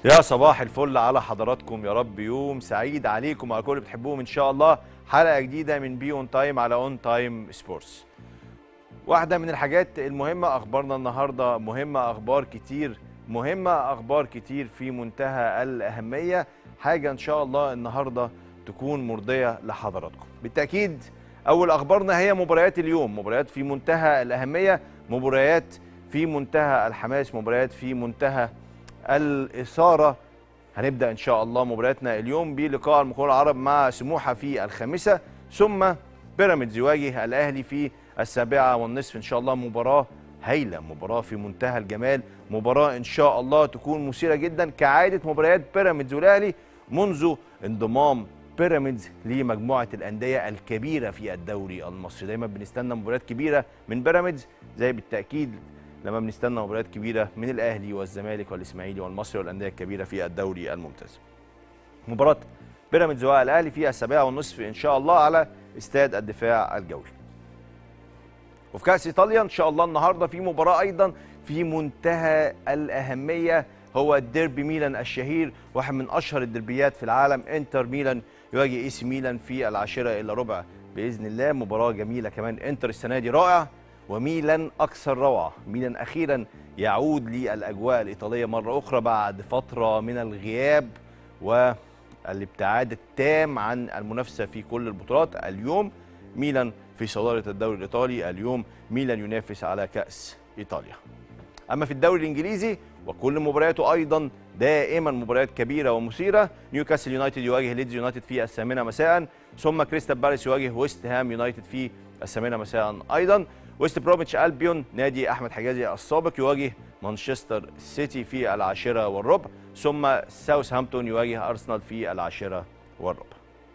يا صباح الفل على حضراتكم يا رب يوم سعيد عليكم وعلى كل اللي بتحبوهم ان شاء الله حلقه جديده من بي اون تايم على اون تايم سبورتس واحده من الحاجات المهمه اخبارنا النهارده مهمه اخبار كتير مهمه اخبار كتير في منتهى الاهميه حاجه ان شاء الله النهارده تكون مرضيه لحضراتكم بالتاكيد اول اخبارنا هي مباريات اليوم مباريات في منتهى الاهميه مباريات في منتهى الحماس مباريات في منتهى الإثارة هنبدأ إن شاء الله مبارياتنا اليوم بلقاء المقاولون العرب مع سموحة في الخامسة ثم بيراميدز يواجه الأهلي في السابعة والنصف إن شاء الله مباراة هايلة مباراة في منتهى الجمال مباراة إن شاء الله تكون مثيرة جدا كعادة مباريات بيراميدز والأهلي منذ انضمام بيراميدز لمجموعة الأندية الكبيرة في الدوري المصري دايما بنستنى مباريات كبيرة من بيراميدز زي بالتأكيد لما بنستنى مباريات كبيره من الاهلي والزمالك والاسماعيلي والمصري والانديه الكبيره في الدوري الممتاز. مباراه بيراميدز والاهلي في السابعه والنصف ان شاء الله على استاد الدفاع الجوي. وفي كاس ايطاليا ان شاء الله النهارده في مباراه ايضا في منتهى الاهميه هو الديربي ميلان الشهير واحد من اشهر الدربيات في العالم انتر ميلان يواجه اي سي ميلان في العاشره الا ربع باذن الله مباراه جميله كمان انتر السنه دي رائع وميلان أكثر روعة ميلان أخيرا يعود للأجواء الإيطالية مرة أخرى بعد فترة من الغياب والابتعاد التام عن المنافسة في كل البطولات اليوم ميلان في صدارة الدوري الإيطالي اليوم ميلان ينافس على كأس إيطاليا أما في الدوري الإنجليزي وكل مبارياته أيضا دائما مباريات كبيرة ومثيرة نيوكاسل يونايتد يواجه ليدز يونايتد في الثامنة مساء ثم كريستال بالاس يواجه ويست هام يونايتد في الثامنة مساء أيضا ويست بروميتش البيون نادي احمد حجازي السابق يواجه مانشستر سيتي في العاشره والربع ثم ساوثهامبتون يواجه ارسنال في العاشره والربع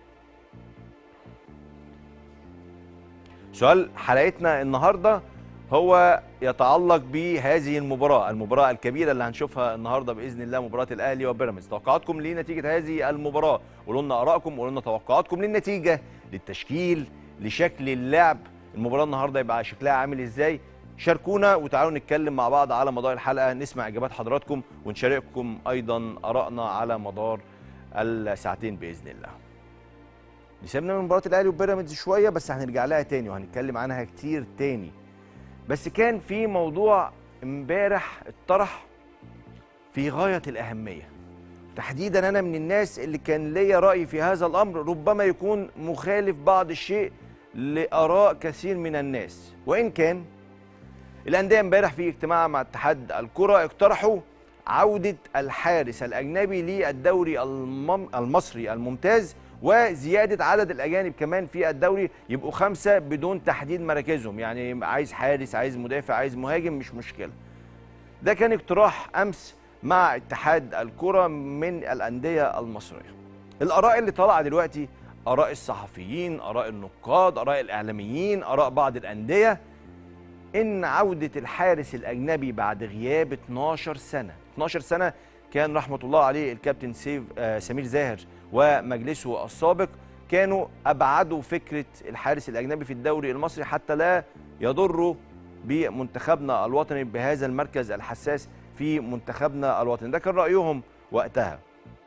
سؤال حلقتنا النهارده هو يتعلق بهذه المباراه المباراه الكبيره اللي هنشوفها النهارده باذن الله مباراه الاهلي وبيراميدز توقعاتكم لنتيجه هذه المباراه قولوا لنا ارائكم قولوا لنا توقعاتكم للنتيجه للتشكيل لشكل اللعب المباراه النهارده يبقى شكلها عامل ازاي شاركونا وتعالوا نتكلم مع بعض على مدار الحلقه نسمع اجابات حضراتكم ونشارككم ايضا ارائنا على مدار الساعتين باذن الله سيبنا من مباراه الاهلي وبيراميدز شويه بس هنرجع لها تاني وهنتكلم عنها كتير تاني بس كان في موضوع امبارح اتطرح في غايه الاهميه تحديدا انا من الناس اللي كان ليا راي في هذا الامر ربما يكون مخالف بعض الشيء لاراء كثير من الناس وان كان الانديه امبارح في اجتماع مع اتحاد الكره اقترحوا عوده الحارس الاجنبي للدوري المصري الممتاز وزياده عدد الاجانب كمان في الدوري يبقوا خمسه بدون تحديد مراكزهم يعني عايز حارس عايز مدافع عايز مهاجم مش مشكله ده كان اقتراح امس مع اتحاد الكره من الانديه المصريه الاراء اللي طالعه دلوقتي اراء الصحفيين اراء النقاد اراء الاعلاميين اراء بعض الانديه ان عوده الحارس الاجنبي بعد غياب 12 سنه 12 سنه كان رحمه الله عليه الكابتن سيف آه سمير زاهر ومجلسه السابق كانوا ابعدوا فكره الحارس الاجنبي في الدوري المصري حتى لا يضروا بمنتخبنا الوطني بهذا المركز الحساس في منتخبنا الوطني ده كان رايهم وقتها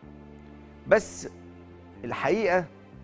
بس الحقيقه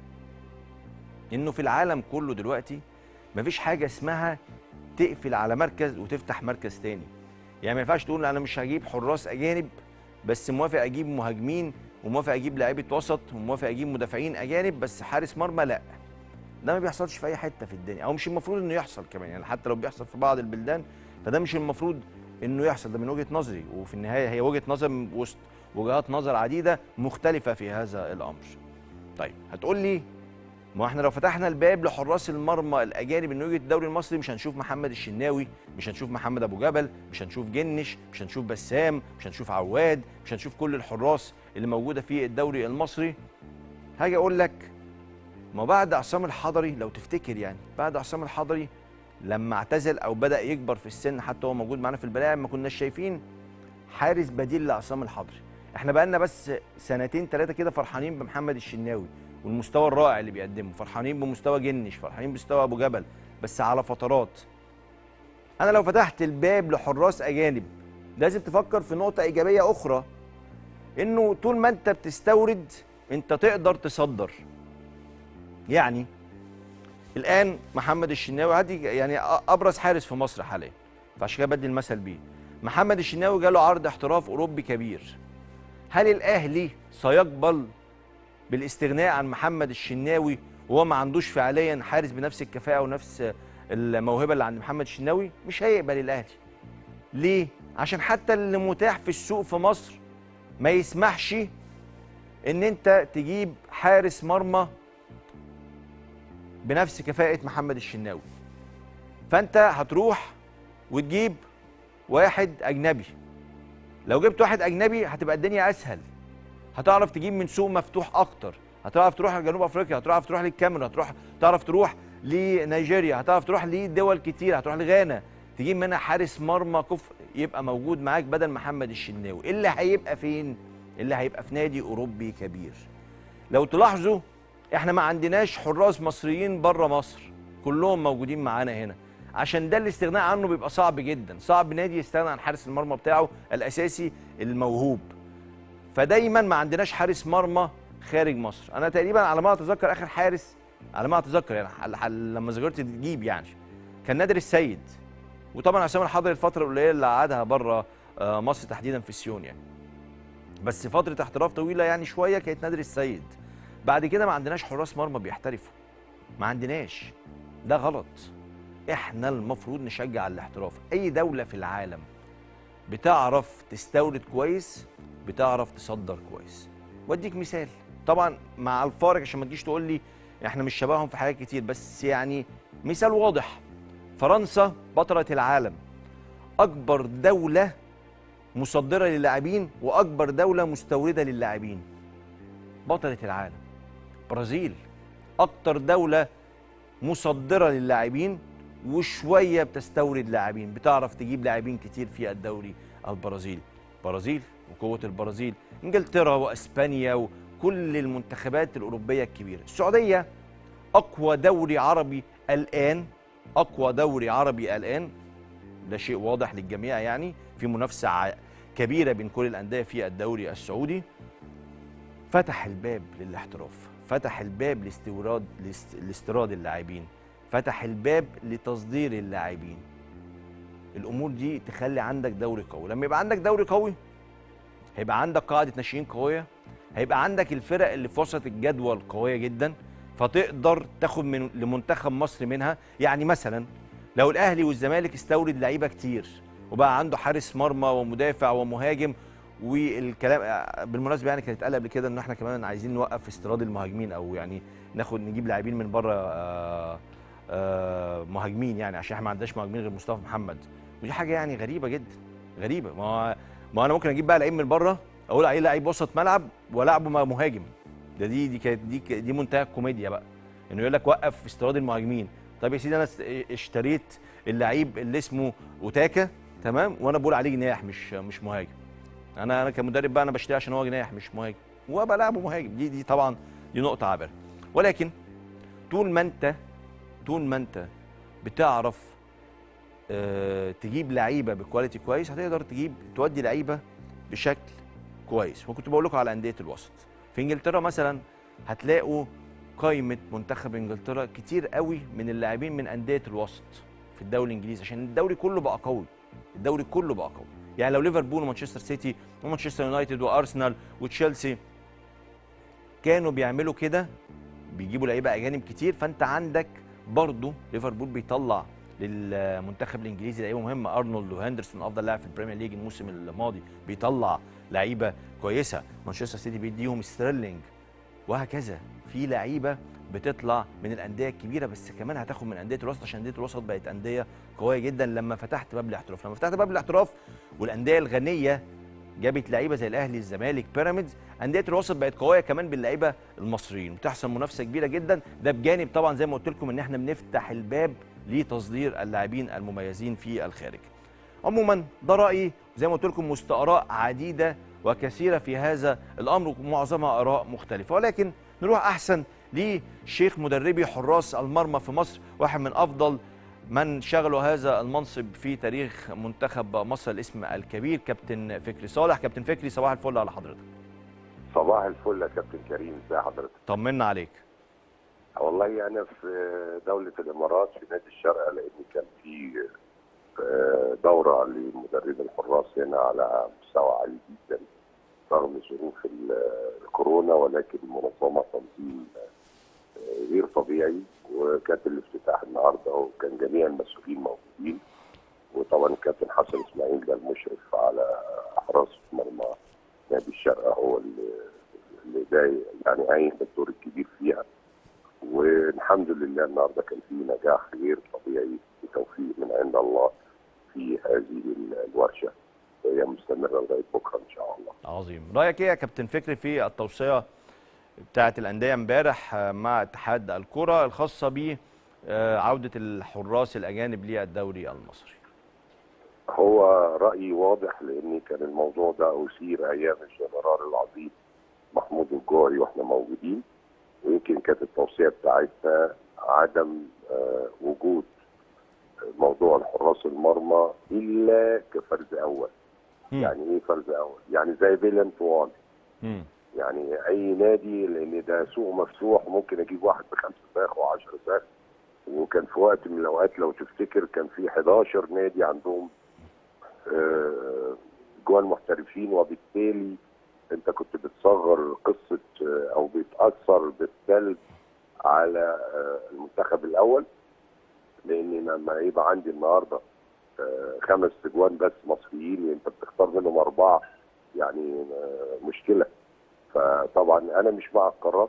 انه في العالم كله دلوقتي مفيش حاجه اسمها تقفل على مركز وتفتح مركز تاني يعني ما ينفعش تقول انا مش هجيب حراس اجانب بس موافق اجيب مهاجمين وموافق اجيب لعيبه وسط وموافق اجيب مدافعين اجانب بس حارس مرمى لا ده ما بيحصلش في اي حته في الدنيا او مش المفروض انه يحصل كمان يعني حتى لو بيحصل في بعض البلدان فده مش المفروض انه يحصل ده من وجهه نظري وفي النهايه هي وجهه نظر من وسط وجهات نظر عديده مختلفه في هذا الامر طيب هتقول لي ما احنا لو فتحنا الباب لحراس المرمى الاجانب من وجهه الدوري المصري مش هنشوف محمد الشناوي مش هنشوف محمد ابو جبل مش هنشوف جنش مش هنشوف بسام مش هنشوف عواد مش هنشوف كل الحراس اللي موجوده في الدوري المصري هاجي اقول لك ما بعد عصام الحضري لو تفتكر يعني بعد عصام الحضري لما اعتزل او بدا يكبر في السن حتى هو موجود معانا في البلاعب ما كناش شايفين حارس بديل لعصام الحضري احنا بقالنا بس سنتين ثلاثه كده فرحانين بمحمد الشناوي والمستوى الرائع اللي بيقدمه فرحانين بمستوى جنش فرحانين بمستوى ابو جبل بس على فترات انا لو فتحت الباب لحراس اجانب لازم تفكر في نقطه ايجابيه اخرى انه طول ما انت بتستورد انت تقدر تصدر يعني الان محمد الشناوي هدي يعني ابرز حارس في مصر حاليا فعشان كده بدي المثل بيه محمد الشناوي جاله عرض احتراف اوروبي كبير هل الاهلي سيقبل بالاستغناء عن محمد الشناوي وهو ما عندوش فعليا حارس بنفس الكفاءه ونفس الموهبه اللي عند محمد الشناوي مش هيقبل الاهلي ليه عشان حتى اللي متاح في السوق في مصر ما يسمحش ان انت تجيب حارس مرمى بنفس كفاءه محمد الشناوي فانت هتروح وتجيب واحد اجنبي لو جبت واحد اجنبي هتبقى الدنيا اسهل هتعرف تجيب من سوق مفتوح اكتر هتعرف تروح لجنوب افريقيا هتعرف تروح للكاميرون هتروح تعرف تروح لنيجيريا هتعرف تروح لدول كتير هتروح لغانا تجيب منها حارس مرمى كفء يبقى موجود معاك بدل محمد الشناوي اللي هيبقى فين اللي هيبقى في نادي اوروبي كبير لو تلاحظوا احنا ما عندناش حراس مصريين بره مصر كلهم موجودين معانا هنا عشان ده الاستغناء عنه بيبقى صعب جدا صعب نادي يستغنى عن حارس المرمى بتاعه الاساسي الموهوب فدايما ما عندناش حارس مرمى خارج مصر انا تقريبا على ما اتذكر اخر حارس على ما اتذكر يعني لما ذكرت تجيب يعني كان نادر السيد وطبعا عصام الحضري الفتره القليله اللي قعدها بره مصر تحديدا في سيون يعني بس فتره احتراف طويله يعني شويه كانت نادر السيد بعد كده ما عندناش حراس مرمى بيحترفوا ما عندناش ده غلط احنا المفروض نشجع الاحتراف اي دوله في العالم بتعرف تستورد كويس بتعرف تصدر كويس واديك مثال طبعا مع الفارق عشان ما تجيش تقول لي احنا مش شبههم في حاجات كتير بس يعني مثال واضح فرنسا بطلة العالم اكبر دولة مصدرة للاعبين واكبر دولة مستوردة للاعبين بطلة العالم برازيل اكتر دولة مصدرة للاعبين وشوية بتستورد لاعبين بتعرف تجيب لاعبين كتير في الدوري البرازيلي برازيل وقوة البرازيل انجلترا واسبانيا وكل المنتخبات الاوروبيه الكبيره السعوديه اقوى دوري عربي الان اقوى دوري عربي الان ده شيء واضح للجميع يعني في منافسه كبيره بين كل الانديه في الدوري السعودي فتح الباب للاحتراف فتح الباب لاستوراد لاستيراد اللاعبين فتح الباب لتصدير اللاعبين الامور دي تخلي عندك دوري قوي لما يبقى عندك دوري قوي هيبقى عندك قاعده ناشئين قويه هيبقى عندك الفرق اللي في وسط الجدول قويه جدا فتقدر تاخد من لمنتخب مصر منها يعني مثلا لو الاهلي والزمالك استورد لعيبه كتير وبقى عنده حارس مرمى ومدافع ومهاجم والكلام بالمناسبه يعني كانت اتقال قبل كده ان احنا كمان عايزين نوقف استيراد المهاجمين او يعني ناخد نجيب لاعبين من بره آآ آآ مهاجمين يعني عشان احنا ما عندناش مهاجمين غير مصطفى محمد ودي حاجه يعني غريبه جدا غريبه ما ما انا ممكن اجيب بقى لعيب من بره اقول عليه لعيب وسط ملعب والعبه مهاجم ده دي دي كانت دي دي منتهى الكوميديا بقى انه يقول لك وقف استيراد المهاجمين طب يا سيدي انا اشتريت اللعيب اللي اسمه اوتاكا تمام وانا بقول عليه جناح مش مش مهاجم انا انا كمدرب بقى انا بشتري عشان هو جناح مش مهاجم وبلعبه مهاجم دي دي طبعا دي نقطه عابره ولكن طول ما انت طول ما انت بتعرف اه تجيب لعيبه بكواليتي كويس هتقدر تجيب تودي لعيبه بشكل كويس وكنت بقول لكم على انديه الوسط في انجلترا مثلا هتلاقوا قائمه منتخب انجلترا كتير قوي من اللاعبين من انديه الوسط في الدوري الانجليزي عشان الدوري كله بقى قوي الدوري كله بقى قوي يعني لو ليفربول ومانشستر سيتي ومانشستر يونايتد وارسنال وتشيلسي كانوا بيعملوا كده بيجيبوا لعيبه اجانب كتير فانت عندك برضه ليفربول بيطلع للمنتخب الانجليزي لعيبه مهمه ارنولد وهندرسون افضل لاعب في البريمير ليج الموسم الماضي بيطلع لعيبه كويسه مانشستر سيتي بيديهم ستيرلينج وهكذا في لعيبه بتطلع من الانديه الكبيره بس كمان هتاخد من انديه الوسط عشان انديه الوسط بقت انديه قويه جدا لما فتحت باب الاحتراف لما فتحت باب الاحتراف والانديه الغنيه جابت لعيبه زي الاهلي الزمالك بيراميدز انديه الوسط بقت قويه كمان باللعيبه المصريين وتحصل منافسه كبيره جدا ده بجانب طبعا زي ما قلت لكم ان احنا بنفتح الباب لتصدير اللاعبين المميزين في الخارج عموما ده رايي زي ما قلت لكم مستقراء عديده وكثيره في هذا الامر ومعظمها اراء مختلفه ولكن نروح احسن لشيخ مدربي حراس المرمى في مصر واحد من افضل من شغلوا هذا المنصب في تاريخ منتخب مصر الاسم الكبير كابتن فكري صالح كابتن فكري صباح الفل على حضرتك صباح الفل يا كابتن كريم ازي حضرتك طمنا عليك والله انا في دوله الامارات في نادي الشارقه لان كان في آه، دوره لمدربي الحراس هنا على مستوى عالي جدا رغم ظروف ال- الكورونا ولكن المنظمه تنظيم آه، غير طبيعي وكانت الافتتاح النهارده وكان جميع المسؤولين موجودين وطبعا الكابتن حسن اسماعيل ده المشرف على حراسه مرمى نادي الشارقه هو اللي اللي ده يعني قايم بالدور الكبير فيها والحمد لله النهارده كان في نجاح غير طبيعي بتوفيق من عند الله في هذه الورشه وهي مستمره لغايه بكره ان شاء الله. عظيم رايك ايه يا كابتن فكري في التوصيه بتاعه الانديه امبارح آه، مع اتحاد الكره الخاصه ب آه، عوده الحراس الاجانب للدوري المصري هو رايي واضح لان كان الموضوع ده اثير ايام الجنرال العظيم محمود الجوهري واحنا موجودين ويمكن كانت التوصيه بتاعتنا عدم آه، وجود موضوع الحراس المرمى الا كفرز اول مم. يعني ايه فرز اول يعني زي بيلن طوال مم. يعني اي نادي لان ده سوق مفتوح ممكن اجيب واحد بخمسه ساخ و10 ساخ وكان في وقت من الاوقات لو تفتكر كان في 11 نادي عندهم آه، جوان محترفين وبالتالي انت كنت بتصغر قصه آه، او بتاثر بالسلب على آه، المنتخب الاول لان لما يبقى عندي النهارده آه، خمس تجوان بس مصريين انت بتختار منهم اربعه يعني آه، مشكله فطبعا انا مش مع القرار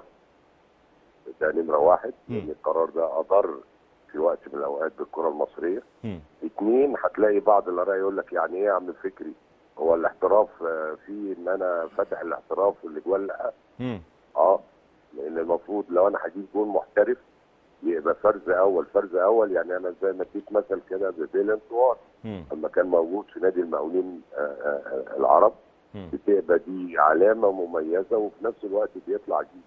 ده نمره واحد لان مم. القرار ده اضر في وقت من الاوقات بالكره المصريه مم. اتنين هتلاقي بعض الاراء يقول لك يعني ايه يا عم فكري هو الاحتراف آه، في ان انا فاتح الاحتراف والاجوال لا مم. اه لان المفروض لو انا هجيب جول محترف يبقى فرز اول فرز اول يعني انا زي ما اديت مثل كده ببيلن طوال مم. لما كان موجود في نادي المقاولين آه، آه، آه، العرب مم. بتبقى دي علامه مميزه وفي نفس الوقت بيطلع جيل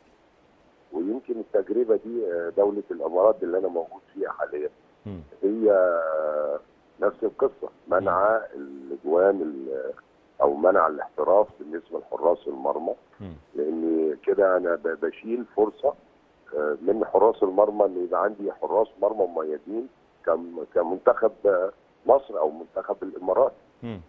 ويمكن التجربه دي آه، دوله الامارات اللي انا موجود فيها حاليا مم. هي آه، نفس القصه منع الاجوان ال- او منع الاحتراف بالنسبه لحراس المرمى مم. لان كده انا ب- بشيل فرصه آه، من حراس المرمى ان يبقى عندي حراس مرمى مميزين كم- كمنتخب آه، مصر او منتخب الامارات مم.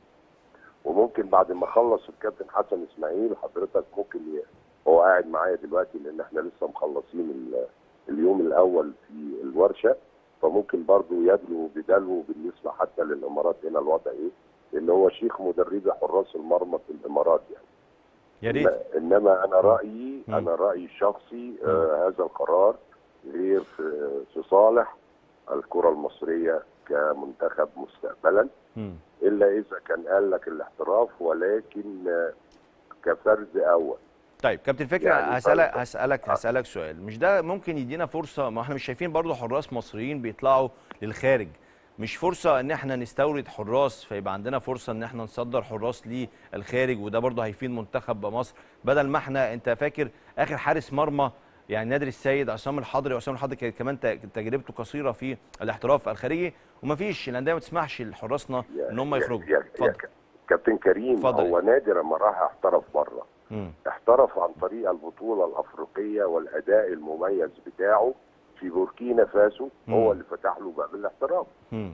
وممكن بعد ما خلص الكابتن حسن اسماعيل حضرتك ممكن ي... هو قاعد معايا دلوقتي لان احنا لسه مخلصين ال... اليوم الاول في الورشه فممكن برضو يدلو بدلو بالنسبه حتى للامارات هنا الوضع ايه لان هو شيخ مدربي حراس المرمى في الامارات يعني يا ريت إن- انما انا رايي مم. انا رايي الشخصي آه هذا القرار غير في, في صالح الكره المصريه كمنتخب مستقبلا مم. الا اذا كان قال لك الاحتراف ولكن آه، كفرز اول طيب كابتن فكري يعني هسألك فرق. هسألك هسألك سؤال مش ده ممكن يدينا فرصة ما احنا مش شايفين برضو حراس مصريين بيطلعوا للخارج مش فرصة ان احنا نستورد حراس فيبقى عندنا فرصة ان احنا نصدر حراس للخارج وده برضو هيفيد منتخب مصر بدل ما احنا انت فاكر اخر حارس مرمى يعني نادر السيد عصام الحضري وعصام الحضري كانت كمان ت- تجربته قصيرة في الاحتراف الخارجي ومفيش الانديه ما تسمحش لحراسنا يا- ان هم يا- يخرجوا يا- يا اتفضل ك- كابتن كريم اتفضل. هو نادر ما راح احترف بره مم. احترف عن طريق البطوله الافريقيه والاداء المميز بتاعه في بوركينا فاسو مم. هو اللي فتح له باب الاحتراف مم.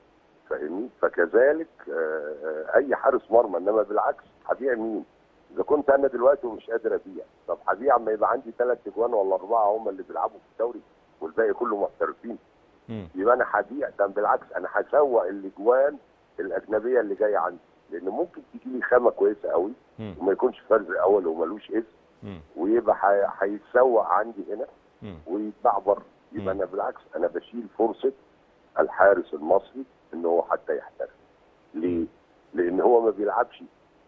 فاهمني فكذلك آه، آه، اي حارس مرمى انما بالعكس هبيع مين اذا كنت انا دلوقتي ومش قادر ابيع طب هبيع اما يبقى عندي ثلاث اجوان ولا اربعه هم اللي بيلعبوا في الدوري والباقي كله محترفين مم. يبقى انا هبيع ده بالعكس انا هسوق الاجوان الاجنبيه اللي جايه عندي لان ممكن تجي لي خامه كويسه قوي مم. وما يكونش فرز اول وملوش اسم مم. ويبقى ح- هيتسوق عندي هنا مم. ويتباع بره يبقى مم. انا بالعكس انا بشيل فرصه الحارس المصري ان هو حتى يحترف ليه؟ لان هو ما بيلعبش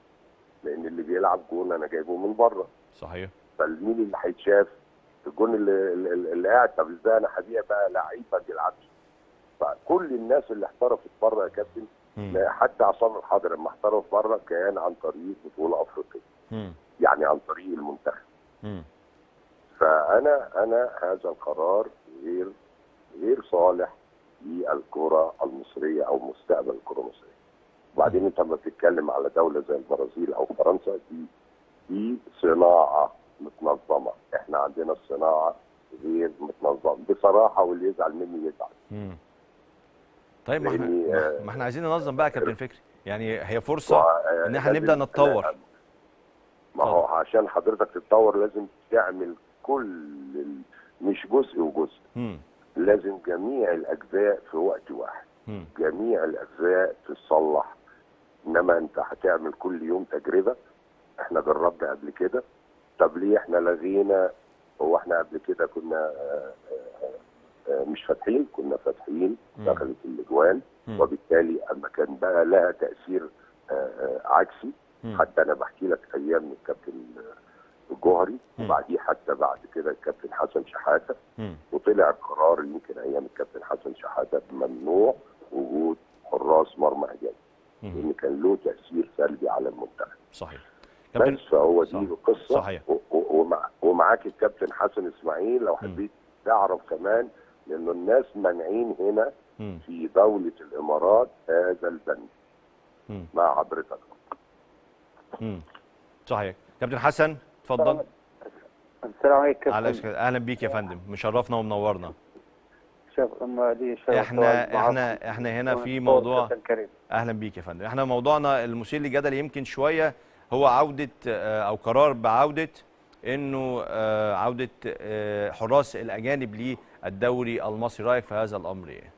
لان اللي بيلعب جون انا جايبه من بره صحيح فالمين اللي هيتشاف الجون اللي, اللي, اللي قاعد طب ازاي انا هبيع بقى لعيب ما بيلعبش فكل الناس اللي احترفت بره يا كابتن مم. لا، حتى عصام الحضري لما احترف بره كان عن طريق بطوله افريقيه مم. يعني عن طريق المنتخب مم. فانا انا هذا القرار غير غير صالح للكره المصريه او مستقبل الكره المصريه. وبعدين انت لما بتتكلم على دوله زي البرازيل او فرنسا دي دي صناعه متنظمه احنا عندنا الصناعه غير متنظمه بصراحه واللي يزعل مني يزعل مم. طيب ما احنا لأني، ما- آه، ما احنا عايزين ننظم بقى يا كابتن فكري يعني هي فرصه وع- ان احنا لازم- نبدا نتطور لا، ما هو عشان حضرتك تتطور لازم تعمل كل ال- مش جزء وجزء مم. لازم جميع الاجزاء في وقت واحد مم. جميع الاجزاء تصلح انما انت هتعمل كل يوم تجربه احنا جربنا قبل كده طب ليه احنا لغينا هو احنا قبل كده كنا آه، آه، آه، مش فاتحين كنا فاتحين مم. دخلت الاجوان مم. وبالتالي اما كان بقى لها تاثير آه، آه، عكسي مم. حتى انا بحكي لك ايام الكابتن آه، الجوهري مم. وبعديه حتى بعد كده الكابتن حسن شحاته مم. وطلع قرار يمكن ايام الكابتن حسن شحاته ممنوع وجود حراس مرمى اجانب مم. لان كان له تاثير سلبي على المنتخب صحيح كابتن بس فهو صح. دي القصه صحيح. و- و- ومع ومعاك الكابتن حسن اسماعيل لو حبيت تعرف كمان لانه الناس مانعين هنا مم. في دوله الامارات هذا البند مم. مع حضرتك مم. صحيح كابتن حسن اتفضل السلام عليكم على كابتن اهلا بيك يا فندم مشرفنا ومنورنا شوف أما لي شرف احنا تواجد معكم. احنا احنا هنا في وأنا موضوع كابتن كريم اهلا بيك يا فندم احنا موضوعنا المثير للجدل يمكن شويه هو عوده آه، او قرار بعوده انه آه، عوده آه، حراس الاجانب للدوري المصري رايك في هذا الامر ايه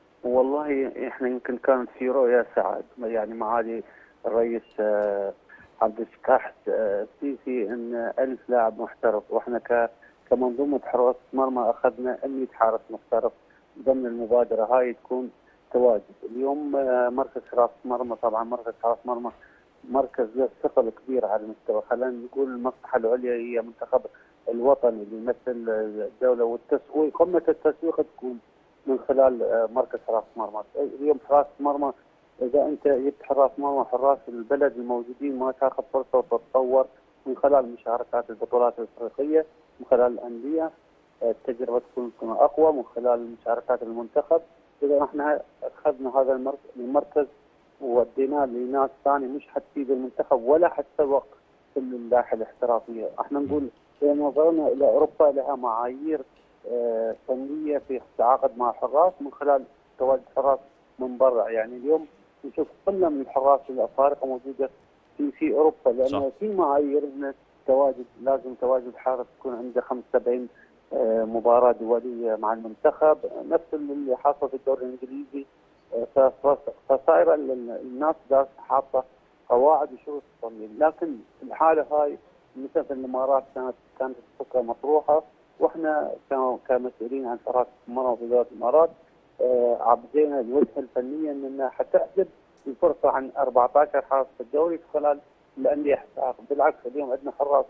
والله احنا يمكن كانت في رؤية سعد يعني معالي الرئيس آه، عبد الفتاح آه، السيسي ان ألف لاعب محترف واحنا ك كمنظومة حراس مرمى اخذنا 100 حارس محترف ضمن المبادرة هاي تكون تواجد اليوم آه، مركز حراس مرمى طبعا مركز حراس مرمى مركز له ثقل كبير على المستوى خلينا نقول المصلحة العليا هي منتخب الوطني اللي يمثل الدولة والتسويق قمة التسويق تكون من خلال آه، مركز حراس مرمى اليوم حراس مرمى اذا انت جبت حراس مرمى حراس البلد الموجودين ما تاخذ فرصه وتتطور من خلال مشاركات البطولات الافريقيه من خلال الانديه آه، التجربه تكون تكون اقوى من خلال مشاركات المنتخب اذا احنا اخذنا هذا المرك- المركز ووديناه لناس ثانيه مش حتفيد المنتخب ولا حتسوق في اللائحه الاحترافيه، احنا نقول اذا نظرنا الى اوروبا لها معايير آه، فنيه في التعاقد مع الحراس من خلال تواجد حراس من برا يعني اليوم نشوف قله من الحراس الافارقه موجوده في في اوروبا لان صح. في معايير ان تواجد لازم تواجد حارس يكون عنده 75 آه، مباراه دوليه مع المنتخب نفس اللي حاصل في الدوري الانجليزي آه، ف- ف- فصايره ال- ال- الناس داس حاطه قواعد وشروط تصميم لكن الحاله هاي مثل في الامارات كانت كانت الفكره مطروحه واحنا ك- كمسؤولين عن حراس المرأة في دولة الامارات آه، عبدينا الوجهه الفنيه انها حتحجب الفرصه عن 14 حارس في الدوري في خلال الانديه حتى بالعكس اليوم عندنا حراس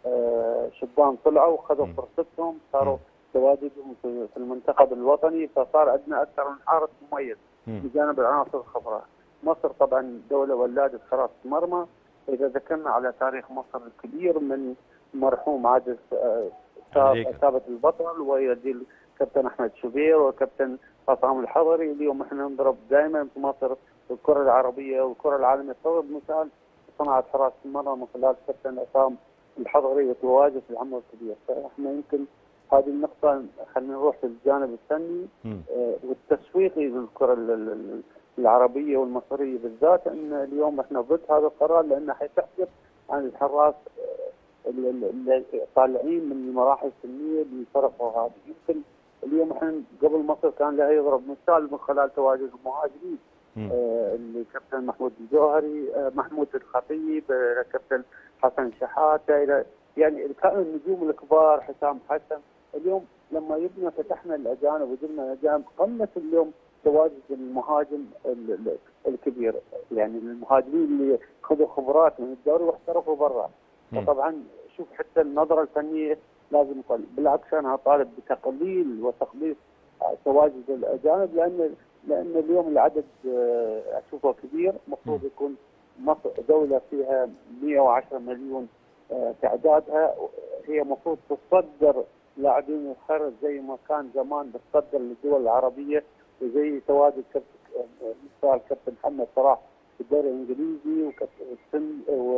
آه، شبان طلعوا وخذوا مم. فرصتهم صاروا مم. تواجدهم في في المنتخب الوطني فصار عندنا اكثر من حارس مميز مم. بجانب العناصر الخضراء. مصر طبعا دوله ولاده حراس مرمى اذا ذكرنا على تاريخ مصر الكبير من مرحوم عادل آه، أمريكا. ثابت البطل ويدي الكابتن احمد شبير والكابتن عصام الحضري اليوم احنا نضرب دائما في مصر الكره العربيه والكره العالميه تضرب مثال صناعه حراس المرمى من خلال الكابتن عصام الحضري وتواجد في العمر الكبير فاحنا يمكن هذه النقطة خلينا نروح للجانب الفني مم. آه، والتسويقي للكرة ال- ال- العربية والمصرية بالذات ان اليوم احنا ضد هذا القرار لانه حيتحجب عن الحراس آه، ال- ال- اللي طالعين من المراحل السنية بالفرق هذه يمكن اليوم احنا قبل مصر كان لها يضرب مثال من خلال تواجد المهاجمين مم. آه، اللي كابتن محمود الجوهري آه، محمود الخطيب آه، كابتن حسن شحاته الى يعني كانوا النجوم الكبار حسام حسن اليوم لما يبنى فتحنا الاجانب وجبنا الاجانب قمه اليوم تواجد المهاجم ال- ال- الكبير يعني المهاجمين اللي خذوا خبرات من الدوري واحترفوا برا مم. فطبعا شوف حتى النظره الفنيه لازم يقل بالعكس انا اطالب بتقليل وتقليص آه، تواجد الاجانب لان لان اليوم العدد آه، اشوفه كبير المفروض يكون مصر دوله فيها 110 مليون آه، تعدادها هي المفروض تصدر لاعبين الخرج زي ما كان زمان بتصدر للدول العربيه وزي تواجد كابتن آه، مثال كابتن محمد صلاح في الدوري الانجليزي وكابتن سن و-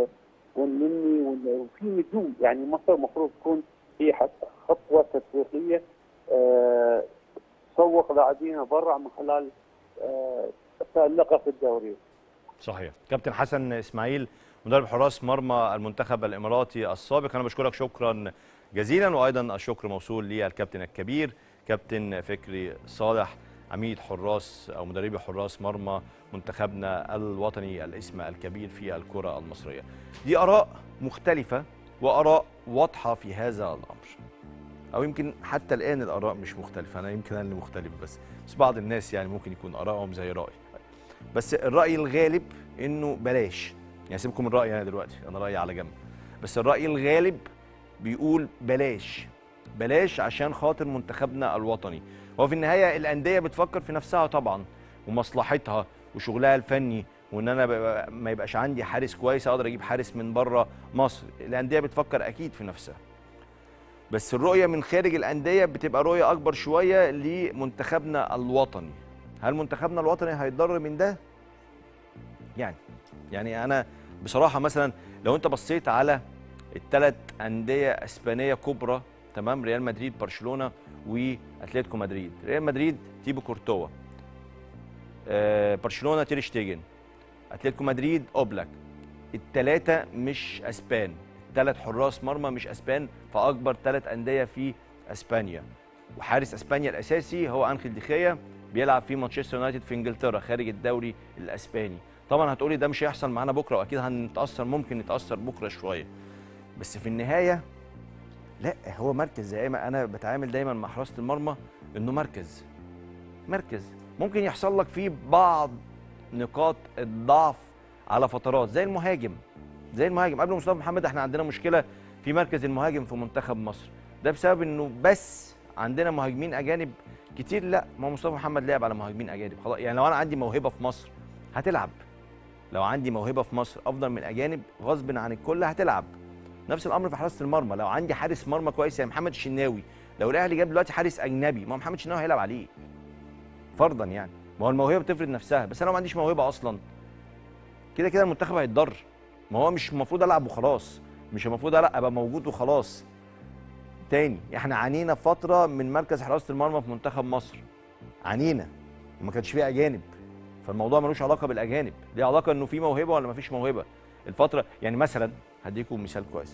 وننمي ون- وفي نجوم يعني مصر المفروض تكون هي حتى خطوه تسويقيه آه، تسوق لاعبينها برا من خلال آه، تألقها في الدوري صحيح كابتن حسن اسماعيل مدرب حراس مرمى المنتخب الاماراتي السابق انا بشكرك شكرا جزيلا وايضا الشكر موصول للكابتن الكبير كابتن فكري صالح عميد حراس او مدربي حراس مرمى منتخبنا الوطني الاسم الكبير في الكره المصريه دي اراء مختلفه واراء واضحه في هذا الامر او يمكن حتى الان الاراء مش مختلفه انا يمكن انا اللي مختلف بس بس بعض الناس يعني ممكن يكون ارائهم زي رايي بس الراي الغالب انه بلاش يعني سيبكم من رايي انا دلوقتي انا رايي على جنب بس الراي الغالب بيقول بلاش بلاش عشان خاطر منتخبنا الوطني هو في النهايه الانديه بتفكر في نفسها طبعا ومصلحتها وشغلها الفني وان انا ببقى- ما يبقاش عندي حارس كويس اقدر اجيب حارس من بره مصر الانديه بتفكر اكيد في نفسها بس الرؤيه من خارج الانديه بتبقى رؤيه اكبر شويه لمنتخبنا الوطني هل منتخبنا الوطني هيتضرر من ده يعني يعني انا بصراحه مثلا لو انت بصيت على الثلاث انديه اسبانيه كبرى تمام ريال مدريد برشلونه واتلتيكو مدريد ريال مدريد تيبو كورتوا آه برشلونه تير شتيجن اتلتيكو مدريد اوبلاك الثلاثه مش اسبان ثلاث حراس مرمى مش اسبان فاكبر ثلاث انديه في اسبانيا وحارس اسبانيا الاساسي هو انخيل ديخيا بيلعب في مانشستر يونايتد في انجلترا خارج الدوري الاسباني طبعا هتقولي ده مش هيحصل معانا بكره واكيد هنتاثر ممكن نتاثر بكره شويه بس في النهايه لا هو مركز زي ما انا بتعامل دايما مع حراسه المرمى انه مركز مركز ممكن يحصل لك فيه بعض نقاط الضعف على فترات زي المهاجم زي المهاجم قبل مصطفى محمد احنا عندنا مشكله في مركز المهاجم في منتخب مصر ده بسبب انه بس عندنا مهاجمين اجانب كتير لا ما هو مصطفى محمد لعب على مهاجمين اجانب خلاص يعني لو انا عندي موهبه في مصر هتلعب لو عندي موهبه في مصر افضل من الاجانب غصب عن الكل هتلعب نفس الامر في حراسه المرمى لو عندي حارس مرمى كويس يعني محمد الشناوي لو الاهلي جاب دلوقتي حارس اجنبي ما هو محمد الشناوي هيلعب عليه فرضا يعني ما هو الموهبه بتفرض نفسها بس انا لو ما عنديش موهبه اصلا كده كده المنتخب هيتضر ما هو مش المفروض العب وخلاص مش المفروض لا ابقى موجود وخلاص تاني احنا عانينا فتره من مركز حراسه المرمى في منتخب مصر عانينا وما كانش فيه اجانب فالموضوع ملوش علاقه بالاجانب ليه علاقه انه في موهبه ولا ما فيش موهبه الفتره يعني مثلا هديكم مثال كويس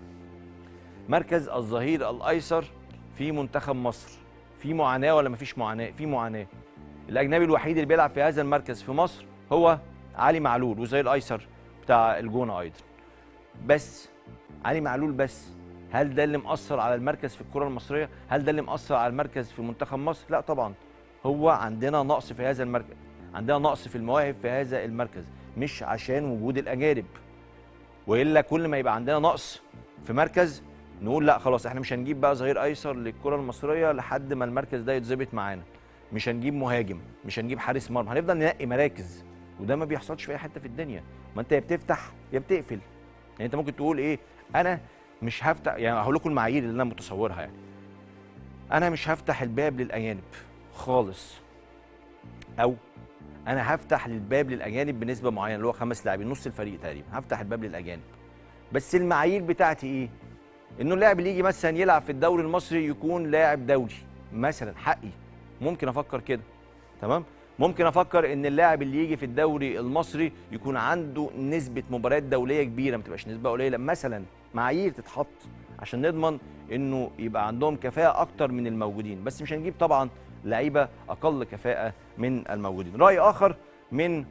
مركز الظهير الايسر في منتخب مصر في معاناه ولا ما فيش معاناه في معاناه الاجنبي الوحيد اللي بيلعب في هذا المركز في مصر هو علي معلول والظهير الايسر بتاع الجونه ايضا بس علي معلول بس هل ده اللي مأثر على المركز في الكرة المصرية؟ هل ده اللي مأثر على المركز في منتخب مصر؟ لا طبعا هو عندنا نقص في هذا المركز عندنا نقص في المواهب في هذا المركز مش عشان وجود الأجانب وإلا كل ما يبقى عندنا نقص في مركز نقول لا خلاص احنا مش هنجيب بقى ظهير أيسر للكرة المصرية لحد ما المركز ده يتظبط معانا مش هنجيب مهاجم مش هنجيب حارس مرمى هنفضل ننقي مراكز وده ما بيحصلش في اي حته في الدنيا ما انت يا بتفتح يا بتقفل يعني انت ممكن تقول ايه انا مش هفتح يعني هقول لكم المعايير اللي انا متصورها يعني انا مش هفتح الباب للاجانب خالص او انا هفتح الباب للاجانب بنسبه معينه اللي هو خمس لاعبين نص الفريق تقريبا هفتح الباب للاجانب بس المعايير بتاعتي ايه انه اللاعب اللي يجي مثلا يلعب في الدوري المصري يكون لاعب دولي مثلا حقي ممكن افكر كده تمام ممكن افكر ان اللاعب اللي يجي في الدوري المصري يكون عنده نسبه مباريات دوليه كبيره ما تبقاش نسبه قليله مثلا معايير تتحط عشان نضمن انه يبقى عندهم كفاءه اكتر من الموجودين بس مش هنجيب طبعا لعيبه اقل كفاءه من الموجودين راي اخر من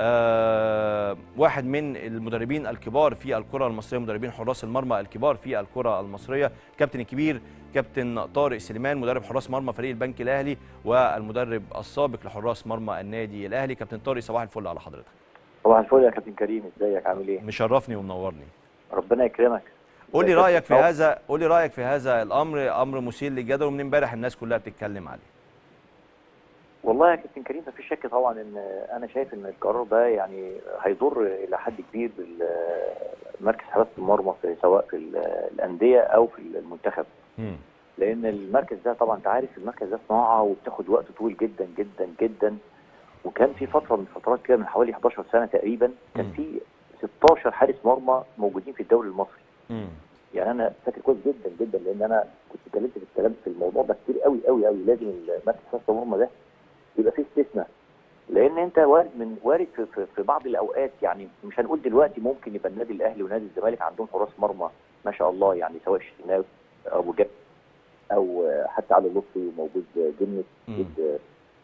آه واحد من المدربين الكبار في الكره المصريه مدربين حراس المرمى الكبار في الكره المصريه الكابتن الكبير كابتن طارق سليمان مدرب حراس مرمى فريق البنك الاهلي والمدرب السابق لحراس مرمى النادي الاهلي كابتن طارق صباح الفل على حضرتك صباح الفل يا كابتن كريم ازيك عامل ايه؟ مشرفني ومنورني ربنا يكرمك قول لي ازيك يا رايك في كابتن هذا قول لي رايك في هذا الامر امر مثير للجدل ومن امبارح الناس كلها بتتكلم عليه والله يا كابتن كريم مفيش شك طبعا ان انا شايف ان القرار ده يعني هيضر الى حد كبير بالمركز حراسه المرمى في سواء في ال- الانديه او في المنتخب مم. لان المركز ده طبعا انت عارف المركز ده صناعه وبتاخد وقت طويل جدا جدا جدا وكان في فتره من فترات كده من حوالي 11 سنه تقريبا كان مم. في 16 حارس مرمى موجودين في الدوري المصري مم. يعني انا فاكر كويس جدا جدا لان انا كنت اتكلمت في الكلام في الموضوع ده كتير قوي قوي قوي لازم مركز حراسه المرمى ده يبقى فيه استثناء لان انت وارد من وارد في, في, في بعض الاوقات يعني مش هنقول دلوقتي ممكن يبقى النادي الاهلي ونادي الزمالك عندهم حراس مرمى ما شاء الله يعني سواء الشناوي ابو جبل او حتى علي لطفي موجود جنس مم. موجود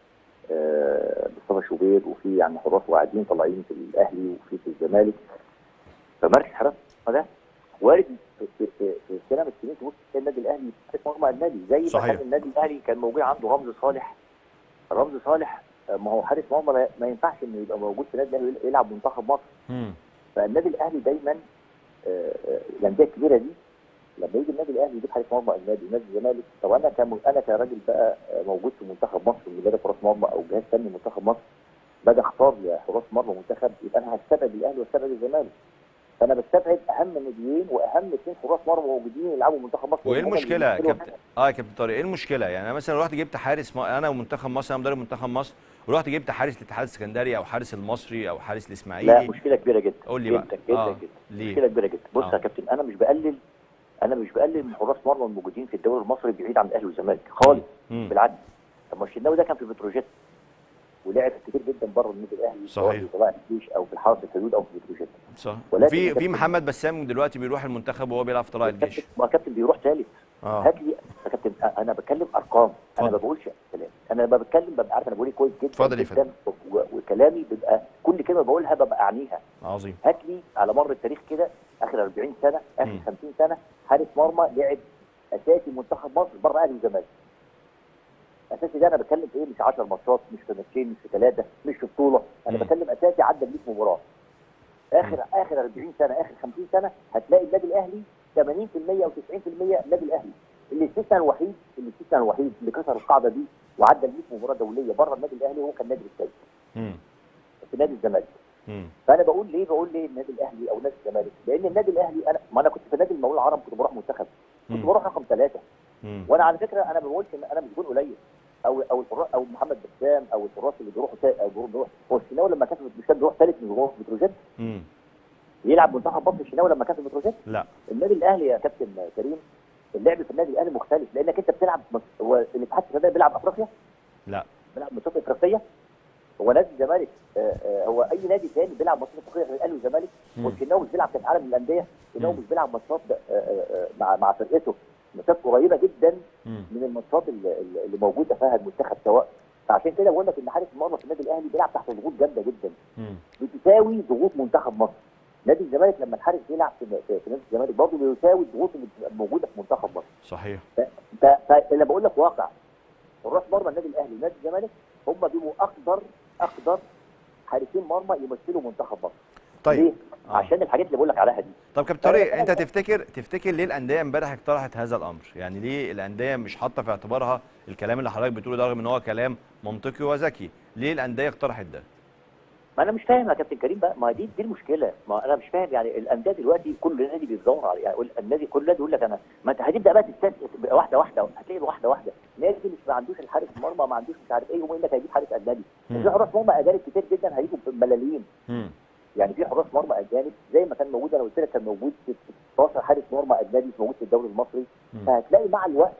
آه، مصطفى شوبير وفي يعني حراس واعدين طالعين في الاهلي وفي في الزمالك فمركز حراسه ده وارد في في في, في سنه من السنين تبص تلاقي النادي الاهلي حارس مرمى اجنبي زي ما صحيح. كان النادي الاهلي كان موجود عنده رمز صالح رمز صالح آه، ما هو حارس مرمى لا- ما ينفعش انه يبقى موجود في النادي الاهلي يلعب منتخب مصر مم. فالنادي الاهلي دايما آه، آه، الانديه الكبيره دي لما يجي النادي الاهلي يجيب حارس مرمى اجنبي نادي الزمالك طب انا كم انا كراجل بقى آه، موجود في منتخب مصر مدرب حراس مرمى او جهاز فني منتخب مصر باجي اختار حراس مرمى منتخب يبقى انا هستبعد الاهلي واستبعد الزمالك فانا بستبعد اهم ناديين واهم اثنين حراس مرمى موجودين يلعبوا منتخب مصر وايه لأن هم اللي المشكله يا بيمثلوا كابتن اه يا كابتن طارق ايه المشكله يعني انا مثلا رحت جبت حارس ما انا ومنتخب مصر انا مدرب منتخب مصر ورحت جبت حارس الاتحاد السكندري او حارس المصري او حارس لا الاسماعيلي مشكله كبيره جدا قول لي جدا بقى. جدا آه. جدا ليه؟ مشكله كبيره جدا بص آه. يا كابتن انا مش بقلل انا مش بقلل من حراس مرمى الموجودين في الدوري المصري بعيد عن الاهلي والزمالك خالص مم. بالعكس طب ما الشناوي ده كان في بتروجيت ولعب كتير جدا بره النادي الاهلي سواء صحيح. في طلائع الجيش او في حرس الحدود او في بتروجيت صح ولكن في يا في كابتن- محمد بسام دلوقتي بيروح المنتخب وهو بيلعب في طلائع الجيش ما كابتن بيروح ثالث اه هات لي يا كابتن انا بتكلم ارقام انا اتفضل. ما بقولش كلام انا لما بتكلم ببقى عارف انا بقول ايه كويس جدا اتفضل يا جدا و- وكلامي بيبقى كل كلمه بقولها ببقى اعنيها عظيم هات لي على مر التاريخ كده اخر 40 سنه اخر مم. 50 سنه حارس مرمى لعب اساسي منتخب مصر بره اهلي وزمالك اساسي ده انا بتكلم في ايه مش 10 ماتشات مش في ماتشين مش في ثلاثه مش في بطوله انا مم. بتكلم اساسي عدى 100 مباراه اخر اخر 40 سنه اخر 50 سنه هتلاقي النادي الاهلي 80% او 90% النادي الاهلي الاستثناء الوحيد الاستثناء الوحيد اللي كسر القاعده دي وعدى ال 100 مباراه دوليه بره النادي الاهلي هو كان نادي السيد مم. في نادي الزمالك مم. فانا بقول ليه بقول ليه النادي الاهلي او نادي الزمالك لان النادي الاهلي انا ما انا كنت في نادي المقاولين العرب كنت بروح منتخب كنت مم. بروح رقم ثلاثه مم. وانا على فكره انا ما بقولش ان انا مش جول قليل او او الحراس او محمد بسام او الحراس اللي بيروحوا تا- او بيروحوا بيروح هو الشناوي لما كان في مش كان بيروح ثالث من جوه في بتروجيت مم. يلعب منتخب مصر الشناوي لما كان في بتروجيت لا النادي الاهلي يا كابتن كريم اللعب في النادي الاهلي مختلف لانك انت بتلعب مس- هو الاتحاد السعودي بيلعب افريقيا لا بيلعب ماتشات افريقيه هو نادي الزمالك آه، آه، هو اي نادي ثاني بيلعب ماتشات افريقيه غير الاهلي والزمالك مم. والشناوي مش بيلعب كاس عالم للانديه الشناوي مم. مش بيلعب ماتشات آه، آه، آه، مع مع فرقته ماتشات قريبه جدا مم. من الماتشات اللي, اللي موجوده فيها المنتخب سواء فعشان كده بقول لك ان حارس المرمى في النادي الاهلي بيلعب تحت ضغوط جامده جدا مم. بتساوي ضغوط منتخب مصر نادي الزمالك لما الحارس بيلعب في, في, في نادي الزمالك برضه بيساوي الضغوط اللي بتبقى موجوده في منتخب مصر صحيح ف- فانا بقول لك واقع حراس مرمى النادي الاهلي ونادي الزمالك هم بيبقوا اقدر اقدر حارسين مرمى يمثلوا منتخب مصر طيب ليه؟ آه. عشان الحاجات اللي بقول لك عليها دي طب كابتن طارق انت تفتكر تفتكر ليه الانديه امبارح اقترحت هذا الامر؟ يعني ليه الانديه مش حاطه في اعتبارها الكلام اللي حضرتك بتقوله ده رغم ان هو كلام منطقي وذكي؟ ليه الانديه اقترحت ده؟ ما انا مش فاهم يا كابتن كريم بقى ما دي دي المشكله ما انا مش فاهم يعني الانديه دلوقتي كل نادي بيدور على يعني يقول- النادي كل نادي يقول لك انا ما انت هتبدا بقى تستثمر بقى واحده واحده هتلاقي واحده واحده نادي مش ما عندوش الحارس المرمى ما عندوش مش عارف ايه يقوم يقول لك هيجيب حارس اجنبي مم. في حراس مرمى اجانب كتير جدا هيجوا بملاليم مم. يعني في حراس مرمى اجانب زي ما كان موجود انا قلت لك كان موجود 16 حارس مرمى اجنبي موجود في الدوري المصري مم. فهتلاقي مع الوقت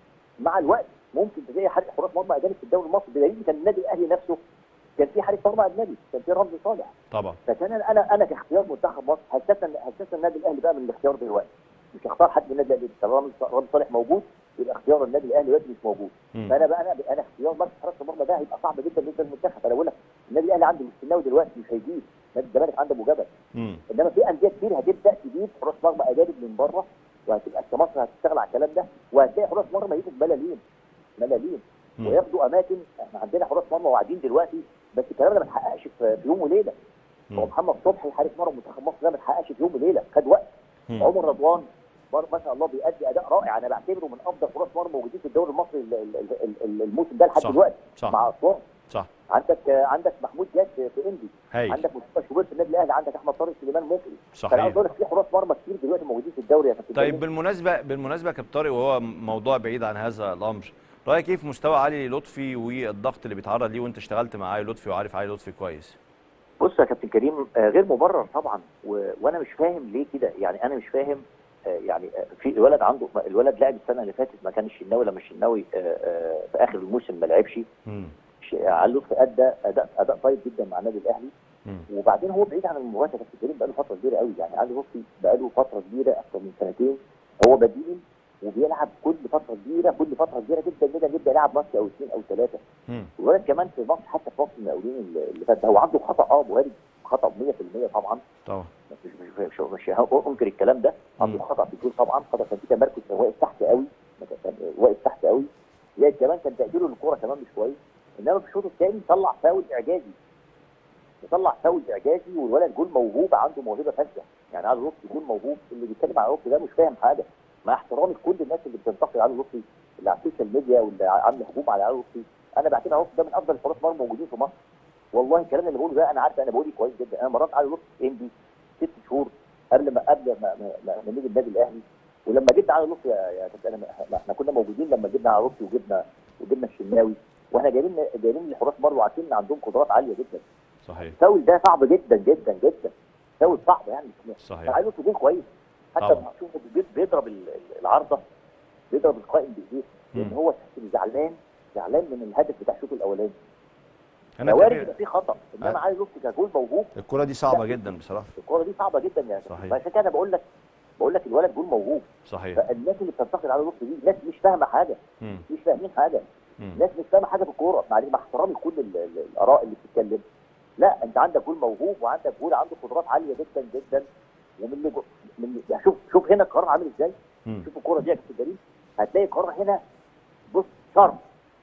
مع الوقت ممكن تلاقي حارس حراس مرمى اجانب في الدوري المصري بدليل كان النادي الاهلي نفسه كان في حارس مرمى اجنبي كان في رمزي صالح طبعا فكان انا انا انا كاختيار منتخب مصر هستثنى هستثنى النادي الاهلي بقى من الاختيار دلوقتي مش هختار حد من النادي الاهلي طالما رمزي رمزي صالح موجود يبقى اختيار النادي الاهلي دلوقتي مش موجود مم. فانا بقى انا انا اختيار مركز حراسه المرمى ده هيبقى صعب جدا بالنسبه للمنتخب انا بقول لك النادي الاهلي عنده الشناوي دلوقتي مش هيجيب نادي الزمالك عنده ابو جبل مم. انما في انديه كتير هتبدا تجيب حراس مرمى اجانب من بره وهتبقى في مصر هتشتغل على الكلام ده وهتلاقي حراس مرمى يجوا بملاليم ملاليم مم. وياخدوا اماكن احنا عندنا حراس مرمى واعدين دلوقتي بس الكلام ده ما اتحققش في في يوم وليله هو مم. محمد صبحي حارس مرمى منتخب مصر ده ما اتحققش في يوم وليله خد وقت مم. عمر رضوان برضه ما شاء الله بيأدي اداء رائع انا بعتبره من افضل حراس مرمى موجودين في الدوري المصري ال- ال- ال- ال- الموسم ده لحد صح. دلوقتي صح. مع اسوان صح عندك عندك محمود جاد في في انبي هايل عندك مصطفى شوبير في النادي الاهلي عندك احمد طارق سليمان مقري فانا صحيح عاوز اقول لك في حراس مرمى كتير دلوقتي موجودين في الدوري يا كابتن طيب كريم. بالمناسبه بالمناسبه يا كابتن طارق وهو موضوع بعيد عن هذا الامر رايك ايه في مستوى علي لطفي والضغط اللي بيتعرض ليه وانت اشتغلت مع علي لطفي وعارف علي لطفي كويس بص يا كابتن كريم آه، غير مبرر طبعا و... وانا مش فاهم ليه كده يعني انا مش فاهم آه، يعني آه، في الولد عنده الولد لعب السنه اللي فاتت ما كان الشناوي لما الشناوي آه، آه، في اخر الموسم ما لعبش مم. ش- علي لطفي ادى اداء اداء طيب جدا مع النادي الاهلي مم. وبعدين هو بعيد عن المباريات يا كابتن كريم بقاله فتره كبيره قوي يعني علي لطفي بقاله فتره كبيره اكثر من سنتين هو بديل وبيلعب كل فتره كبيره كل فتره كبيره جدا جدا جدا يلعب ماتش او اثنين او ثلاثه مم. الولد كمان في مصر حتى في مصر المقاولين اللي اللي فات ده هو عنده خطا اه وارد خطا 100% طبعا طبعا مش مش مش, مش انكر الكلام ده عنده مم. خطا في الجول طبعا خطا كان في تمركز كان واقف تحت قوي كان واقف تحت قوي زائد كمان كان تقديره للكوره كمان مش كويس انما في الشوط الثاني طلع فاول اعجازي طلع فاول اعجازي والولد جول موهوب عنده موهبه فذه يعني علي لطفي جول موهوب اللي بيتكلم على لطفي ده مش فاهم حاجه مع احترامي لكل الناس اللي بتنتقد علي لطفي اللي على السوشيال ميديا واللي عامل هجوم على علي لطفي انا بعتبر علي لطفي ده من افضل الحراس مرمى موجودين في مصر والله الكلام اللي بقوله ده انا عارف انا بقولي كويس جدا انا مرات علي لطفي اندي ست شهور قبل ما قبل ما ما- ما ما نيجي النادي الاهلي ولما جبنا علي لطفي يا يا كابتن انا ما- احنا كنا موجودين لما جبنا علي لطفي وجبنا وجبنا الشناوي واحنا جايبين جايبين الحراس مرمى وعارفين ان عندهم قدرات عاليه جدا صحيح الفاول ده صعب جدا جدا جدا فاول صعب يعني صحيح عايز لطفي جول كويس حتى طبعا. لما تشوفه بي- بيضرب ال- ال- العارضه بيضرب القائم بايديه لان مم. هو تحس إنه زعلان زعلان من الهدف بتاع الشوط الاولاني انا وارد أتفق. يبقى فيه خطا انما أنا- علي لطفي كجول موهوب الكرة دي صعبة لا. جدا بصراحة الكوره دي صعبه جدا يعني صحيح. عشان كده انا بقول لك بقول لك الولد جول موهوب صحيح فالناس اللي بتنتقد على لطفي دي ناس مش فاهمه حاجه مم. مش فاهمين حاجه مم. ناس مش فاهمه حاجه في الكوره مع مع احترامي لكل ال- ال- الاراء اللي بتتكلم لا انت عندك جول موهوب وعندك جول عنده قدرات عاليه جدا جدا ومن اللي جو- من يعني شوف شوف هنا القرار عامل ازاي مم. شوف الكوره دي يا كابتن جليل هتلاقي القرار هنا بص صرف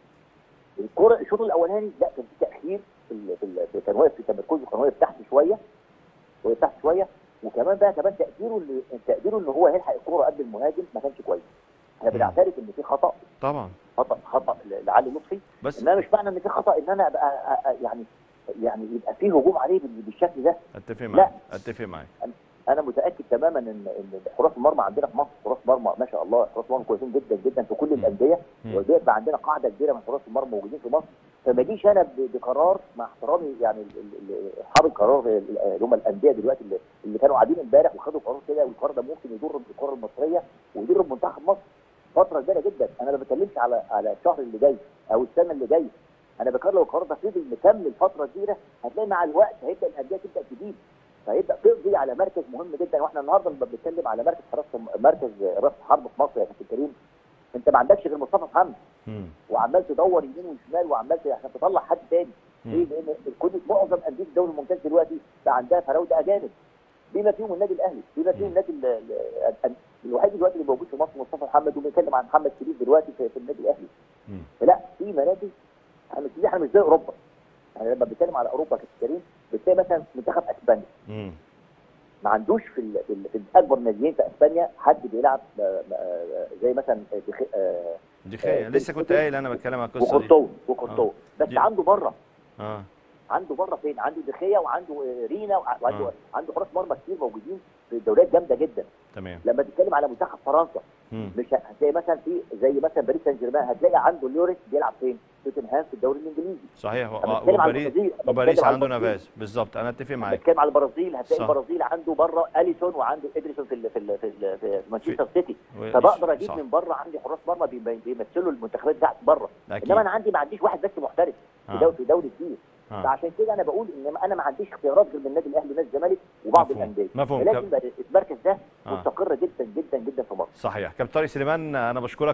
الكوره الشوط الاولاني لا كان في تاخير في ال- في ال- كان واقف في تمركزه كان واقف تحت شويه واقف تحت شويه وكمان بقى كمان تقديره اللي تقديره ان هو هيلحق الكوره قبل المهاجم ما كانش كويس احنا مم. بنعترف ان في خطا طبعا خطا خطا ل- لعلي لطفي بس انما مش معنى ان في خطا ان انا ابقى أ- أ- يعني يعني يبقى في هجوم عليه بال- بالشكل ده اتفق لا. معاك اتفق معاك انا متاكد تماما ان ان حراس المرمى عندنا في مصر حراس مرمى ما شاء الله حراس مرمى كويسين جدا جدا في كل الانديه مم. وبيبقى عندنا قاعده كبيره من حراس المرمى موجودين في مصر فما اجيش انا ب- بقرار مع احترامي يعني ال- ال- ال- اصحاب القرار ال- اللي هم الانديه دلوقتي اللي, اللي كانوا قاعدين امبارح وخدوا قرار كده والقرار ده ممكن يضر بالكره المصريه ويضر بمنتخب مصر فتره كبيره جدا انا ما بتكلمش على على الشهر اللي جاي او السنه اللي جايه انا بكرر لو القرار ده فضل مكمل فتره كبيره هتلاقي مع الوقت هيبدا الانديه تبدا تجيب فيبدا تقضي على مركز مهم جدا واحنا النهارده لما بنتكلم على مركز حراسه مركز راس حرب في مصر يا كابتن كريم انت ما عندكش غير مصطفى محمد مم. وعمال وعمال تدور يمين وشمال وعمال ت- عشان تطلع حد تاني ليه؟ لان كل معظم انديه الدوري الممتاز دلوقتي بقى عندها فراوده اجانب بما فيهم النادي الاهلي بما فيهم مم. النادي ال- ال- ال- الوحيد دلوقتي اللي موجود في مصر مصطفى محمد وبنتكلم عن محمد شريف دلوقتي في, في النادي الاهلي مم. لا في مراكز احنا مش احنا مش زي اوروبا يعني لما بنتكلم على اوروبا كابتن كريم بتلاقي مثلا منتخب اسبانيا مم. ما عندوش في ال- في, ال- في اكبر ناديين في اسبانيا حد بيلعب آه، آه، زي مثلا دخ- آه، دي خير آه، لسه كنت قايل انا بتكلم على القصة دي وكورتو وكورتو بس دي- عنده بره اه عنده بره فين؟ عنده دخيه وعنده آه، رينا وع- وعنده آه. عنده حراس مرمى كتير موجودين في دوريات جامده جدا تمام لما تتكلم على منتخب فرنسا مم. مش ه- هتلاقي مثلا في زي مثلا باريس سان جيرمان هتلاقي عنده ليوريس بيلعب فين؟ توتنهام في الدوري الانجليزي صحيح و- أنا بتكلم على وباريس البرازيل أنا وباريس بتكلم على عنده البرازيل. نافاز بالظبط انا اتفق معاك بتكلم على البرازيل هتلاقي صح. البرازيل عنده بره اليسون وعنده ادريسون في ال في ال في, ال في مانشستر سيتي و- فبقدر اجيب صح. من بره عندي حراس مرمى بيم- بيمثلوا المنتخبات بتاعتي بره اكيد انما انا عندي ما عنديش واحد بس محترف في آه. دوري في دوري كبير آه. فعشان كده انا بقول ان انا ما عنديش اختيارات غير من النادي الاهلي ونادي الزمالك وبعض مفهوم. الانديه مفهوم. ولكن كاب- بقى المركز ده آه. مستقر جدا جدا جدا في مصر صحيح كابتن طارق سليمان انا بشكرك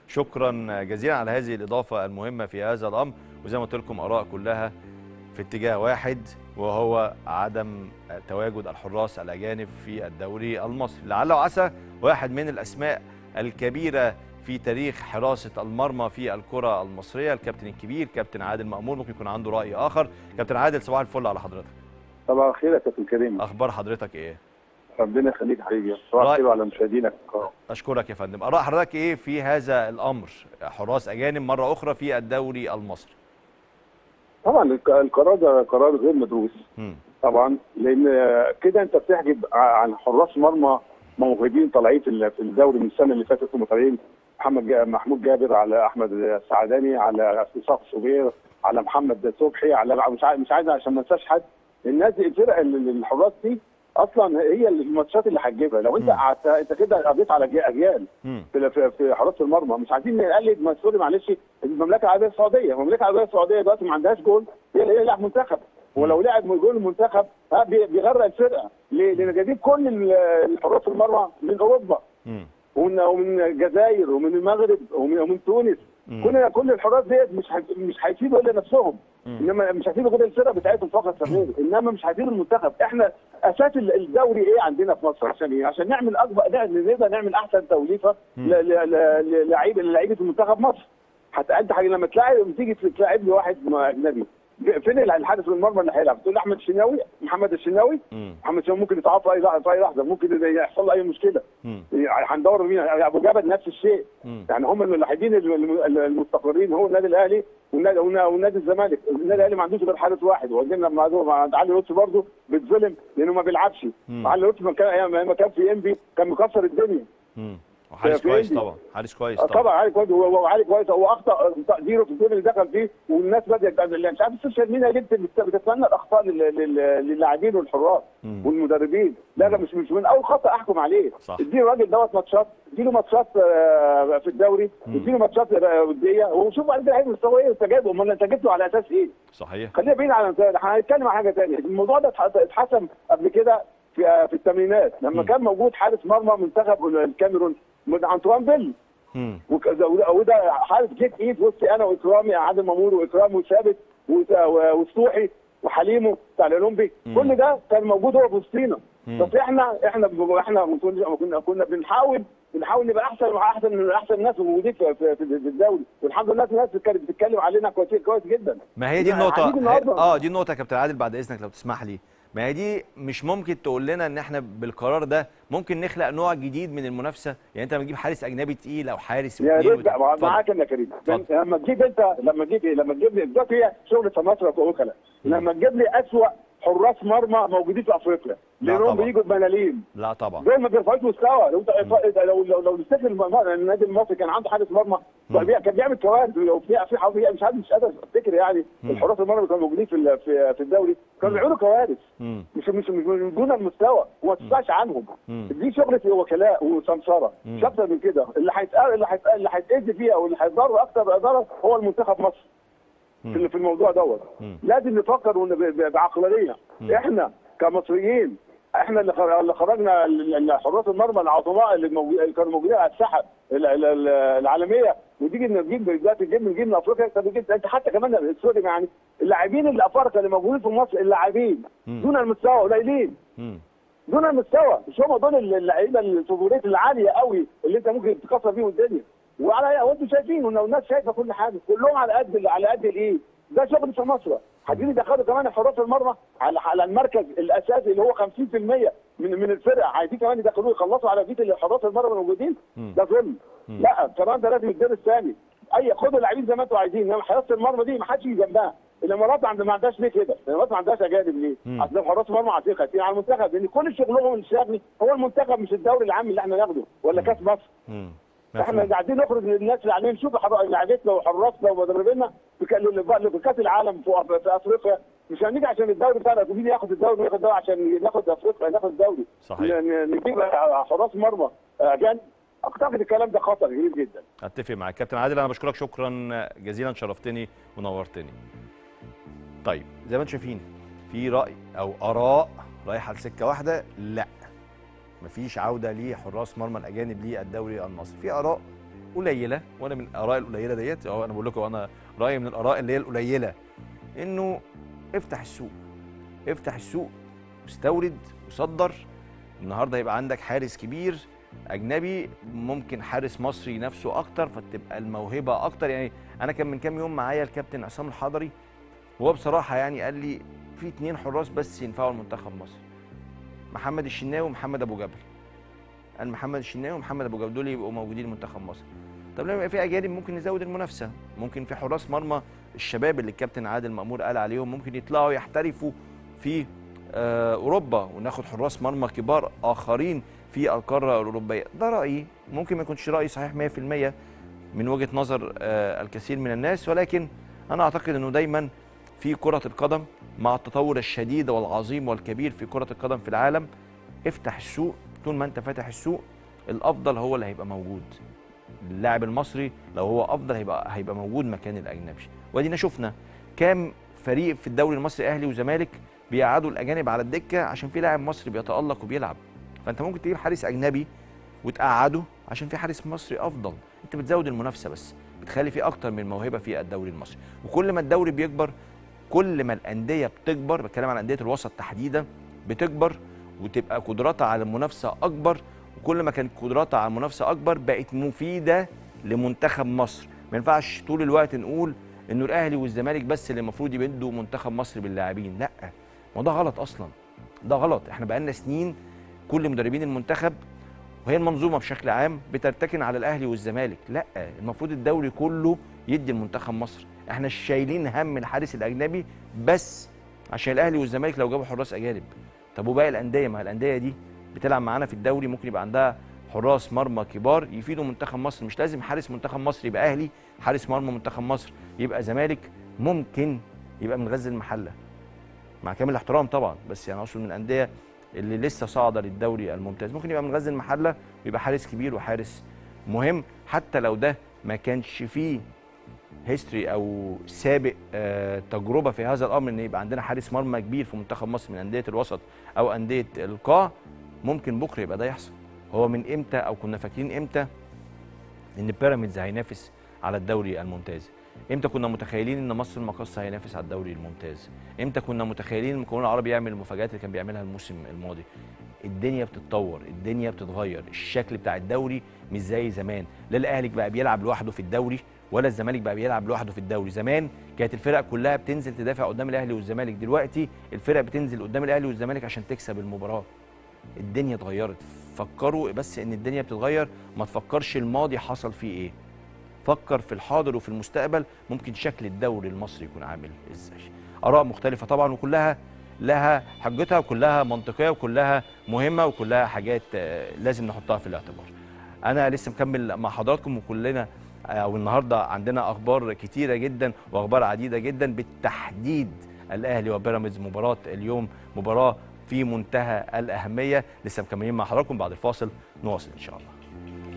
شكرا جزيلا على هذه الاضافه المهمه في هذا الامر وزي ما قلت لكم اراء كلها في اتجاه واحد وهو عدم تواجد الحراس الاجانب في الدوري المصري لعل وعسى واحد من الاسماء الكبيره في تاريخ حراسه المرمى في الكره المصريه الكابتن الكبير كابتن عادل مأمور ممكن يكون عنده راي اخر كابتن عادل صباح الفل على حضرتك طبعا خير يا كابتن كريم اخبار حضرتك ايه ربنا يخليك حبيبي صباح رأي- الخير على مشاهدينك الكرام. اشكرك يا فندم اراء حضرتك ايه في هذا الامر حراس اجانب مره اخرى في الدوري المصري طبعا الق- القرار ده قرار غير مدروس مم. طبعا لان كده انت بتحجب ع- عن حراس مرمى موهوبين طالعين في ال- في الدوري من السنه اللي فاتت هم طالعين محمد جا محمود جابر على احمد السعداني على اسحاق صبير على محمد صبحي على مش عايز مش عايز عشان ما انساش حد الناس الفرق ال- ال- الحراس دي اصلا هي الماتشات اللي هتجيبها لو انت مم. قعدت انت كده قضيت على جي- اجيال مم. في في, في حراسه المرمى مش عايزين نقلد ما سوري معلش المملكه العربيه السعوديه المملكه العربيه السعوديه دلوقتي ما عندهاش جول هي اللي يلعب منتخب ولو لعب جول المنتخب ها بي- بيغرق الفرقه ليه؟ لان جايبين كل ال- الحراس المرمى من اوروبا مم. ومن ومن الجزائر ومن المغرب ومن, ومن تونس مم. كل كل الحراس ديت مش هي- مش هيفيدوا الا نفسهم مم. انما مش هيفيدوا غير الفرقه بتاعتهم فقط غير انما مش هيفيدوا المنتخب احنا اساس ال- الدوري ايه عندنا في مصر عشان ايه؟ عشان نعمل اكبر نقدر نعمل احسن توليفه مم. ل- ل- ل- للعيبه للعيبه المنتخب مصر حتى انت حاجه لما تلاعب لما تيجي تلاعب لي واحد اجنبي فين الحارس المرمى اللي هيلعب؟ تقول لي احمد الشناوي محمد الشناوي مم. محمد الشناوي ممكن يتعاطى في اي لحظه في اي لحظه ممكن يحصل له اي مشكله مم. يعني هندور مين ابو جبل نفس الشيء مم. يعني هم الوحيدين الم- الم- المستقرين هو النادي الاهلي والنادي والنا- والنادي الزمالك النادي الاهلي ما عندوش غير حارس واحد وعندنا مع مع علي لطفي برضه بيتظلم لانه ما بيلعبش مم. علي لطفي ما كان ايام ما كان في ام بي كان مكسر الدنيا مم. وحارس في كويس عندي. طبعا حارس كويس آه طبعا طبعا علي كويس هو هو علي كويس هو اخطا تقديره في الجول اللي دخل فيه والناس بدات اللي مش عارف السوشيال ميديا ليه بت- بتتمنى الاخطاء لل- لل- للاعبين والحراس مم. والمدربين لا لا مش مش من اول خطا احكم عليه صح. اديله الراجل دوت ماتشات اديله ماتشات آه، في الدوري مم. اديله ماتشات آه، وديه وشوف بعد كده مستوى ايه انت جايبه امال انت جبته على اساس ايه؟ صحيح خلينا بعيد عن هنتكلم عن حاجه ثانيه الموضوع ده اتح- اتحسم قبل كده في آه، في الثمانينات لما مم. كان موجود حارس مرمى منتخب الكاميرون من انطوان بيل مم. وك- وده وده حارس جيت ايد وسطي انا واكرامي عادل مامور واكرام وثابت وت- و- وسطوحي وحليمه بتاع الاولمبي مم. كل ده كان موجود هو في وسطينا مم. بس احنا احنا احنا ما كنا- كنا كنا بنحاول بنحاول نبقى احسن واحسن من احسن الناس موجودين في, في, في الدوري والحمد لله الناس كانت بتتكلم علينا كويس كويس جدا ما هي دي يعني النقطة هنيجي النهاردة- هي- اه دي النقطة يا كابتن عادل بعد إذنك لو تسمح لي ما هي دي مش ممكن تقول لنا ان احنا بالقرار ده ممكن نخلق نوع جديد من المنافسه يعني انت لما تجيب حارس اجنبي تقيل او حارس يا واتنين ريت وت- بقى اتفضل. معاك يا كريم اتفضل. لما تجيب انت لما تجيب لما تجيب لي دلوقتي هي شغل في مصر وكلاء لما تجيب لي اسوأ حراس مرمى موجودين في افريقيا لا لانهم طبعا. بيجوا بملاليم لا طبعا دول ما بيرفعوش مستوى لو انت لو لو لو تفتكر الم- النادي المصري كان عنده حارس مرمى مم. كان بيعمل كوارث وفي في حاجه مش عارف مش قادر افتكر يعني مم. الحراس المرمى اللي كانوا موجودين في ال- في في الدوري كانوا مم. بيعملوا كوارث مم. مش مش مش من دون المستوى وما تدفعش عنهم مم. دي شغله وكلاء وسمسره مم. مش اكتر من كده اللي هيتقال اللي هيتقال اللي هيتأذي فيها واللي هيتضرر اكتر ضرر هو المنتخب مصر في مم. في الموضوع دوت مم. لازم نفكر ون- ب- ب- بعقلانيه مم. احنا كمصريين احنا اللي خر- اللي خرجنا ال- ال- حراس المرمى العظماء اللي, موجو- اللي كانوا موجودين على الساحه ال- ال- ال- العالميه وتيجي نجيب دلوقتي نجيب نجيب من افريقيا طب نجيب- انت حتى كمان سوري يعني اللاعبين اللي افارقه اللي موجودين في مصر اللاعبين مم. دون المستوى قليلين مم. دون المستوى مش هم دول اللعيبه الفيفوريت العاليه قوي اللي انت ممكن تكسر بيهم الدنيا وعلى وانتم شايفين وإن الناس شايفه كل حاجه كلهم على قد على قد الايه ده شغل في مصر عايزين يدخلوا كمان حراس المرمى على على المركز الاساسي اللي هو 50% من من الفرقه عايزين كمان يدخلوه يخلصوا على بيت حراس المرمى الموجودين مم. ده ظلم مم. لا كمان ده لازم يتدرس ثاني اي خدوا اللاعبين زي ما انتم عايزين انما حراسه المرمى دي ما حدش يجي جنبها الامارات عند ما عندهاش ليه كده الامارات ما عندهاش اجانب ليه مم. اصل حراس المرمى عايزين خايفين على المنتخب لان كل شغلهم الشغلي هو المنتخب مش الدوري العام اللي احنا ناخده ولا كاس مصر مم. احنا مفهوم. قاعدين نخرج للناس اللي قاعدين نشوف حر- لعيبتنا وحراسنا ومدربينا في ك- ل- في كاس العالم في في افريقيا مش هنيجي عشان الدوري بتاعنا مين ياخد الدوري وياخد الدوري عشان ناخد افريقيا ناخد الدوري صحيح. ن- نجيب حراس مرمى اجانب اعتقد الكلام ده خطر كبير جدا اتفق معاك كابتن عادل انا بشكرك شكرا جزيلا شرفتني ونورتني طيب زي ما انتم شايفين في راي او اراء رايحه لسكه واحده لا مفيش عوده لحراس مرمى الاجانب للدوري المصري في اراء قليله وانا من الاراء القليله ديت اهو انا بقول لكم انا رايي من الاراء اللي هي القليله انه افتح السوق افتح السوق واستورد وصدر النهارده يبقى عندك حارس كبير اجنبي ممكن حارس مصري نفسه اكتر فتبقى الموهبه اكتر يعني انا كان من كام يوم معايا الكابتن عصام الحضري وهو بصراحه يعني قال لي في اتنين حراس بس ينفعوا المنتخب مصر محمد الشناوي ومحمد ابو جبل قال محمد الشناوي ومحمد ابو جبل دول يبقوا موجودين منتخب مصر طب لما يبقى في اجانب ممكن نزود المنافسه ممكن في حراس مرمى الشباب اللي الكابتن عادل مامور قال عليهم ممكن يطلعوا يحترفوا في آه، اوروبا وناخد حراس مرمى كبار اخرين في القاره الاوروبيه ده رايي ممكن ما يكونش رايي صحيح 100% من وجهه نظر آه، الكثير من الناس ولكن انا اعتقد انه دايما في كره القدم مع التطور الشديد والعظيم والكبير في كره القدم في العالم افتح السوق طول ما انت فاتح السوق الافضل هو اللي هيبقى موجود اللاعب المصري لو هو افضل هيبقى هيبقى موجود مكان الاجنبي وادينا شفنا كام فريق في الدوري المصري اهلي وزمالك بيقعدوا الاجانب على الدكه عشان في لاعب مصري بيتالق وبيلعب فانت ممكن تجيب حارس اجنبي وتقعده عشان في حارس مصري افضل انت بتزود المنافسه بس بتخلي في اكتر من موهبه في الدوري المصري وكل ما الدوري بيكبر كل ما الانديه بتكبر بتكلم عن انديه الوسط تحديدا بتكبر وتبقى قدراتها على المنافسه اكبر وكل ما كانت قدراتها على المنافسه اكبر بقت مفيده لمنتخب مصر ما ينفعش طول الوقت نقول انه الاهلي والزمالك بس اللي المفروض يبدوا منتخب مصر باللاعبين لا ما ده غلط اصلا ده غلط احنا بقالنا سنين كل مدربين المنتخب وهي المنظومه بشكل عام بترتكن على الاهلي والزمالك لا المفروض الدوري كله يدي المنتخب مصر احنا شايلين هم الحارس الاجنبي بس عشان الاهلي والزمالك لو جابوا حراس اجانب طب وباقي الانديه ما الانديه دي بتلعب معانا في الدوري ممكن يبقى عندها حراس مرمى كبار يفيدوا منتخب مصر مش لازم حارس منتخب مصر يبقى اهلي حارس مرمى منتخب مصر يبقى زمالك ممكن يبقى من غزل المحله مع كامل الاحترام طبعا بس يعني اقصد من الانديه اللي لسه صاعده للدوري الممتاز ممكن يبقى من غزل المحله ويبقى حارس كبير وحارس مهم حتى لو ده ما كانش فيه هيستوري او سابق آه تجربه في هذا الامر ان يبقى عندنا حارس مرمى كبير في منتخب مصر من انديه الوسط او انديه القاع ممكن بكره يبقى ده يحصل هو من امتى او كنا فاكرين امتى ان بيراميدز هينافس على الدوري الممتاز امتى كنا متخيلين ان مصر المقص هينافس على الدوري الممتاز امتى كنا متخيلين ان المكون العربي يعمل المفاجات اللي كان بيعملها الموسم الماضي الدنيا بتتطور الدنيا بتتغير الشكل بتاع الدوري مش زي زمان لا الاهلي بقى بيلعب لوحده في الدوري ولا الزمالك بقى بيلعب لوحده في الدوري زمان كانت الفرق كلها بتنزل تدافع قدام الاهلي والزمالك دلوقتي الفرق بتنزل قدام الاهلي والزمالك عشان تكسب المباراه الدنيا اتغيرت فكروا بس ان الدنيا بتتغير ما تفكرش الماضي حصل فيه ايه فكر في الحاضر وفي المستقبل ممكن شكل الدوري المصري يكون عامل ازاي اراء مختلفه طبعا وكلها لها حجتها وكلها منطقيه وكلها مهمه وكلها حاجات لازم نحطها في الاعتبار انا لسه مكمل مع حضراتكم وكلنا او النهارده عندنا اخبار كتيره جدا واخبار عديده جدا بالتحديد الاهلي وبيراميدز مباراه اليوم مباراه في منتهى الاهميه لسه مكملين مع حضراتكم بعد الفاصل نواصل ان شاء الله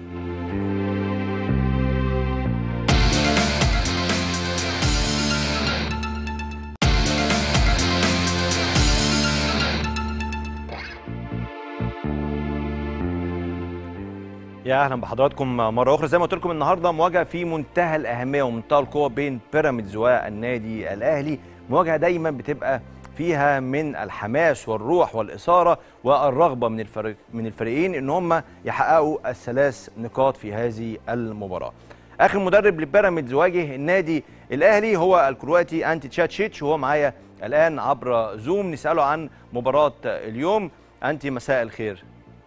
يا اهلا بحضراتكم مره اخرى زي ما قلت لكم النهارده مواجهه في منتهى الاهميه ومنتهى القوه بين بيراميدز والنادي الاهلي مواجهه دايما بتبقى فيها من الحماس والروح والاثاره والرغبه من الفريق من الفريقين ان هم يحققوا الثلاث نقاط في هذه المباراه. اخر مدرب لبيراميدز واجه النادي الاهلي هو الكرواتي انتي تشاتشيتش وهو معايا الان عبر زوم نساله عن مباراه اليوم. انتي مساء الخير.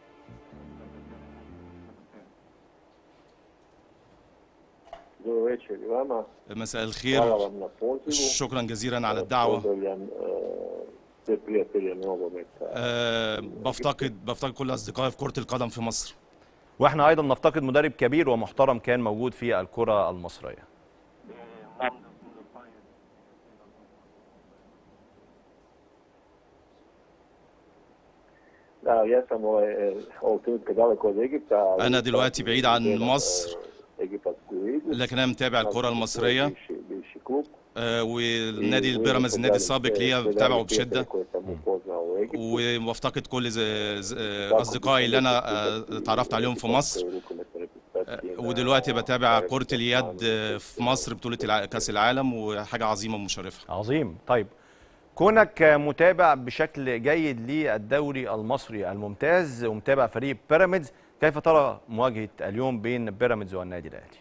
مساء الخير شكرا جزيلا على الدعوة أه بفتقد بفتقد كل أصدقائي في كرة القدم في مصر واحنا أيضا نفتقد مدرب كبير ومحترم كان موجود في الكرة المصرية أنا دلوقتي بعيد عن مصر لكن انا متابع الكره المصريه آه والنادي البيراميدز النادي السابق ليا بتابعه بشده وبفتقد كل اصدقائي اللي انا اتعرفت عليهم في مصر آه ودلوقتي بتابع كره اليد في مصر بطوله كاس العالم وحاجه عظيمه ومشرفه عظيم طيب كونك متابع بشكل جيد للدوري المصري الممتاز ومتابع فريق بيراميدز كيف ترى مواجهة اليوم بين بيراميدز والنادي الأهلي؟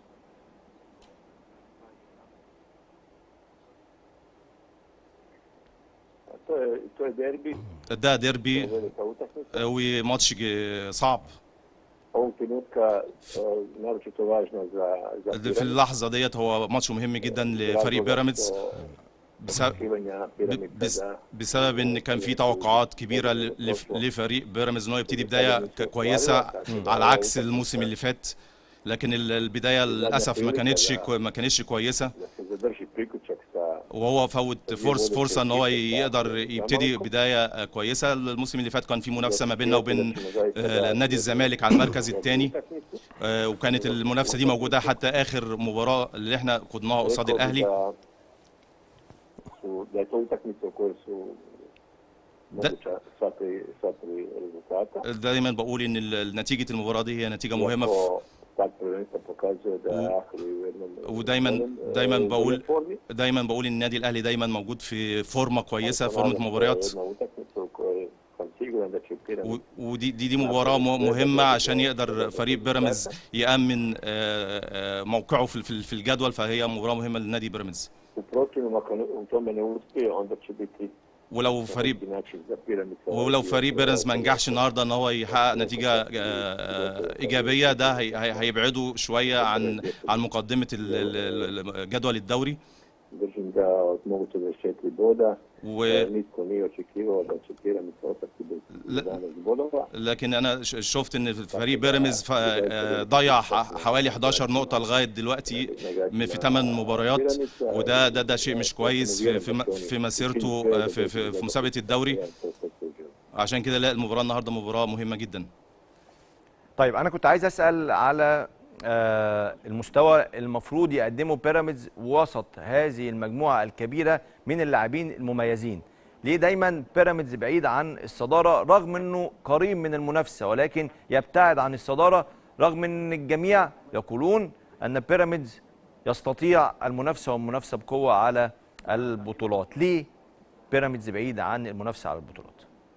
ده ديربي وماتش صعب في اللحظة ديت هو ماتش مهم جدا لفريق بيراميدز بسبب, بسبب ان كان في توقعات كبيره لفريق بيراميدز ان هو يبتدي بدايه كويسه على عكس الموسم اللي فات لكن البدايه للاسف ما كانتش ما كانتش كويسه وهو فوت فرص فرصه ان هو يقدر يبتدي بدايه آه، كويسه الموسم اللي فات كان في منافسه ما بيننا وبين آه، نادي الزمالك على المركز الثاني وكانت المنافسه دي موجوده حتى اخر مباراه اللي احنا خدناها قصاد الاهلي su, da je to utakmica u kojoj su moguća sva tri, sva tri rezultata. دايما بقول ان ال- نتيجه المباراه دي هي نتيجه مهمه في Iako start prvenstva pokazuje da je Ahli u jednom ودايما jednom, دايما e, بقول boljoj formi. دايما بقول ان النادي الاهلي دايما موجود في فورمه كويسه Ponavljam, فورمه to je مباريات Jedna utakmica u kojoj sam siguran da će Piramid و- ودي دي, دي مباراه م- مهمه عشان يقدر فريق بيراميدز يامن آه، آه، موقعه في في- في الجدول فهي مباراه مهمه لنادي بيراميدز u protivnom ako ne- u tome ne uspije onda će biti ولو na فريق neki način za Piramid. ولو فريق بيراميدز ما نجحش النهارده ان هو يحقق نتيجه آه، آه، ايجابيه ده هي- هي- هيبعده شويه عن عن مقدمه ال- ال- ال- جدول الدوري Držim da od moguće 24 boda و e, nitko nije očekivao da će Piramid ostati bez لا. 11 bodova. لكن انا ش- شفت ان فريق بيراميدز ف- آه، ضيع ح- حوالي 11 نقطه لغايه دلوقتي م- في 8 مباريات وده ده ده شيء مش كويس في في م- في مسيرته آه، في في, في مسابقه الدوري عشان كده لا المباراه النهارده مباراه مهمه جدا طيب انا كنت عايز اسال على آه، المستوى المفروض يقدمه بيراميدز وسط هذه المجموعه الكبيره من اللاعبين المميزين ليه دايما بيراميدز بعيد عن الصداره رغم انه قريب من المنافسه ولكن يبتعد عن الصداره رغم ان الجميع يقولون ان بيراميدز يستطيع المنافسه والمنافسه بقوه على البطولات ليه بيراميدز بعيد عن المنافسه على البطولات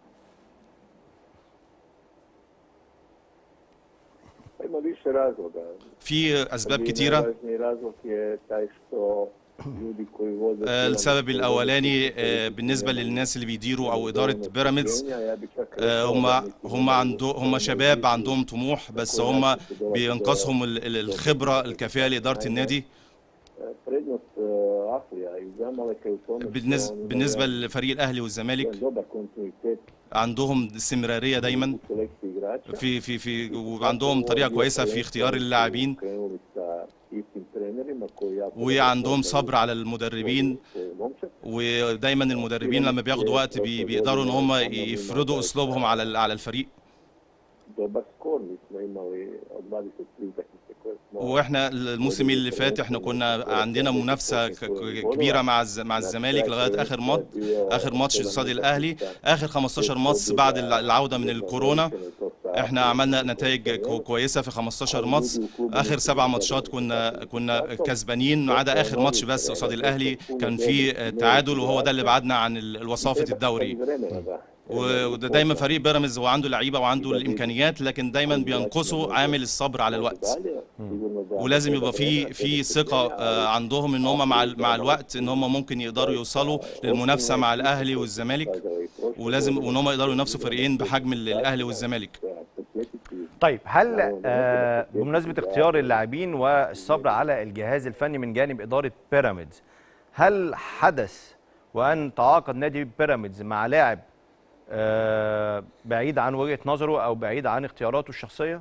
Ima više razloga. في اسباب Prvi كتيره najvažniji razlog je taj što ljudi koji vode آه، Piramid السبب su الاولاني ljudi آه، koji بالنسبه nemaju للناس اللي بيديروا او اداره dovoljno بيراميدز strpljenja, ja bih čak آه، rekao هم da niti هم nemaju عندهم هم dovoljno شباب vizije. عندهم طموح بس هم بينقصهم ال- ال- الخبره الكافيه لاداره النادي Prednost eh, Ahlija i Zamaleka je u tome što بالنسبه oni imaju بالنسبه لفريق الاهلي jedan والزمالك dobar kontinuitet عندهم استمراريه دايما u selekciji igrača. في في في وعندهم طريقه كويسه في اختيار اللاعبين Krenuli sa istim trenerima koji jako وعندهم dobro صبر على المدربين poznaju momčad. ودايما المدربين لما بياخدوا وقت بي- بيقدروا ان هم يفرضوا اسلوبهم على ال- على الفريق Dobar skor, mi smo imali od 23 utakmice koje smo واحنا الموسم اللي فات احنا كنا عندنا منافسه ك- ك- كبيره مع الز- مع الزمالك لغايه اخر ماتش اخر ماتش قصاد الاهلي اخر 15 ماتش بعد الع- العوده من الكورونا احنا عملنا نتائج كو- كويسه في 15 ماتش اخر سبع ماتشات كنا كنا كسبانين ما عدا اخر ماتش بس قصاد الاهلي كان في تعادل وهو ده اللي بعدنا عن ال- الوصافه الدوري و- وده دايما فريق بيراميدز هو عنده لعيبه وعنده الامكانيات لكن دايما بينقصوا عامل الصبر على الوقت ولازم يبقى في في ثقه آه، عندهم ان هم مع ال- مع الوقت ان هم ممكن يقدروا يوصلوا للمنافسه مع الاهلي والزمالك ولازم وان هم يقدروا ينافسوا فريقين بحجم ال- الاهلي والزمالك طيب هل آه بمناسبه اختيار اللاعبين والصبر على الجهاز الفني من جانب اداره بيراميدز هل حدث وان تعاقد نادي بيراميدز مع لاعب آه بعيد عن وجهه نظره او بعيد عن اختياراته الشخصيه؟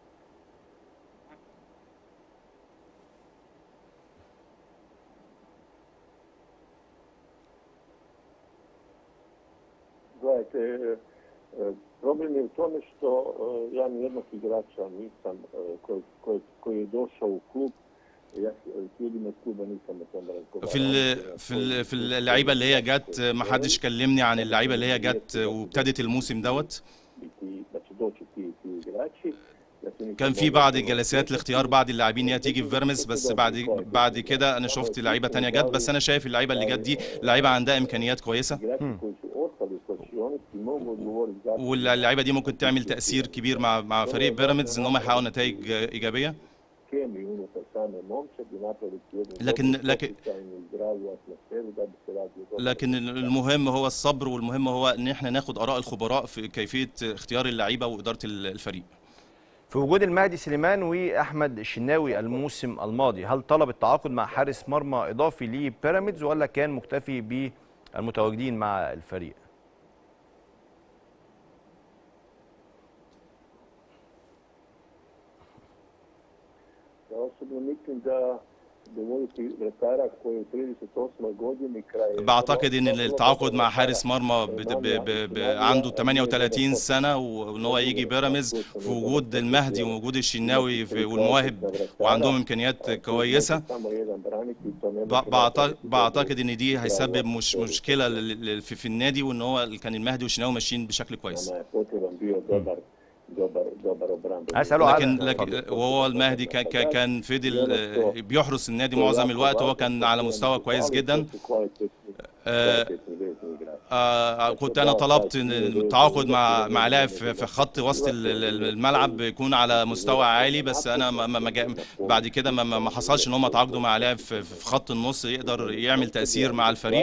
Gledajte, e, e, problem je u tome što e, ja ni jednog igrača nisam, e, koji, koji, koji je došao u klub, ja s ljudima iz kluba nisam o tome razgovarao. في ال في ال في اللعيبه اللي هي جت ما حدش كلمني عن اللعيبه اللي هي جت وابتدت الموسم دوت Biti, da će doći ti, ti igrači. Ja se nisam كان في mogao بعض puno الجلسات لاختيار بعض اللاعبين اللي هي تيجي في فيرمز بس بعد بعد كده انا شفت لعيبه تانية جت بس انا شايف اللعيبه اللي جت دي لعيبه عندها امكانيات كويسه igrači koji su ostali u slačionici mogu odgovoriti zašto واللعيبه دي ممكن تعمل تاثير كبير مع مع فريق بيراميدز ان هم يحققوا نتائج ايجابيه kemiju unutar same momčadi, napraviti jednu لكن- dobru, لكن- poticajnu i zdravu atmosferu da bi se radio dobro. لكن المهم هو الصبر والمهم هو ان احنا ناخد اراء الخبراء في كيفيه اختيار اللعيبه واداره الفريق في وجود المهدي سليمان واحمد الشناوي الموسم الماضي هل طلب التعاقد مع حارس مرمى اضافي لبيراميدز ولا كان مكتفي بالمتواجدين مع الفريق؟ Ja osobno mislim da dovoditi vratara koji u 38. godini kraj بعتقد ان التعاقد مع حارس مرمى ب- ب- ب- ب- عنده 38 سنه وان هو يجي بيراميدز في وجود المهدي ووجود الشناوي في- والمواهب وعندهم امكانيات كويسه samo jedan branitelj to ne ب- može بعت- بعتقد ان دي هيسبب مش مشكله لل- لل- في, في النادي وان هو كان المهدي والشناوي ماشيين بشكل كويس nama je potreban bio dobar dobar dobar obrambeni اساله على لكن اتفضل. لكن وهو المهدي كان كان- كان فضل آه، بيحرس النادي معظم الوقت هو كان على مستوى كويس جدا آه، آه، كنت انا طلبت إن التعاقد مع مع لاعب في في خط وسط ال- ال- الملعب يكون على مستوى عالي بس انا ما ما- ما جا- بعد كده ما- ما ما حصلش ان هم تعاقدوا مع لاعب في في خط النص يقدر يعمل تاثير مع الفريق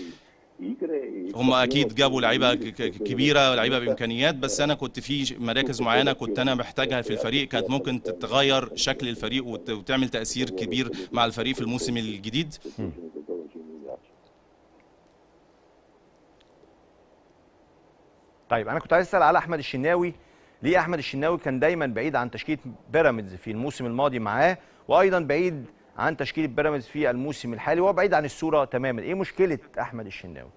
هم اكيد جابوا لعيبه ك- ك- كبيره لعيبه بامكانيات بس انا كنت في مراكز معينه كنت انا محتاجها في الفريق كانت ممكن تغير شكل الفريق وت- وتعمل تاثير كبير مع الفريق في الموسم الجديد طيب انا كنت عايز اسال على احمد الشناوي ليه احمد الشناوي كان دايما بعيد عن تشكيله بيراميدز في الموسم الماضي معاه وايضا بعيد عن تشكيله بيراميدز في الموسم الحالي وهو بعيد عن الصوره تماما ايه مشكله احمد الشناوي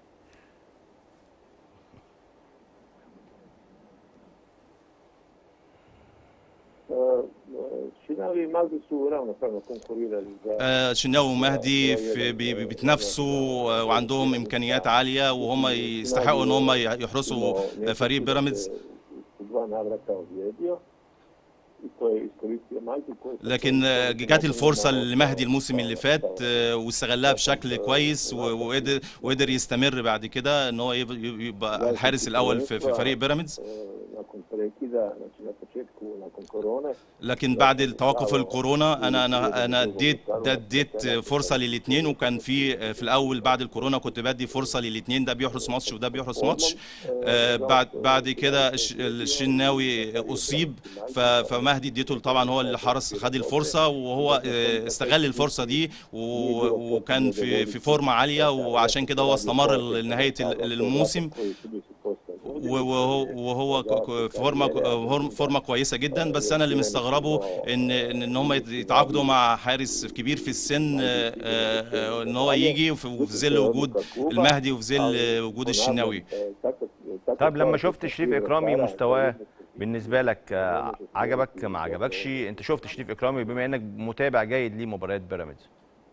Šinavi i Maldi su ravnopravno konkurirali za آه، شناوي ومهدي في بي- بي- بيتنافسوا آه، وعندهم امكانيات عاليه وهم يستحقوا ان هم يحرسوا فريق بيراميدز u dva navrata ozlijedio i to je iskoristio Maldi koji لكن آه، جات الفرصه لمهدي الموسم اللي فات آه، واستغلها بشكل كويس و- وقدر وقدر يستمر بعد كده ان هو يب- يبقى الحارس الاول في في فريق بيراميدز e, nakon prekida, znači na početku nakon korone, لكن بعد توقف الكورونا انا انا انا اديت ده اديت فرصه للاثنين وكان في في الاول بعد الكورونا كنت بدي فرصه للاثنين ده بيحرس ماتش وده بيحرس ماتش آه، بعد بعد كده الش- الشناوي اصيب ف- فمهدي اديته طبعا هو اللي حرس خد الفرصه وهو آه، استغل الفرصه دي و- وكان في في فورمه عاليه وعشان كده هو استمر لنهايه ال- الموسم koji su bili su postali. وهو وهو ك- ك- فورمه فورمه كويسه جدا بس انا اللي مستغربه ان ان إن هم يتعاقدوا مع حارس كبير في السن آه، آه، ان هو يجي وفي وفي ظل وجود المهدي وفي ظل وجود الشناوي طيب لما شفت شريف اكرامي مستواه بالنسبه لك آه، عجبك ما عجبكش انت شفت شريف اكرامي بما انك متابع جيد لمباريات بيراميدز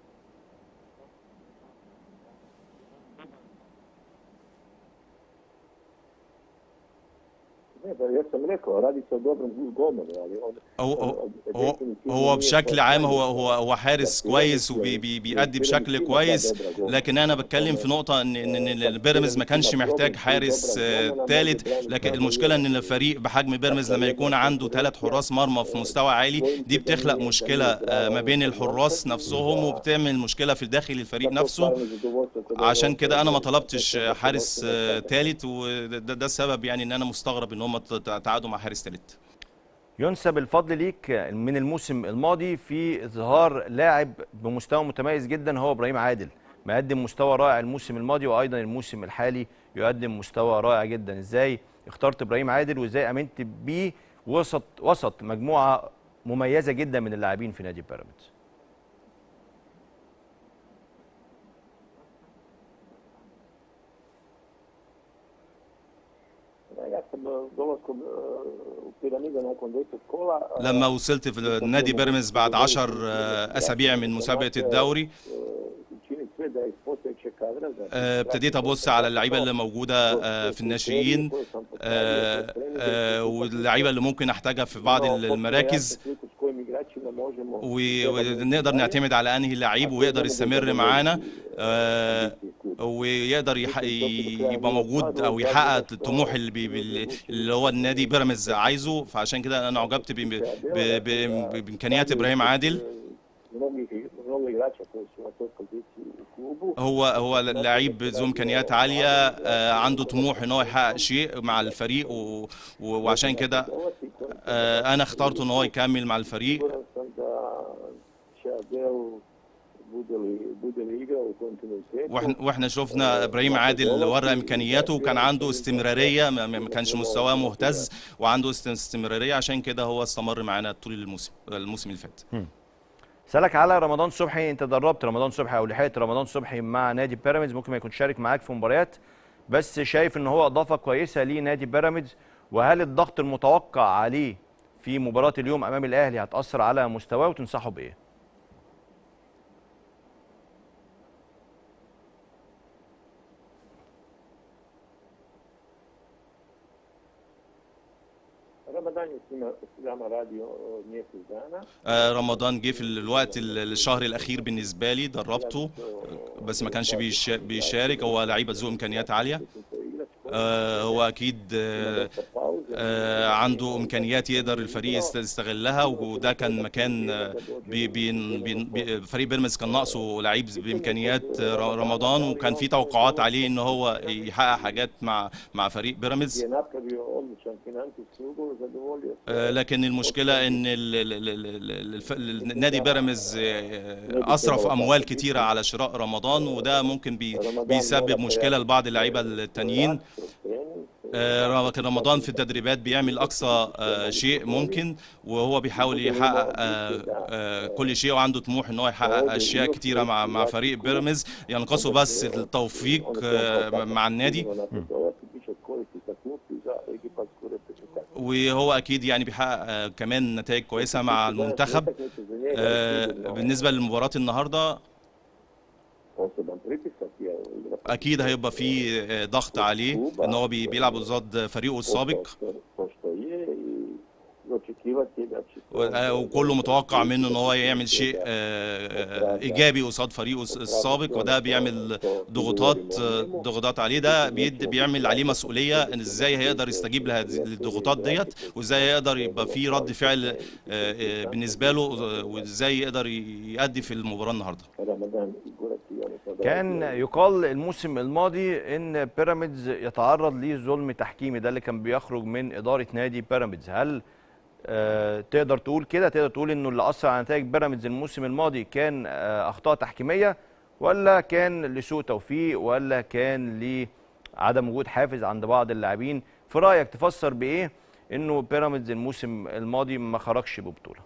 Ne, da, ja sam rekao, radi se o dobrom golmanu, ali on... هو هو هو, هو بشكل عام هو هو هو حارس كويس وبيأدي بشكل كويس لكن انا بتكلم في نقطه ان ان إن بيراميدز ما كانش محتاج حارس ثالث لكن المشكله ان الفريق بحجم بيراميدز لما يكون عنده ثلاث حراس مرمى في مستوى عالي دي بتخلق مشكله آه، ما بين الحراس نفسهم وبتعمل مشكله في داخل الفريق نفسه عشان كده انا ما طلبتش حارس ثالث وده ده السبب يعني ان انا مستغرب ان هم تعادوا مع حارس ثالث ينسب الفضل ليك من الموسم الماضي في اظهار لاعب بمستوى متميز جدا هو ابراهيم عادل مقدم مستوى رائع الموسم الماضي وايضا الموسم الحالي يقدم مستوى رائع جدا ازاي اخترت ابراهيم عادل وازاي امنت بيه وسط وسط مجموعه مميزه جدا من اللاعبين في نادي بيراميدز Ja sam e, dolaskom e, u piramide nakon 10 kola... e, لما وصلت في النادي بيراميدز بعد 10 اسابيع من مسابقه الدوري e, čini sve da iz postojećeg kadra... Da آه، ابتديت ابص على اللعيبه اللي موجوده آه، في الناشئين آه، آه، واللعيبه اللي ممكن احتاجها في بعض المراكز s kojim igračima možemo... و- ونقدر نعتمد على انهي لعيب ويقدر يستمر معانا آه، ويقدر يح- يبقى موجود او يحقق الطموح اللي, بي بي- اللي هو النادي بيراميدز عايزه فعشان كده انا اعجبت ب- ب- ب- بامكانيات ابراهيم عادل mnogih mnogo igrača koji su na toj poziciji u klubu. هو هو لعيب ذو امكانيات عاليه آه، عنده طموح ان هو يحقق شيء مع الفريق و- و- وعشان كده Dolazi koji آه، انا اخترته ان هو يكمل مع الفريق siguran sam da će Adel bude li, bude li igrao u kontinuitetu. واحنا واحنا شفنا ابراهيم عادل ورى امكانياته وكان عنده استمراريه ما ما كانش مستواه مهتز وعنده است- استمراريه عشان كده هو استمر معانا طول الموسم الموسم اللي فات سألك على رمضان صبحي انت دربت رمضان صبحي او لحقت رمضان صبحي مع نادي بيراميدز ممكن ما يكونش شارك معاك في مباريات بس شايف ان هو اضافه كويسه لنادي بيراميدز وهل الضغط المتوقع عليه في مباراه اليوم امام الاهلي هتاثر على مستواه وتنصحه بايه؟ رمضان استلام راديو mjesec dana. آه، رمضان جه في الوقت ال- الشهر الاخير بالنسبه لي دربته آه، بس ما كانش بيشا- بيشارك هو لعيبه ذو امكانيات عاليه آه، هو اكيد آه، آه، عنده امكانيات يقدر الفريق يست- يستغلها وده كان مكان آه، بي بي بي بي فريق بيراميدز كان ناقصه لعيب بامكانيات آه، ر- رمضان وكان في توقعات عليه ان هو يحقق حاجات مع مع فريق بيراميدز je napravio odličan financijski ugovor, zadovoljio آه، لكن المشكله ان ال- ال- ال- ال- الف- النادي بيراميدز آه، اصرف اموال كتيره على شراء رمضان وده ممكن بي بيسبب مشكله لبعض اللعيبه التانيين آه، لكن رمضان في التدريبات بيعمل اقصى آه، شيء ممكن وهو بيحاول يحقق آه، آه، كل شيء وعنده طموح ان هو يحقق اشياء كتيره مع مع فريق بيراميدز ينقصه بس التوفيق آه، مع النادي napredovati, bit će koristi za klub i za egipatsku reprezentaciju. وهو اكيد يعني بيحقق آه، كمان نتائج كويسه مع المنتخب Utakmice za njega آه، je sigurno بالنسبه لمباراه النهارده poseban pritisak jer igra اكيد هيبقى في آه، ضغط عليه ان هو بي- بيلعب قصاد فريقه السابق pošto, pošto je i očekivati da će و- آه، وكله متوقع منه ان هو يعمل شيء آه، آه، ايجابي قصاد فريقه الس- السابق وده بيعمل ضغوطات آه، ضغوطات عليه ده بيد بيعمل عليه مسؤوليه ان ازاي هيقدر يستجيب لهذه للضغوطات ديت وازاي هيقدر يبقى في رد فعل آه، آه، بالنسبه له آه، وازاي يقدر يأدي في المباراه النهارده Ramadan igurati ono sada كان يقال الموسم الماضي ان بيراميدز يتعرض لظلم تحكيمي ده اللي كان بيخرج من اداره نادي بيراميدز هل آه تقدر تقول كده تقدر تقول انه اللي اثر على نتائج بيراميدز الموسم الماضي كان آه اخطاء تحكيميه ولا كان لسوء توفيق ولا كان لعدم وجود حافز عند بعض اللاعبين في رايك تفسر بايه انه بيراميدز الموسم الماضي ما خرجش ببطوله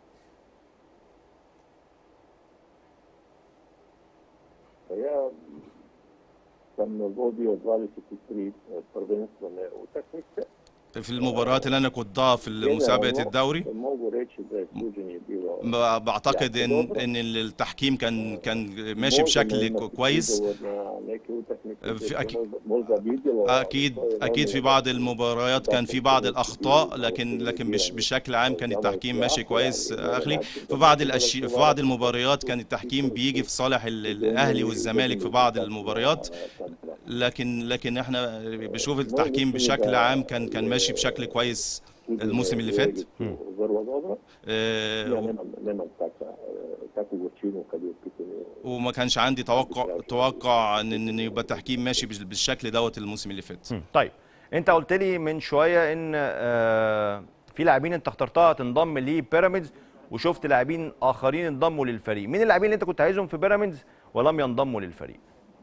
Ja sam vodio 23 prvenstvene utakmice. في المباريات اللي انا كنتها في مسابقه الدوري Mogu reći da je suđenje bilo ب- بعتقد ان ان التحكيم كان كان ماشي بشكل كو- كويس prigovor na neke utakmice في gdje se أكيد- možda- možda vidjelo اكيد اكيد في بعض المباريات كان في بعض الاخطاء لكن لكن بش بشكل عام كان التحكيم ماشي كويس اخلي في بعض الأشي في بعض المباريات كان التحكيم بيجي في صالح ال- الاهلي والزمالك في بعض المباريات لكن لكن احنا بنشوف التحكيم بشكل عام كان كان ماشي بشكل كويس الموسم اللي فات vrlo dobro. Ja آه، nemam, nemam takva, takvu gorčinu kad je u pitanju وما كانش عندي توقع توقع ان ان يبقى التحكيم ماشي بال- بالشكل دوت الموسم اللي فات طيب انت قلت لي من شويه ان آه، في لاعبين انت اخترتها تنضم لبيراميدز وشفت لاعبين اخرين انضموا للفريق مين اللاعبين اللي انت كنت عايزهم في بيراميدز ولم ينضموا للفريق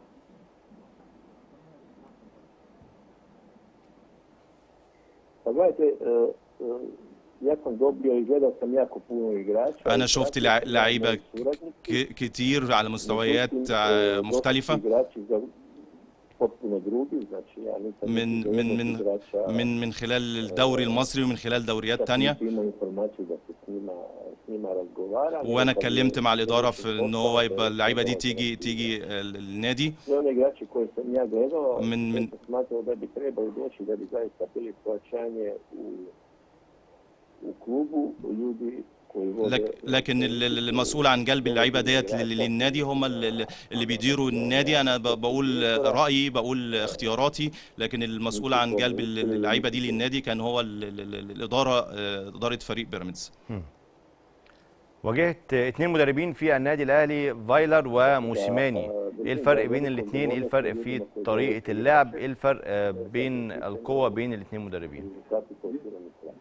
Pa gledajte, e, e, ja sam dobio i gledao sam jako puno igrača. انا i شفت pratio لع- sam لعيبه moji suradnici. ك- كتير على مستويات Međutim, آه، e, došli su مختلفه igrači za potpuno drugi, znači ja nisam من niti من jednog من igrača من من خلال الدوري المصري ومن خلال دوريات čak تانية niti imao informaciju da se s njima, s njima razgovara. وانا Nekad je- اتكلمت مع الاداره في ان هو postao يبقى اللعيبه دي da- تيجي تيجي ال- النادي Sve one igrače koje sam ja gledao, من- ja من- sam smatrao da bi trebali doći, da bi zaista bili pojačanje u, u klubu, ljudi koji vode... لك لكن ال- ال- المسؤول عن جلب اللعيبه ديت لل- للنادي هم ال- اللي بيديروا النادي انا ب- بقول رايي بقول اختياراتي لكن المسؤول عن جلب ال- اللعيبه دي للنادي كان هو ال- ال- ال- الاداره آه، اداره فريق بيراميدز واجهت اثنين مدربين في النادي الاهلي فايلر وموسيماني ايه الفرق بين الاثنين ايه الفرق في طريقه اللعب ايه الفرق آه، بين القوه بين الاثنين مدربين rezultati koji su nam izgledali.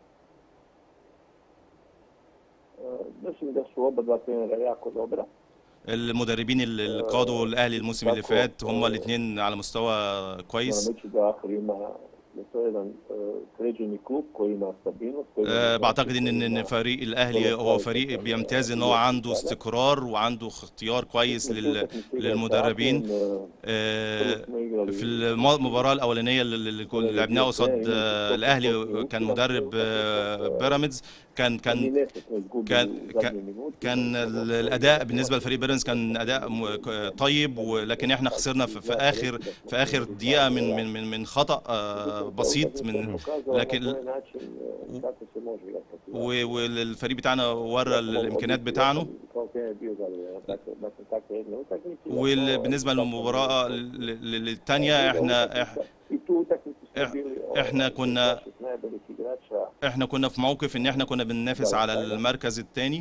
E, Mislim da su oba dva trenera jako dobra. المدربين اللي اللي قادوا الاهلي الموسم اللي فات هم الاثنين على مستوى Moram كويس reći da Ahri ima da to je jedan e, sređeni klub koji ima stabilnost. koji ima أه بعتقد ان ان ima- إن فريق الاهلي هو فريق بيمتاز ان هو عنده استقرار وعنده اختيار كويس لل- للمدربين أه في المباراة الأولانية اللي اللي لعبناها قصاد آه، الأهلي كان مدرب آه، بيراميدز كان كان كان كان ال- الاداء بالنسبه لفريق بيراميدز كان اداء م- ك- طيب ولكن احنا خسرنا في, في اخر في اخر دقيقه من من من, من خطا آه، بسيط من لكن و- والفريق بتاعنا ورى الامكانيات بتاعنا وبالنسبه للمباراه الثانيه احنا إح- احنا كنا احنا كنا في موقف ان احنا كنا بننافس على المركز الثاني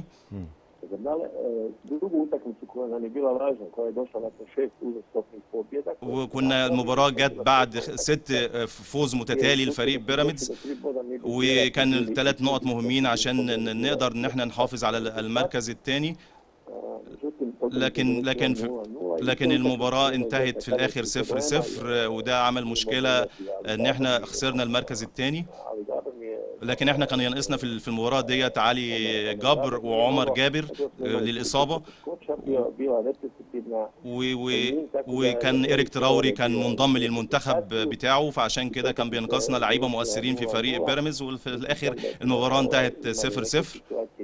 drugu utakmicu koja nam je bila važna, koja je došla nakon šest uzastopnih pobjeda. وكنا المباراه جت بعد ست فوز متتالي لفريق بيراميدز وكان الثلاث نقط مهمين عشان ن- نقدر ان احنا نحافظ على المركز الثاني لكن لكن في لكن المباراة انتهت في الآخر صفر صفر وده عمل مشكلة إن إحنا خسرنا المركز الثاني لكن إحنا كان ينقصنا في في المباراة ديت علي جبر وعمر جابر للإصابة و و وكان إيريك تراوري كان منضم للمنتخب بتاعه فعشان كده كان بينقصنا لعيبة مؤثرين في فريق بيراميدز وفي الآخر المباراة انتهت صفر صفر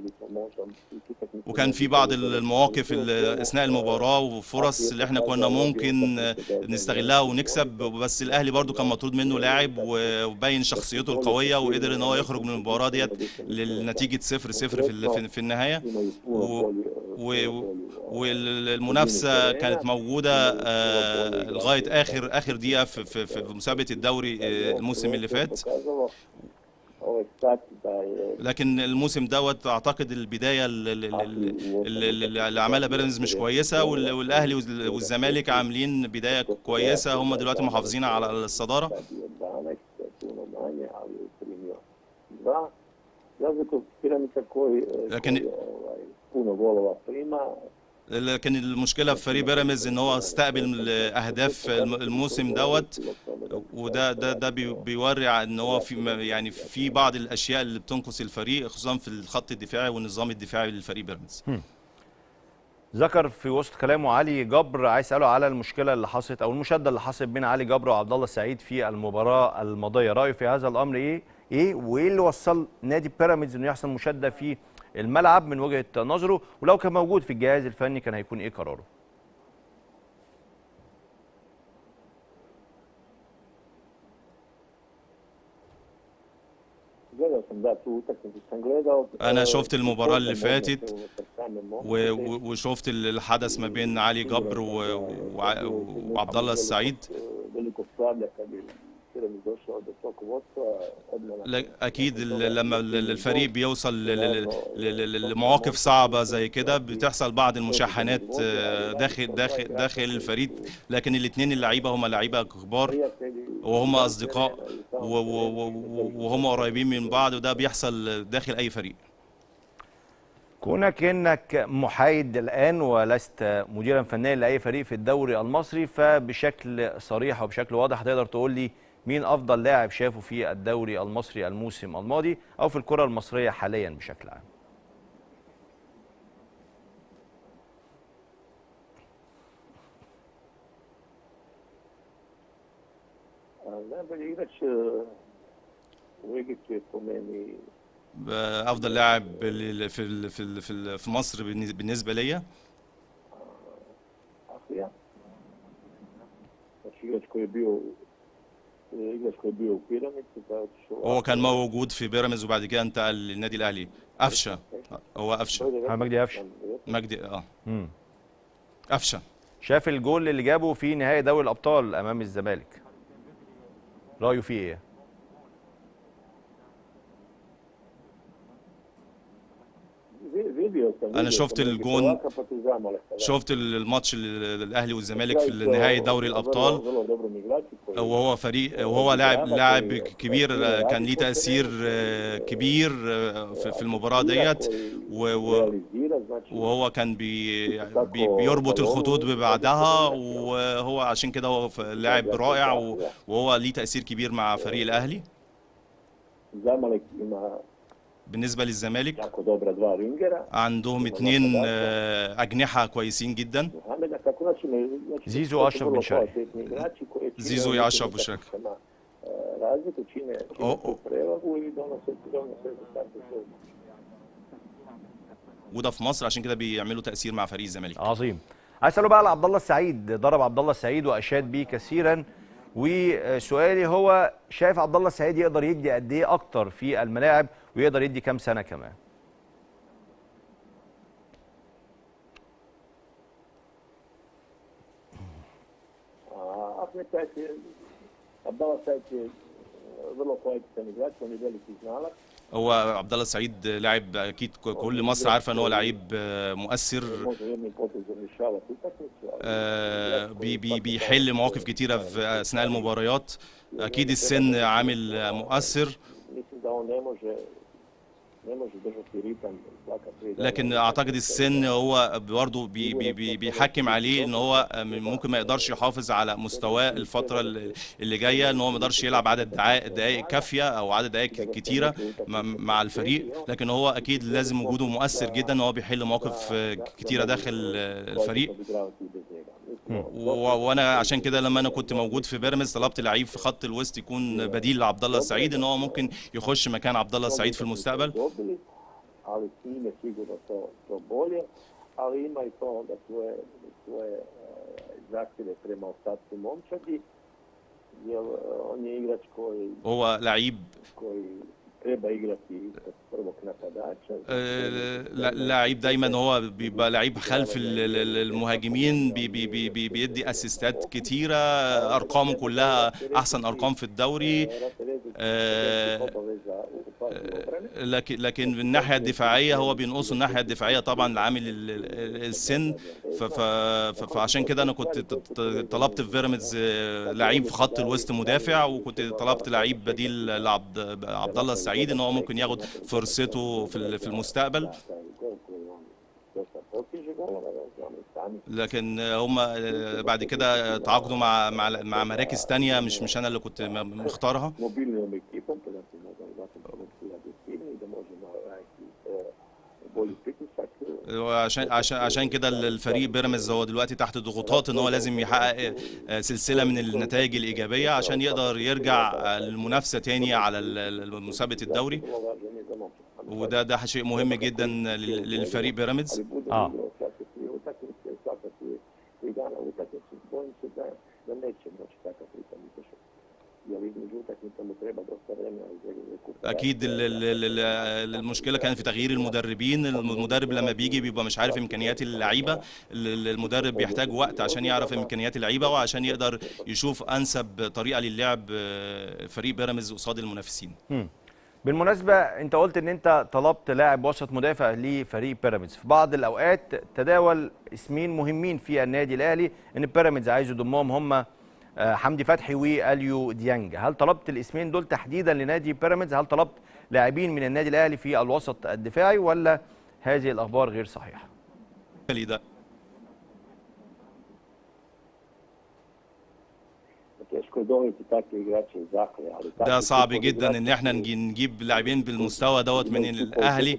وكان في بعض المواقف ال- اثناء المباراه وفرص اللي احنا كنا ممكن نستغلها ونكسب بس الاهلي برضو كان مطرود منه لاعب وبين شخصيته القويه وقدر ان هو يخرج من المباراه ديت لنتيجه صفر صفر في ال- في- في النهايه و- و- والمنافسه كانت موجوده آه، لغايه اخر اخر دقيقه في في في مسابقه الدوري آه، الموسم اللي فات لكن الموسم دوت اعتقد البدايه ال- ال- ال- ال- ال- اللي عملها بيراميدز مش كويسه وال- والاهلي والز- والزمالك عاملين بدايه كويسه هم دلوقتي محافظين على الصداره لكن- لكن puno golova prima لكن المشكله في فريق بيراميدز ان هو استقبل اهداف الم- الموسم دوت وده ده ده بي- بيوري ان هو في م- يعني في بعض الاشياء اللي بتنقص الفريق خصوصا في الخط الدفاعي والنظام الدفاعي للفريق بيراميدز ذكر في وسط كلامه علي جبر عايز اساله على المشكله اللي حصلت او المشاده اللي حصلت بين علي جبر وعبد الله السعيد في المباراه الماضيه رايه في هذا الامر ايه ايه وايه اللي وصل نادي بيراميدز انه يحصل مشاده في الملعب من وجهه نظره ولو كان موجود في الجهاز الفني كان هيكون ايه قراره gledao sam da tu utakmicu sam gledao أنا شفت المباراة اللي Poznam فاتت odnose unutar same momčadi. و- و- وشفت الحدث ما بين علي جبر و- وع- وعبد الله السعيد velikog slavlja kad je Piramid došao do tog vodstva odmah لا- اكيد ال- لما ال- الفريق بيوصل ل- ل- ل- ل- لمواقف صعبه زي كده بتحصل بعض المشاحنات آه، داخل داخل داخل الفريق لكن الاثنين اللعيبه هم لعيبه كبار prijatelji وهم اصدقاء و- و- و- وهم قريبين من بعض وده بيحصل داخل اي فريق كونك انك محايد الان ولست مديرا فنيا لاي فريق في الدوري المصري فبشكل صريح وبشكل واضح تقدر تقول لي مين افضل لاعب شافه في الدوري المصري الموسم الماضي او في الكره المصريه حاليا بشكل عام A najbolji igrač e, u Egiptu je po meni افضل لاعب ال- في ال- في ال- في ال- في مصر بالنسبة- بالنسبه ليا Ahlija. Znači igrač koji je bio e, igrač koji je bio u Piramici, pa je otišao u هو كان موجود في بيراميدز وبعد كده انتقل للنادي الاهلي قفشه هو قفشه محمد مجدي قفشه مجدي اه مم. قفشه شاف الجول اللي جابه في نهائي دوري الابطال امام الزمالك رايه فيه ايه Vi- Vidio sam. أنا vidio شفت sam neki الجون. Slovaka, pa ti znam Aleksandar. شفت الماتش ال- الاهلي والزمالك في النهائي دوري الابطال Vrlo, vrlo dobrom igraču koji وهو فريق وهو لاعب لاعب كبير كان ليه تاثير كبير في في المباراه ديت و- و- وهو كان بي بي بيربط الخطوط ببعضها وهو عشان كده هو لاعب رائع وهو ليه تاثير كبير مع فريق الاهلي بالنسبه للزمالك عندهم اثنين اجنحه كويسين جدا زيزو اشرف بن شرقي زيزو يا اشرف بن شرقي razliku čine, čine tu prevagu i donose, donose rezultate svog وده في مصر عشان كده بيعملوا تاثير مع فريق الزمالك عظيم عايز اساله بقى على عبد الله السعيد ضرب عبد الله السعيد واشاد بيه كثيرا وسؤالي هو شايف عبد الله السعيد يقدر يدي قد ايه اكتر في الملاعب ويقدر يدي كام سنه كمان Ahmet Sajt Abdallah Sajt je vrlo kvalitetan igrač, on je veliki znalac. هو عبد الله السعيد لاعب اكيد كل مصر عارفه ان هو لعيب مؤثر بي بي بيحل مواقف كتيره في اثناء المباريات اكيد السن عامل مؤثر لكن اعتقد السن هو برضه بي بي بي بيحكم عليه ان هو ممكن ما يقدرش يحافظ على مستواه الفتره اللي جايه ان هو ما يقدرش يلعب عدد دقائق كافيه او عدد دقائق كتيره مع الفريق لكن هو اكيد لازم وجوده مؤثر جدا ان هو بيحل مواقف كتيره داخل الفريق وانا عشان كده لما انا كنت موجود في بيراميدز طلبت لعيب في خط الوسط يكون بديل لعبد الله السعيد ان هو ممكن يخش مكان عبد الله السعيد في المستقبل ali s njime sigurno to, to bolje, ali ima i to onda svoje, svoje zahtjeve prema ostatku momčadi, jer on je igrač koji, هو لعيب koji treba igrati kod prvog napadača. لعيب دايما هو بيبقى لعيب خلف المهاجمين بي بي بي بي بيدي اسيستات كتيره ارقامه كلها احسن ارقام في الدوري لكن لكن من الناحيه الدفاعيه هو بينقصه الناحيه الدفاعيه طبعا لعامل السن فعشان كده انا كنت طلبت في بيراميدز لعيب في خط الوسط مدافع وكنت طلبت لعيب بديل لعبد عبد الله السعيد ان هو ممكن ياخد فرصته في في المستقبل لكن هم بعد كده تعاقدوا مع مع مع مراكز تانية مش مش انا اللي كنت مختارها وعشان عشان عشان كده الفريق بيراميدز هو دلوقتي تحت ضغوطات ان هو لازم يحقق سلسله من النتائج الايجابيه عشان يقدر يرجع للمنافسه تاني على مسابقه الدوري وده ده شيء مهم جدا للفريق بيراميدز اه اكيد المشكله كانت في تغيير المدربين المدرب لما بيجي بيبقى مش عارف امكانيات اللعيبه المدرب بيحتاج وقت عشان يعرف امكانيات اللعيبه وعشان يقدر يشوف انسب طريقه للعب فريق بيراميدز قصاد المنافسين بالمناسبة أنت قلت إن أنت طلبت لاعب وسط مدافع لفريق بيراميدز، في بعض الأوقات تداول اسمين مهمين في النادي الأهلي إن بيراميدز عايز يضمهم هم حمدي فتحي واليو ديانج، هل طلبت الاسمين دول تحديدا لنادي بيراميدز؟ هل طلبت لاعبين من النادي الأهلي في الوسط الدفاعي ولا هذه الأخبار غير صحيحة؟ ده ده صعب جدا ان احنا نجيب لاعبين بالمستوى دوت من الاهلي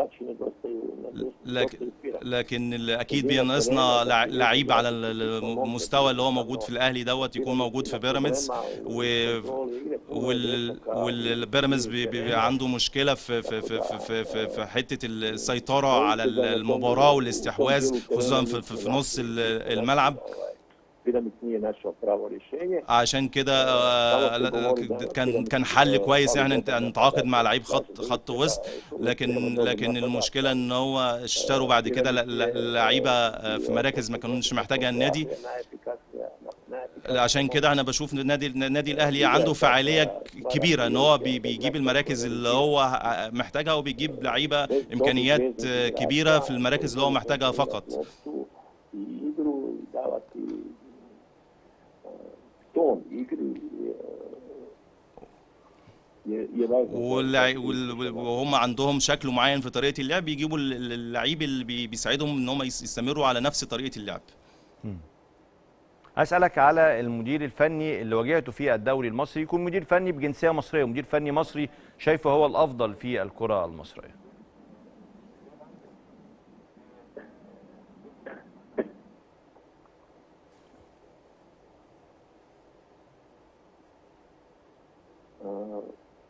لكن لكن اكيد بينقصنا لعيب على المستوى اللي هو موجود في الاهلي دوت يكون موجود في بيراميدز و والبيراميدز بيبقى عنده مشكله في في في في في, في حته السيطره على المباراه والاستحواذ خصوصا في, في, في نص الملعب عشان كده كان كان حل كويس يعني نتعاقد مع لعيب خط خط وسط لكن لكن المشكله ان هو اشتروا بعد كده لعيبه في مراكز ما كانوش محتاجها النادي عشان كده انا بشوف النادي النادي الاهلي عنده فعاليه كبيره ان هو بيجيب المراكز اللي هو محتاجها وبيجيب لعيبه امكانيات كبيره في المراكز اللي هو محتاجها فقط واللع- وال- وهم عندهم شكل معين في طريقه اللعب يجيبوا ال- ال- اللعيب اللي بي- بيساعدهم ان هم يس- يستمروا على نفس طريقه اللعب اسالك على المدير الفني اللي واجهته في الدوري المصري يكون مدير فني بجنسيه مصريه ومدير فني مصري شايفه هو الافضل في الكره المصريه A,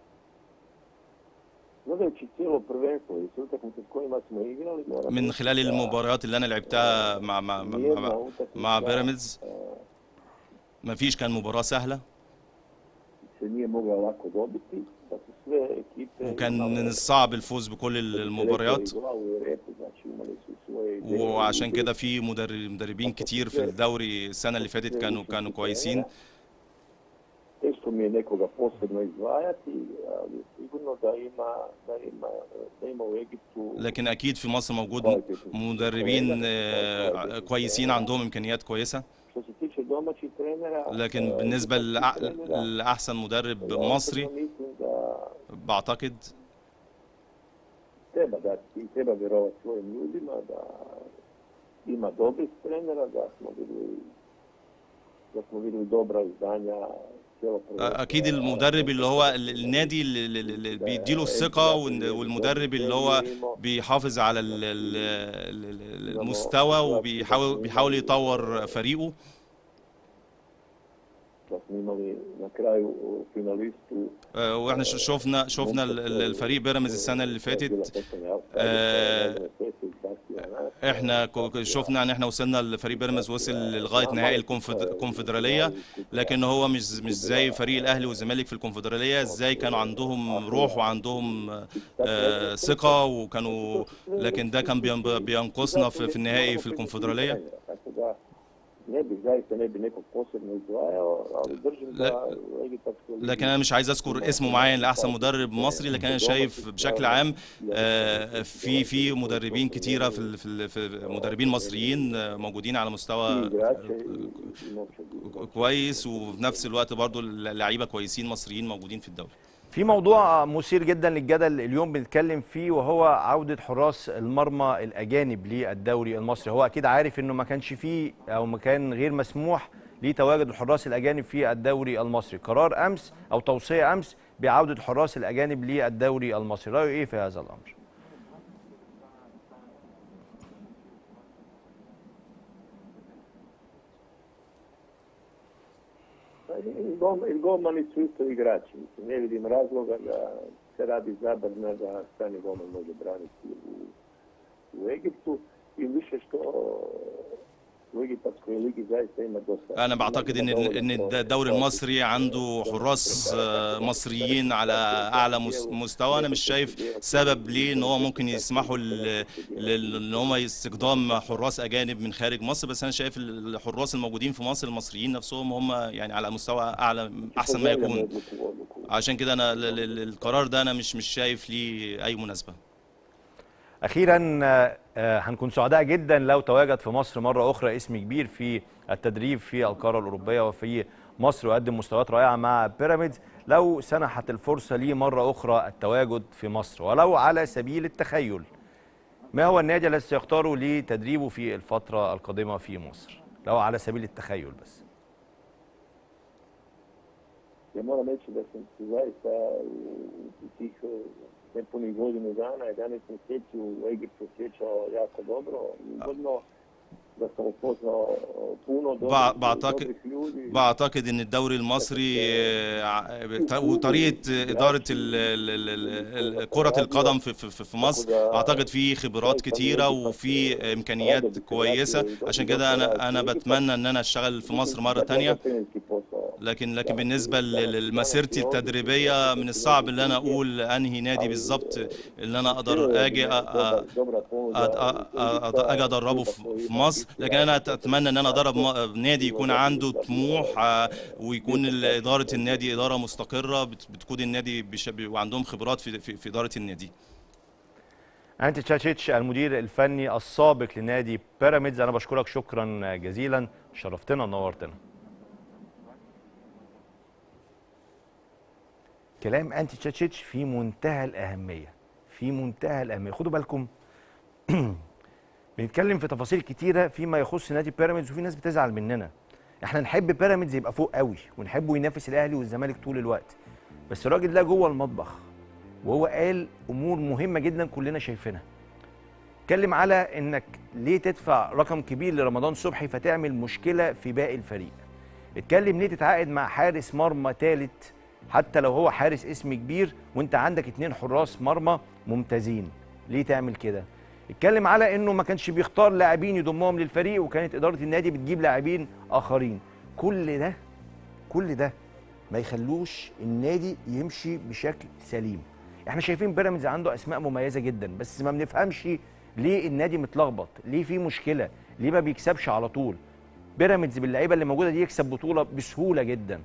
Gledajući cijelo prvenstvo i sve utakmice s kojima smo igrali, moram من reći خلال da المباريات اللي انا لعبتها مع مع مع, nijedna مع, utakmica, مع بيراميدز a, ما فيش كان مباراه سهله se nije mogla lako dobiti, da su sve ekipe وكان من imale الصعب الفوز بكل ال- المباريات glavu i repu, znači imali su svoje ideje. وعشان كده في مدرب مدربين كتير في الدوري السنه اللي فاتت كانوا كانوا كويسين Teško mi je nekoga posebno izdvajati, ali sigurno da ima, da ima, da ima u Egiptu لكن اكيد في مصر موجود مدربين آه، كويسين عندهم امكانيات كويسه Što se tiče domaćih trenera... لكن eh, بالنسبه domaćih لأع- trenera, لاحسن مدرب ja مصري osobno mislim da بعتقد treba dati, i treba vjerovati svojim ljudima, da ima dobrih trenera, da smo vidjeli da smo vidjeli dobra izdanja cijelo prvenstvo. اكيد المدرب اللي هو ال- النادي اللي- اللي اللي بيديله الثقه وال- والمدرب اللي هو بيحافظ على ال- ال- ال- المستوى وبيحاول بيحاول يطور فريقه da smo imali na kraju finalistu آه، واحنا ش- شفنا شفنا ال- ال- الفريق بيراميدز السنه اللي فاتت آه، احنا كو- شفنا ان احنا وصلنا الفريق بيراميدز وصل لغايه نهائي الكونفد- الكونفدراليه لكن هو مش مش زي فريق الاهلي والزمالك في الكونفدراليه ازاي كانوا عندهم روح وعندهم آه، ثقه وكانوا لكن ده كان بين- بينقصنا في في النهائي في الكونفدراليه Tako da ne bih zaista ne bi nekog posebno izdvajao, ali držim لا- da Egipatska liga لكن انا مش عايز اذكر اسم معين لاحسن مدرب مصري لكن انا شايف بشكل عام آه، في في مدربين كتيره في ال- في ال- في مدربين مصريين آه، موجودين على i مستوى igrače i, i momčadi. كويس وفي نفس الوقت برضو اللعيبه كويسين مصريين موجودين في الدوري في موضوع مثير جدا للجدل اليوم بنتكلم فيه وهو عودة حراس المرمى الأجانب للدوري المصري هو أكيد عارف إنه ما كانش فيه أو ما كان غير مسموح لتواجد الحراس الأجانب في الدوري المصري قرار أمس أو توصية أمس بعودة الحراس الأجانب للدوري المصري رأيه إيه في هذا الأمر؟ I gol- I golmani su isto igrači. Mislim, ne vidim razloga da se radi zabrana da strani golman može braniti u, u Egiptu. I više što u Egipatskoj ligi zaista ima dosta. انا بعتقد ان ال- ان الدوري المصري عنده حراس آه، مصريين على اعلى مس- مستوى انا مش شايف سبب ليه ان هو ممكن يسمحوا ل- ل- ان هم استخدام حراس اجانب من خارج مصر بس انا شايف الحراس الموجودين في مصر المصريين نفسهم هم يعني على مستوى اعلى احسن ما يكون Odluku, odluku. عشان كده انا ال- ال- القرار ده انا مش مش شايف ليه اي مناسبه أخيرا آه، آه، هنكون سعداء جدا لو تواجد في مصر مرة أخرى اسم كبير في التدريب في القارة الأوروبية وفي مصر وقدم مستويات رائعة مع بيراميدز لو سنحت الفرصة ليه مرة أخرى التواجد في مصر ولو على سبيل التخيل ما هو النادي الذي سيختاره لتدريبه في الفترة القادمة في مصر لو على سبيل التخيل بس Ja moram reći da sam se zaista u, u tih eh, nepunih godinu dana, 11 mjeseci u Egiptu osjećao jako dobro, ugodno, da sam upoznao eh, puno dobrih, بع- بعتقد dobrih ljudi. بعتقد ان الدوري المصري آه، ع- وطريقه اداره ال- ال- ال- ال- كره القدم في في في مصر اعتقد في خبرات كتيره وفي امكانيات كويسه عشان كده انا انا بتمنى ان انا اشتغل في مصر مره تانية Trenerski posao. لكن لكن بالنسبه ل- لمسيرتي التدريبيه من الصعب ان انا اقول انهي نادي بالظبط اللي انا اقدر اجي أ- أ- Dobra ponuda. أد- أ- أ- اجي ادربه في في مصر لكن انا اتمنى ان انا ادرب م- نادي يكون عنده طموح آه، ويكون ال- اداره النادي اداره مستقره بت- بتقود النادي بش- وعندهم خبرات في في في اداره النادي أنت تشاتشيتش المدير الفني السابق لنادي بيراميدز أنا بشكرك شكرا جزيلا شرفتنا ونورتنا كلام انتي تشاتشيتش في منتهى الاهميه في منتهى الاهميه خدوا بالكم بنتكلم في تفاصيل كتيره فيما يخص نادي بيراميدز وفي ناس بتزعل مننا احنا نحب بيراميدز يبقى فوق قوي ونحبه ينافس الاهلي والزمالك طول الوقت بس الراجل ده جوه المطبخ وهو قال امور مهمه جدا كلنا شايفينها اتكلم على انك ليه تدفع رقم كبير لرمضان صبحي فتعمل مشكله في باقي الفريق اتكلم ليه تتعاقد مع حارس مرمى ثالث حتى لو هو حارس اسم كبير وانت عندك اتنين حراس مرمى ممتازين ليه تعمل كده اتكلم على انه ما كانش بيختار لاعبين يضمهم للفريق وكانت اداره النادي بتجيب لاعبين اخرين كل ده كل ده ما يخلوش النادي يمشي بشكل سليم احنا شايفين بيراميدز عنده اسماء مميزه جدا بس ما بنفهمش ليه النادي متلخبط ليه في مشكله ليه ما بيكسبش على طول بيراميدز باللعيبه اللي موجوده دي يكسب بطوله بسهوله جدا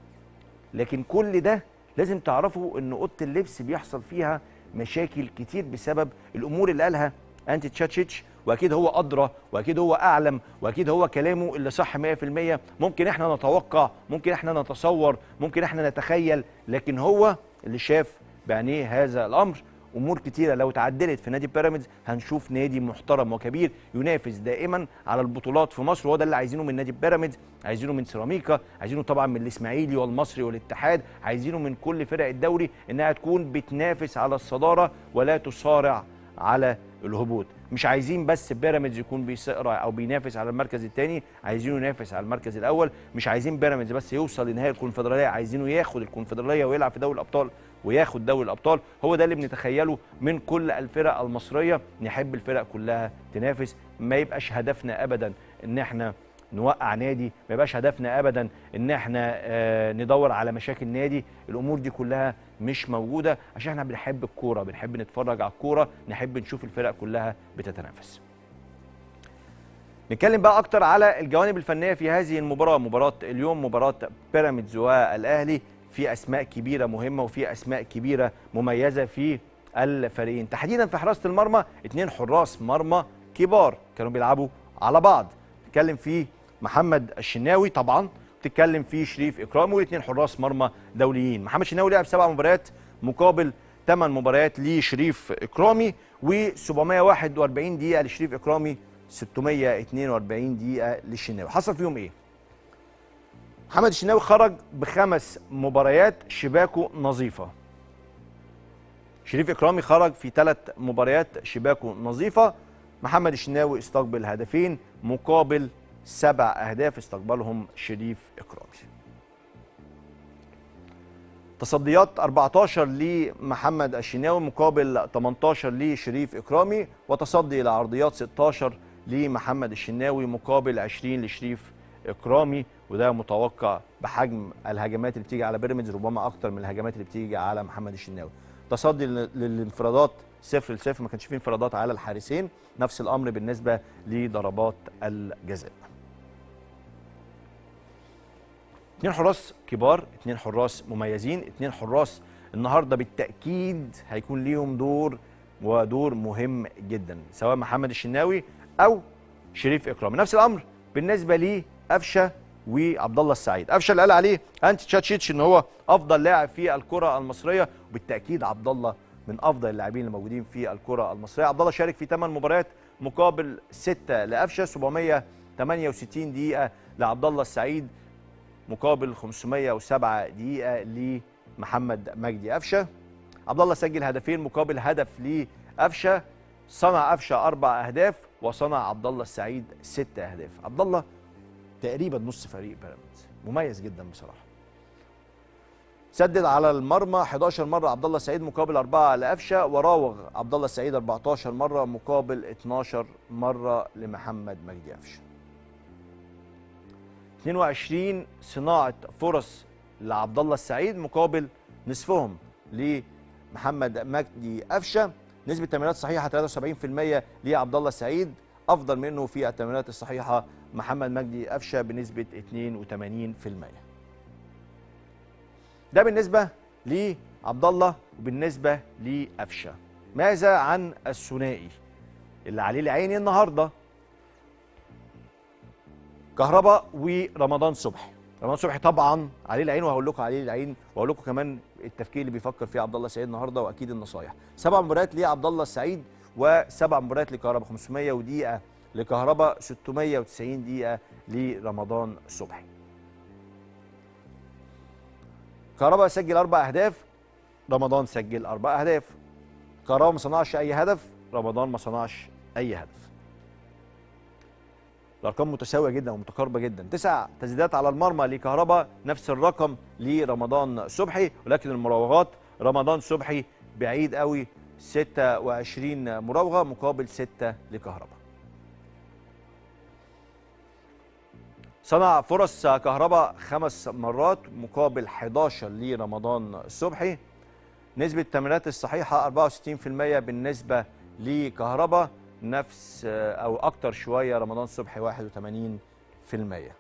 لكن كل ده لازم تعرفوا ان اوضه اللبس بيحصل فيها مشاكل كتير بسبب الامور اللي قالها انتي تشاتشيتش واكيد هو ادرى واكيد هو اعلم واكيد هو كلامه اللي صح 100% ممكن احنا نتوقع ممكن احنا نتصور ممكن احنا نتخيل لكن هو اللي شاف بعينيه هذا الامر امور كتيره لو اتعدلت في نادي بيراميدز هنشوف نادي محترم وكبير ينافس دائما على البطولات في مصر وهو ده اللي عايزينه من نادي بيراميدز عايزينه من سيراميكا عايزينه طبعا من الاسماعيلي والمصري والاتحاد عايزينه من كل فرق الدوري انها تكون بتنافس على الصداره ولا تصارع على الهبوط مش عايزين بس بيراميدز يكون بيصارع او بينافس على المركز الثاني عايزينه ينافس على المركز الاول مش عايزين بيراميدز بس يوصل لنهائي الكونفدراليه عايزينه ياخد الكونفدراليه ويلعب في دوري الابطال وياخد دوري الابطال هو ده اللي بنتخيله من كل الفرق المصريه نحب الفرق كلها تنافس ما يبقاش هدفنا ابدا ان احنا نوقع نادي ما يبقاش هدفنا ابدا ان احنا آه ندور على مشاكل نادي الامور دي كلها مش موجوده عشان احنا بنحب الكوره بنحب نتفرج على الكوره نحب نشوف الفرق كلها بتتنافس نتكلم بقى اكتر على الجوانب الفنيه في هذه المباراه مباراه اليوم مباراه بيراميدز والاهلي في اسماء كبيره مهمه وفي اسماء كبيره مميزه في الفريقين تحديدا في حراسه المرمى اثنين حراس مرمى كبار كانوا بيلعبوا على بعض نتكلم في محمد الشناوي طبعا بتتكلم في شريف اكرامي واثنين حراس مرمى دوليين محمد الشناوي لعب سبع مباريات مقابل ثمان مباريات لشريف اكرامي و741 دقيقه لشريف اكرامي 642 دقيقه للشناوي حصل فيهم ايه محمد الشناوي خرج بخمس مباريات شباكه نظيفه شريف اكرامي خرج في ثلاث مباريات شباكه نظيفه محمد الشناوي استقبل هدفين مقابل سبع اهداف استقبلهم شريف اكرامي تصديات 14 لمحمد الشناوي مقابل 18 لشريف اكرامي وتصدي لعرضيات 16 لمحمد الشناوي مقابل 20 لشريف اكرامي وده متوقع بحجم الهجمات اللي بتيجي على بيراميدز ربما اكتر من الهجمات اللي بتيجي على محمد الشناوي تصدي للانفرادات صفر لصفر ما كانش فيه انفرادات على الحارسين نفس الامر بالنسبه لضربات الجزاء اثنين حراس كبار اثنين حراس مميزين اثنين حراس النهارده بالتاكيد هيكون ليهم دور ودور مهم جدا سواء محمد الشناوي او شريف اكرامي نفس الامر بالنسبه لي قفشه وعبد الله السعيد قفشه اللي قال عليه انتي تشاتشيتش ان هو افضل لاعب في الكره المصريه وبالتاكيد عبد الله من افضل اللاعبين اللي موجودين في الكره المصريه عبد الله شارك في 8 مباريات مقابل 6 لقفشه 768 دقيقه لعبد الله السعيد مقابل 507 دقيقه لمحمد مجدي قفشه عبد الله سجل هدفين مقابل هدف لقفشه صنع قفشه اربع اهداف وصنع عبد الله السعيد ست اهداف عبد الله تقريبا نص فريق بيراميدز مميز جدا بصراحه سدد على المرمى 11 مره عبد الله السعيد مقابل 4 لقفشه وراوغ عبد الله السعيد 14 مره مقابل 12 مره لمحمد مجدي قفشه 22 صناعه فرص لعبد الله السعيد مقابل نصفهم لمحمد مجدي قفشه نسبه تمريرات صحيحه 73% لعبد الله السعيد افضل منه في التمريرات الصحيحه محمد مجدي قفشه بنسبه 82% ده بالنسبه لعبد الله وبالنسبه لقفشه ماذا عن الثنائي اللي عليه العين النهارده كهربا ورمضان صبحي رمضان صبحي طبعا عليه العين وهقول لكم عليه العين واقول لكم كمان التفكير اللي بيفكر فيه عبد الله السعيد النهارده واكيد النصايح سبع مباريات لعبد الله السعيد وسبع مباريات لكهرباء 500 ودقيقه لكهرباء 690 دقيقه لرمضان صبحي كهرباء سجل اربع اهداف رمضان سجل اربع اهداف كهرباء ما صنعش اي هدف رمضان ما صنعش اي هدف الارقام متساويه جدا ومتقاربه جدا تسع تسديدات على المرمى لكهرباء نفس الرقم لرمضان صبحي ولكن المراوغات رمضان صبحي بعيد قوي 26 مراوغه مقابل 6 لكهرباء صنع فرص كهرباء خمس مرات مقابل 11 لرمضان صبحي نسبة التمريرات الصحيحة 64% بالنسبة لكهرباء نفس أو أكتر شوية رمضان صبحي 81%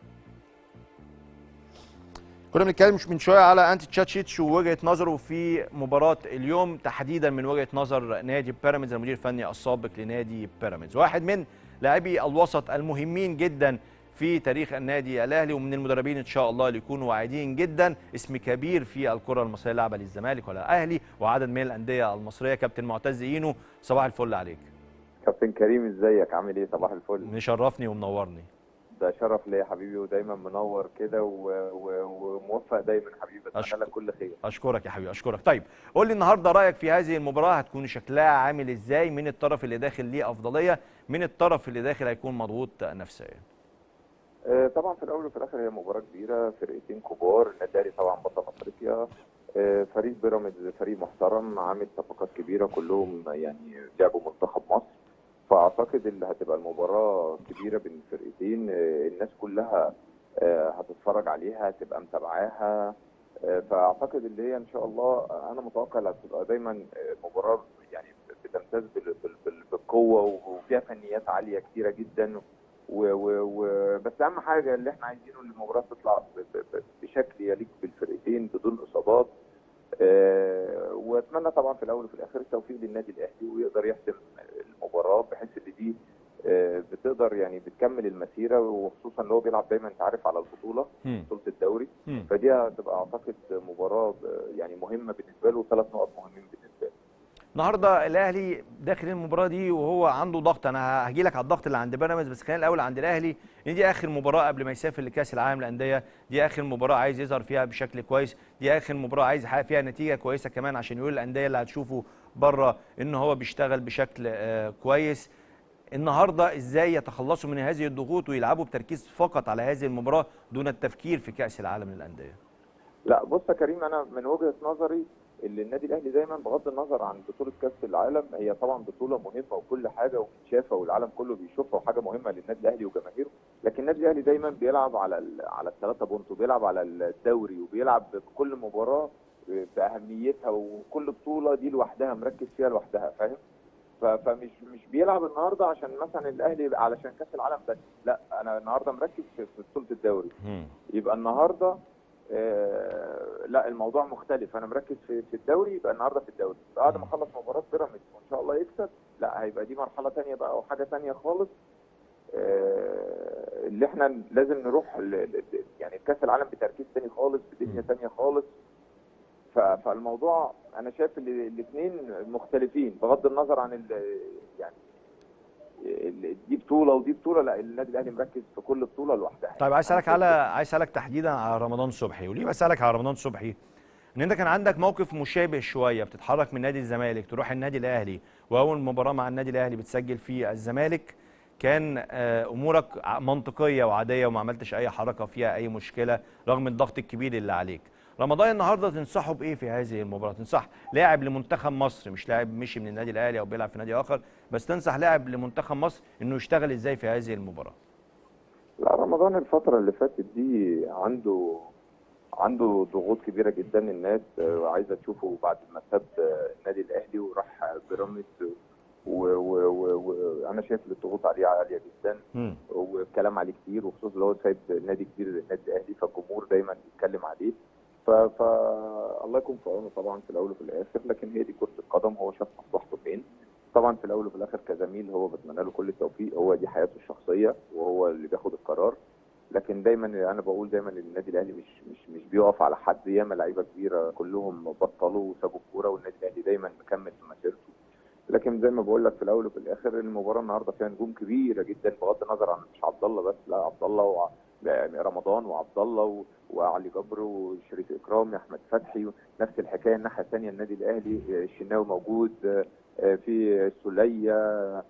كنا بنتكلم من شويه على انتي تشاتشيتش ووجهه نظره في مباراه اليوم تحديدا من وجهه نظر نادي بيراميدز المدير الفني السابق لنادي بيراميدز واحد من لاعبي الوسط المهمين جدا في تاريخ النادي الاهلي ومن المدربين ان شاء الله اللي يكونوا واعدين جدا اسم كبير في الكره المصريه لعبه للزمالك والاهلي وعدد من الانديه المصريه كابتن معتز اينو صباح الفل عليك كابتن كريم ازيك عامل ايه صباح الفل مشرفني ومنورني ده شرف ليا حبيبي ودايما منور كده و- و- وموفق دايما حبيبي أشكر. بتمنى لك كل خير اشكرك يا حبيبي اشكرك طيب قول لي النهارده رايك في هذه المباراه هتكون شكلها عامل ازاي من الطرف اللي داخل ليه افضليه من الطرف اللي داخل هيكون مضغوط نفسيا آه، طبعا في الاول وفي الاخر هي مباراه كبيره فرقتين كبار النادي الاهلي طبعا بطل افريقيا آه، فريق بيراميدز فريق محترم عامل صفقات كبيره كلهم يعني لعبوا منتخب مصر فاعتقد اللي هتبقى المباراه كبيره بين الفرقتين آه، الناس كلها آه، هتتفرج عليها هتبقى متابعاها آه، فاعتقد اللي هي ان شاء الله انا متوقع انها هتبقى دايما آه، مباراه يعني بتمتاز بال- بال- بال- بالقوه وفيها فنيات عاليه كتيره جدا و و و بس اهم حاجه اللي احنا عايزينه ان المباراه تطلع ب- ب- ب- بشكل يليق بالفرقتين بدون اصابات آه، واتمنى طبعا في الاول وفي الاخر التوفيق للنادي الاهلي ويقدر يحسم المباراه بحيث ان دي آه، بتقدر يعني بتكمل المسيره وخصوصا اللي هو بيلعب دايما انت عارف على البطوله مم. بطوله الدوري مم. فدي هتبقى اعتقد مباراه ب- يعني مهمه بالنسبه له وثلاث نقط مهمين بالنسبه له النهارده الاهلي داخل المباراه دي وهو عنده ضغط انا هجي لك على الضغط اللي عند بيراميدز بس خلينا الاول عند الاهلي ان دي اخر مباراه قبل ما يسافر لكاس العالم للانديه دي اخر مباراه عايز يظهر فيها بشكل كويس دي اخر مباراه عايز يحقق فيها نتيجه كويسه كمان عشان يقول للانديه اللي هتشوفه بره ان هو بيشتغل بشكل آه، كويس النهارده ازاي يتخلصوا من هذه الضغوط ويلعبوا بتركيز فقط على هذه المباراه دون التفكير في كاس العالم للانديه لا بص يا كريم انا من وجهه نظري اللي النادي الاهلي دايما بغض النظر عن بطوله كاس العالم هي طبعا بطوله مهمه وكل حاجه ومتشافه والعالم كله بيشوفها وحاجه مهمه للنادي الاهلي وجماهيره لكن النادي الاهلي دايما بيلعب على ال على الثلاثه بونت وبيلعب على الدوري وبيلعب بكل مباراه باهميتها وكل بطوله دي لوحدها مركز فيها لوحدها فاهم ف- فمش مش بيلعب النهارده عشان مثلا الاهلي يبقى علشان كاس العالم بس لا انا النهارده مركز في في بطوله الدوري يبقى النهارده آه لا الموضوع مختلف انا مركز في في الدوري يبقى النهارده في الدوري بعد ما اخلص مباراه بيراميدز وان شاء الله يكسب لا هيبقى دي مرحله تانية بقى او حاجه تانية خالص آه اللي احنا لازم نروح ل- ل- ل- يعني كاس العالم بتركيز تاني خالص بدنيا تانية خالص ف- فالموضوع انا شايف ان الاثنين مختلفين بغض النظر عن ال- يعني ال- دي بطوله ودي بطوله لا النادي الاهلي مركز في كل بطوله لوحدها طيب عايز اسالك على عايز اسالك تحديدا على رمضان صبحي وليه بسالك على رمضان صبحي ان انت كان عندك موقف مشابه شويه بتتحرك من نادي الزمالك تروح النادي الاهلي واول مباراه مع النادي الاهلي بتسجل في الزمالك كان آه، امورك ع- منطقيه وعاديه وما عملتش اي حركه فيها اي مشكله رغم الضغط الكبير اللي عليك رمضان النهارده تنصحه بايه في هذه المباراه تنصح لاعب لمنتخب مصر مش لاعب مشي من النادي الاهلي او بيلعب في نادي اخر بس تنصح لاعب لمنتخب مصر انه يشتغل ازاي في هذه المباراه لا رمضان الفترة اللي فاتت دي عنده عنده ضغوط كبيرة جدا الناس آه، عايزة تشوفه بعد ما ساب آه، النادي الأهلي وراح بيراميدز وانا و و و أنا شايف إن الضغوط عليه عالية جدا مم. والكلام عليه كتير وخصوصا اللي هو سايب نادي كبير زي النادي الأهلي فالجمهور دايما بيتكلم عليه ف... ف الله يكون في عونه طبعا في الأول وفي الآخر لكن هي دي كرة القدم هو شاف مصلحته فين طبعا في الاول وفي الاخر كزميل هو بتمنى له كل التوفيق هو دي حياته الشخصيه وهو اللي بياخد القرار لكن دايما انا بقول دايما ان النادي الاهلي مش مش مش بيقف على حد ياما لعيبه كبيره كلهم بطلوا وسابوا الكوره والنادي الاهلي دايما مكمل في مسيرته لكن زي ما بقول لك في الاول وفي الاخر المباراه النهارده فيها نجوم كبيره جدا بغض النظر عن مش عبد الله بس لا عبد الله وع... يعني رمضان وعبد الله و... وعلي جبر وشريف اكرامي احمد فتحي نفس الحكايه الناحيه الثانيه النادي الاهلي الشناوي موجود في السوليه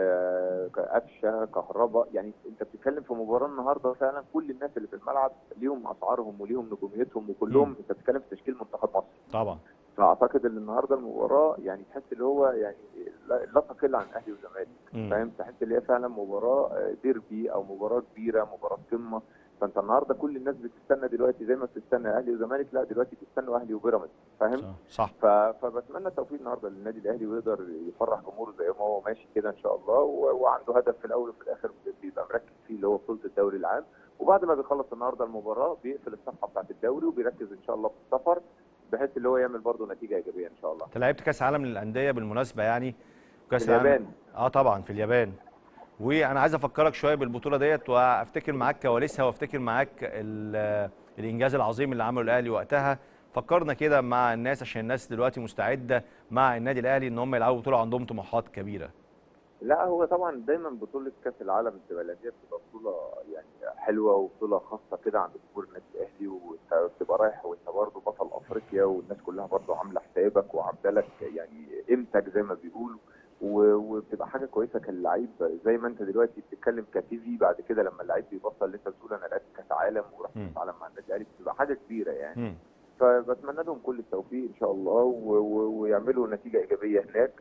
قفشه كهرباء يعني انت بتتكلم في مباراه النهارده فعلا كل الناس اللي في الملعب ليهم اسعارهم وليهم نجوميتهم وكلهم انت بتتكلم في تشكيل منتخب مصر طبعا فاعتقد ان النهارده المباراه يعني تحس اللي هو يعني لا تقل عن اهلي وزمالك فاهم تحس اللي هي فعلا مباراه ديربي او مباراه كبيره مباراه قمه فانت النهارده كل الناس بتستنى دلوقتي زي ما بتستنى اهلي وزمالك لا دلوقتي بيستنوا اهلي وبيراميدز فاهم صح ف... فبتمنى التوفيق النهارده للنادي الاهلي ويقدر يفرح جمهوره زي ما هو ماشي كده ان شاء الله و... وعنده هدف في الاول وفي الاخر بيبقى مركز فيه اللي هو بطوله الدوري العام وبعد ما بيخلص النهارده المباراه بيقفل الصفحه بتاعت الدوري وبيركز ان شاء الله في السفر بحيث اللي هو يعمل برضه نتيجه ايجابيه ان شاء الله. انت لعبت كاس عالم للانديه بالمناسبه يعني كاس في اليابان اه طبعا في اليابان وانا عايز افكرك شويه بالبطوله ديت وافتكر معاك كواليسها وافتكر معاك الانجاز العظيم اللي عمله الاهلي وقتها فكرنا كده مع الناس عشان الناس دلوقتي مستعده مع النادي الاهلي ان هم يلعبوا بطوله عندهم طموحات كبيره لا هو طبعا دايما بطوله كاس العالم بتبقى الانديه بتبقى بطوله يعني حلوه وبطوله خاصه كده عند جمهور النادي الاهلي وانت بتبقى رايح وانت برضه بطل افريقيا والناس كلها برضه عامله حسابك وعامله لك يعني قيمتك زي ما بيقولوا وبتبقى حاجه كويسه كاللعيب زي ما انت دلوقتي بتتكلم كتي في بعد كده لما اللعيب بيبطل اللي انت بتقول انا لعبت كاس عالم ورحت كاس عالم مع النادي الاهلي بتبقى حاجه كبيره يعني م. فبتمنى لهم كل التوفيق ان شاء الله ويعملوا نتيجه ايجابيه هناك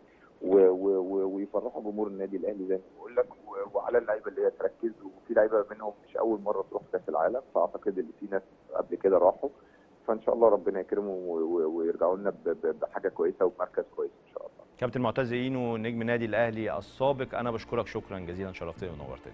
ويفرحوا جمهور النادي الاهلي زي ما بقول لك وعلى اللعيبه اللي هي تركز وفي لعيبه منهم مش اول مره تروح كاس العالم فاعتقد ان في ناس قبل كده راحوا فان شاء الله ربنا يكرمهم ويرجعوا لنا بحاجه كويسه وبمركز كويس ان شاء الله. كابتن معتز اينو نجم نادي الاهلي السابق انا بشكرك شكرا جزيلا شرفتني ونورتني.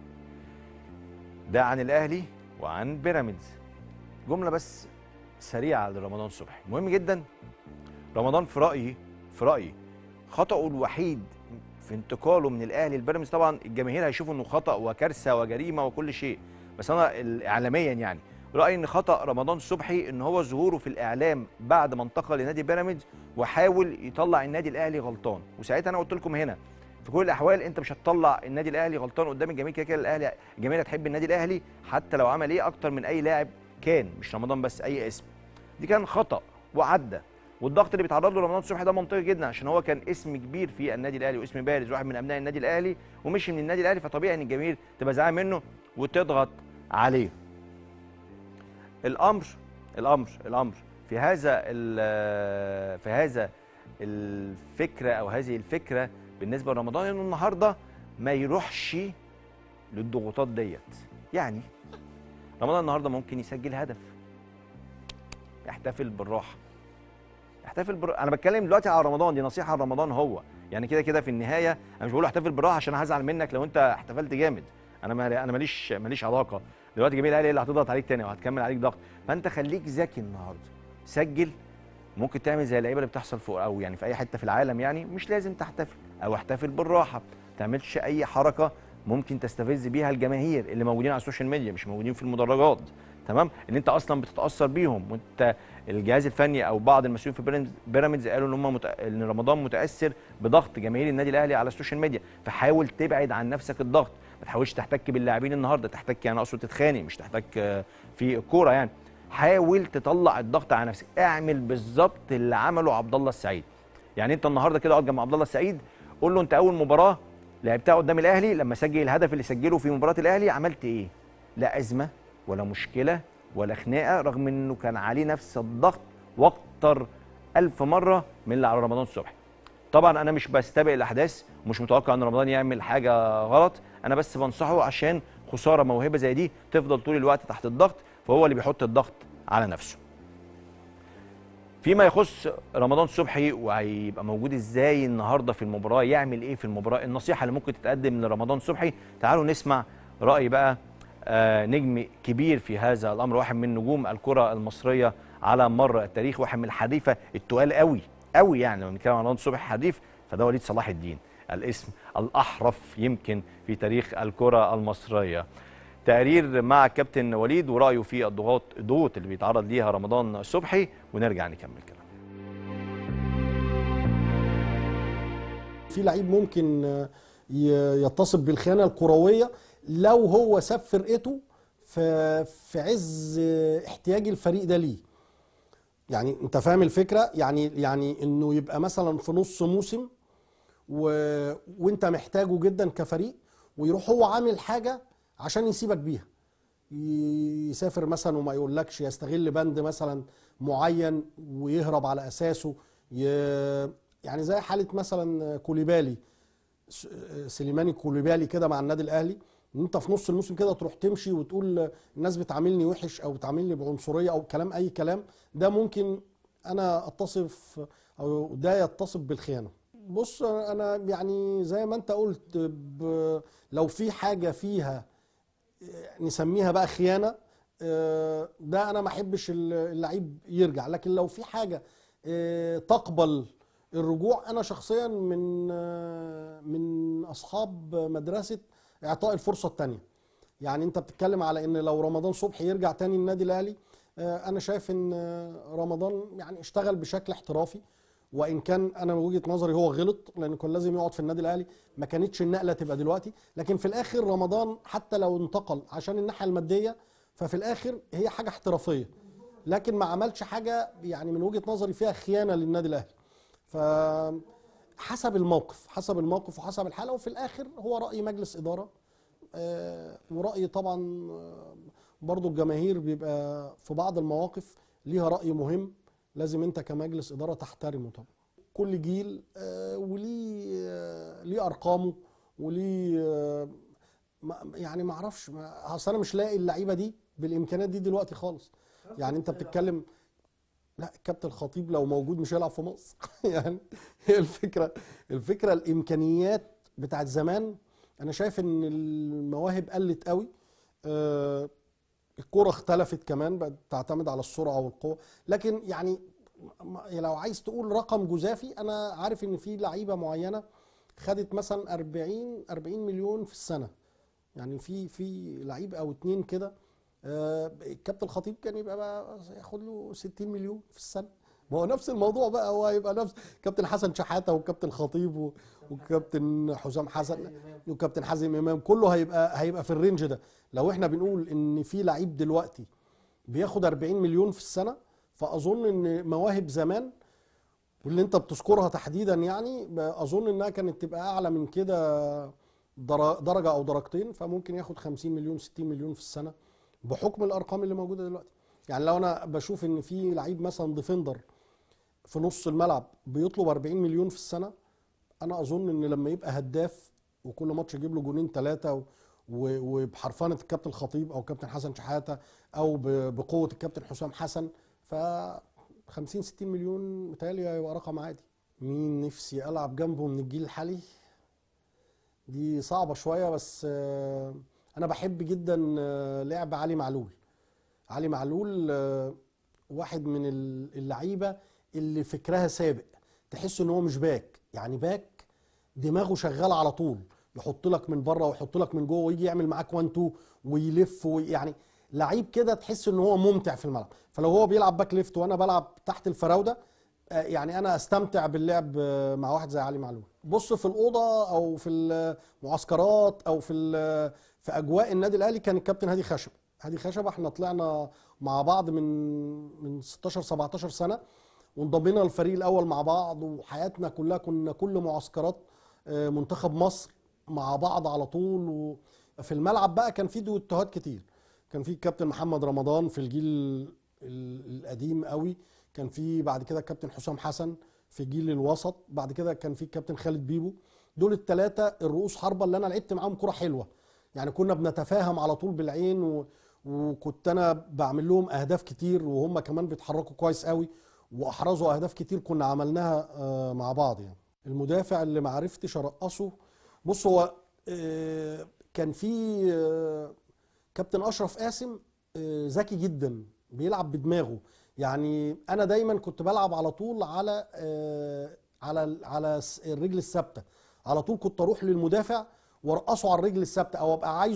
ده عن الاهلي وعن بيراميدز. جمله بس سريعه لرمضان صبحي مهم جدا رمضان في رايي في رايي خطأه الوحيد في انتقاله من الاهلي لبيراميدز طبعا الجماهير هيشوفوا انه خطأ وكارثه وجريمه وكل شيء بس انا اعلاميا يعني رايي ان خطا رمضان صبحي ان هو ظهوره في الاعلام بعد ما انتقل لنادي بيراميدز وحاول يطلع النادي الاهلي غلطان وساعتها انا قلت لكم هنا في كل الاحوال انت مش هتطلع النادي الاهلي غلطان قدام الجماهير كده كده الاهلي الجماهير هتحب النادي الاهلي حتى لو عمل ايه اكتر من اي لاعب كان مش رمضان بس اي اسم دي كان خطا وعدى والضغط اللي بيتعرض له رمضان صبحي ده منطقي جدا عشان هو كان اسم كبير في النادي الاهلي واسم بارز واحد من ابناء النادي الاهلي ومشي من النادي الاهلي فطبيعي ان الجماهير تبقى زعلانه منه وتضغط عليه الامر الامر الامر في هذا في هذا الفكره او هذه الفكره بالنسبه لرمضان انه النهارده ما يروحش للضغوطات ديت يعني رمضان النهارده ممكن يسجل هدف يحتفل بالراحه يحتفل بر... انا بتكلم دلوقتي على رمضان دي نصيحه لرمضان هو يعني كده كده في النهايه انا مش بقول احتفل بالراحه عشان هزعل منك لو انت احتفلت جامد انا ما انا ماليش ماليش علاقه دلوقتي جميل الاهلي اللي هتضغط عليك تاني وهتكمل عليك ضغط فانت خليك ذكي النهارده سجل ممكن تعمل زي اللعيبه اللي بتحصل فوق او يعني في اي حته في العالم يعني مش لازم تحتفل او احتفل بالراحه ما تعملش اي حركه ممكن تستفز بيها الجماهير اللي موجودين على السوشيال ميديا مش موجودين في المدرجات تمام اللي انت اصلا بتتاثر بيهم وانت الجهاز الفني او بعض المسؤولين في بيراميدز قالوا ان هم مت... ان رمضان متاثر بضغط جماهير النادي الاهلي على السوشيال ميديا فحاول تبعد عن نفسك الضغط ما تحاولش تحتك باللاعبين النهارده تحتك يعني اقصد تتخانق مش تحتك في الكوره يعني حاول تطلع الضغط على نفسك اعمل بالظبط اللي عمله عبد الله السعيد يعني انت النهارده كده اقعد جنب عبد الله السعيد قول له انت اول مباراه لعبتها قدام الاهلي لما سجل الهدف اللي سجله في مباراه الاهلي عملت ايه لا ازمه ولا مشكله ولا خناقه رغم انه كان عليه نفس الضغط واكتر ألف مره من اللي على رمضان صبحي طبعا انا مش بستبق الاحداث ومش متوقع ان رمضان يعمل حاجه غلط انا بس بنصحه عشان خساره موهبه زي دي تفضل طول الوقت تحت الضغط فهو اللي بيحط الضغط على نفسه فيما يخص رمضان صبحي وهيبقى موجود ازاي النهارده في المباراه يعمل ايه في المباراه النصيحه اللي ممكن تتقدم لرمضان صبحي تعالوا نسمع راي بقى آه نجم كبير في هذا الامر واحد من نجوم الكره المصريه على مر التاريخ واحد من الحريفه التقال قوي قوي يعني لما بنتكلم عن رمضان صبحي حريف فده وليد صلاح الدين الاسم الاحرف يمكن في تاريخ الكره المصريه تقرير مع الكابتن وليد ورايه في الضغوط الضغوط اللي بيتعرض ليها رمضان صبحي ونرجع نكمل كلام في لعيب ممكن ي- يتصف بالخيانه الكرويه لو هو ساب فرقته في في عز احتياج الفريق ده ليه يعني انت فاهم الفكره يعني يعني انه يبقى مثلا في نص موسم و... وانت محتاجه جدا كفريق ويروح هو عامل حاجه عشان يسيبك بيها يسافر مثلا وما يقولكش يستغل بند مثلا معين ويهرب على اساسه ي... يعني زي حاله مثلا كوليبالي س- سليماني كوليبالي كده مع النادي الاهلي ان انت في نص الموسم كده تروح تمشي وتقول الناس بتعاملني وحش او بتعاملني بعنصريه او كلام اي كلام ده ممكن انا اتصف او ده يتصف بالخيانه بص انا يعني زي ما انت قلت ب... لو في حاجه فيها نسميها بقى خيانه آه، ده انا ما احبش اللعيب يرجع لكن لو في حاجه آه، تقبل الرجوع انا شخصيا من آه، من اصحاب مدرسه اعطاء الفرصه الثانيه يعني انت بتتكلم على ان لو رمضان صبحي يرجع تاني النادي الاهلي آه، انا شايف ان آه، رمضان يعني اشتغل بشكل احترافي وان كان انا من وجهه نظري هو غلط لان كان لازم يقعد في النادي الاهلي ما كانتش النقله تبقى دلوقتي لكن في الاخر رمضان حتى لو انتقل عشان الناحيه الماديه ففي الاخر هي حاجه احترافيه لكن ما عملش حاجه يعني من وجهه نظري فيها خيانه للنادي الاهلي ف حسب الموقف حسب الموقف وحسب الحاله وفي الاخر هو راي مجلس اداره آه، ورأي طبعا آه، برضو الجماهير بيبقى في بعض المواقف ليها رأي مهم لازم انت كمجلس إدارة تحترمه طبعا كل جيل آه، وليه آه، ليه أرقامه وليه آه، ما- يعني ما اعرفش ما- اصل انا مش لاقي اللعيبه دي بالامكانيات دي دلوقتي خالص يعني انت بتتكلم لا الكابتن الخطيب لو موجود مش هيلعب في مصر يعني هي الفكره الفكره الامكانيات بتاعت زمان انا شايف ان المواهب قلت قوي آه، الكرة اختلفت كمان بقت تعتمد على السرعة والقوة لكن يعني م- لو عايز تقول رقم جزافي انا عارف ان في لعيبة معينة خدت مثلا 40 40 مليون في السنة يعني في في لعيب او اتنين كده آه، الكابتن الخطيب كان يبقى بقى ياخد له 60 مليون في السنة ما هو نفس الموضوع بقى هو هيبقى نفس كابتن حسن شحاتة وكابتن خطيب و- وكابتن حسام حسن وكابتن حازم امام كله هيبقى هيبقى في الرينج ده لو احنا بنقول ان في لعيب دلوقتي بياخد 40 مليون في السنه فاظن ان مواهب زمان واللي انت بتذكرها تحديدا يعني اظن انها كانت تبقى اعلى من كده در- درجه او درجتين فممكن ياخد 50 مليون 60 مليون في السنه بحكم الارقام اللي موجوده دلوقتي يعني لو انا بشوف ان في لعيب مثلا ديفندر في نص الملعب بيطلب 40 مليون في السنه انا اظن ان لما يبقى هداف وكل ماتش يجيب له جونين ثلاثه و- و- وبحرفنه الكابتن الخطيب او كابتن حسن شحاته او ب- بقوه الكابتن حسام حسن ف 50 60 مليون متهيألي هيبقى رقم عادي مين نفسي العب جنبه من الجيل الحالي دي صعبه شويه بس آه، انا بحب جدا آه، لعب علي معلول علي معلول آه، واحد من ال- اللعيبه اللي فكرها سابق تحس ان هو مش باك يعني باك دماغه شغاله على طول يحط لك من بره ويحط لك من جوه ويجي يعمل معاك وان تو ويلف ويعني لعيب كده تحس ان هو ممتع في الملعب فلو هو بيلعب باك ليفت وانا بلعب تحت الفراوده آه، يعني انا استمتع باللعب آه، مع واحد زي علي معلول بص في الاوضه او في المعسكرات او في ال- في اجواء النادي الاهلي كان الكابتن هادي خشب هادي خشب احنا طلعنا مع بعض من من 16 17 سنه وانضمينا الفريق الاول مع بعض وحياتنا كلها كنا كل معسكرات آه، منتخب مصر مع بعض على طول وفي الملعب بقى كان في دوتوهات كتير كان في الكابتن محمد رمضان في الجيل ال- القديم قوي كان في بعد كده الكابتن حسام حسن في الجيل الوسط بعد كده كان في الكابتن خالد بيبو دول الثلاثه الرؤوس حربه اللي انا لعبت معاهم كره حلوه يعني كنا بنتفاهم على طول بالعين و... وكنت انا بعمل لهم اهداف كتير وهم كمان بيتحركوا كويس قوي واحرزوا اهداف كتير كنا عملناها آه، مع بعض يعني المدافع اللي ما عرفتش ارقصه بص هو آه، كان في آه، كابتن اشرف قاسم آه، ذكي جدا بيلعب بدماغه يعني انا دايما كنت بلعب على طول على آه، على على س- الرجل الثابته على طول كنت اروح للمدافع وارقصه على الرجل الثابته او ابقى عايزه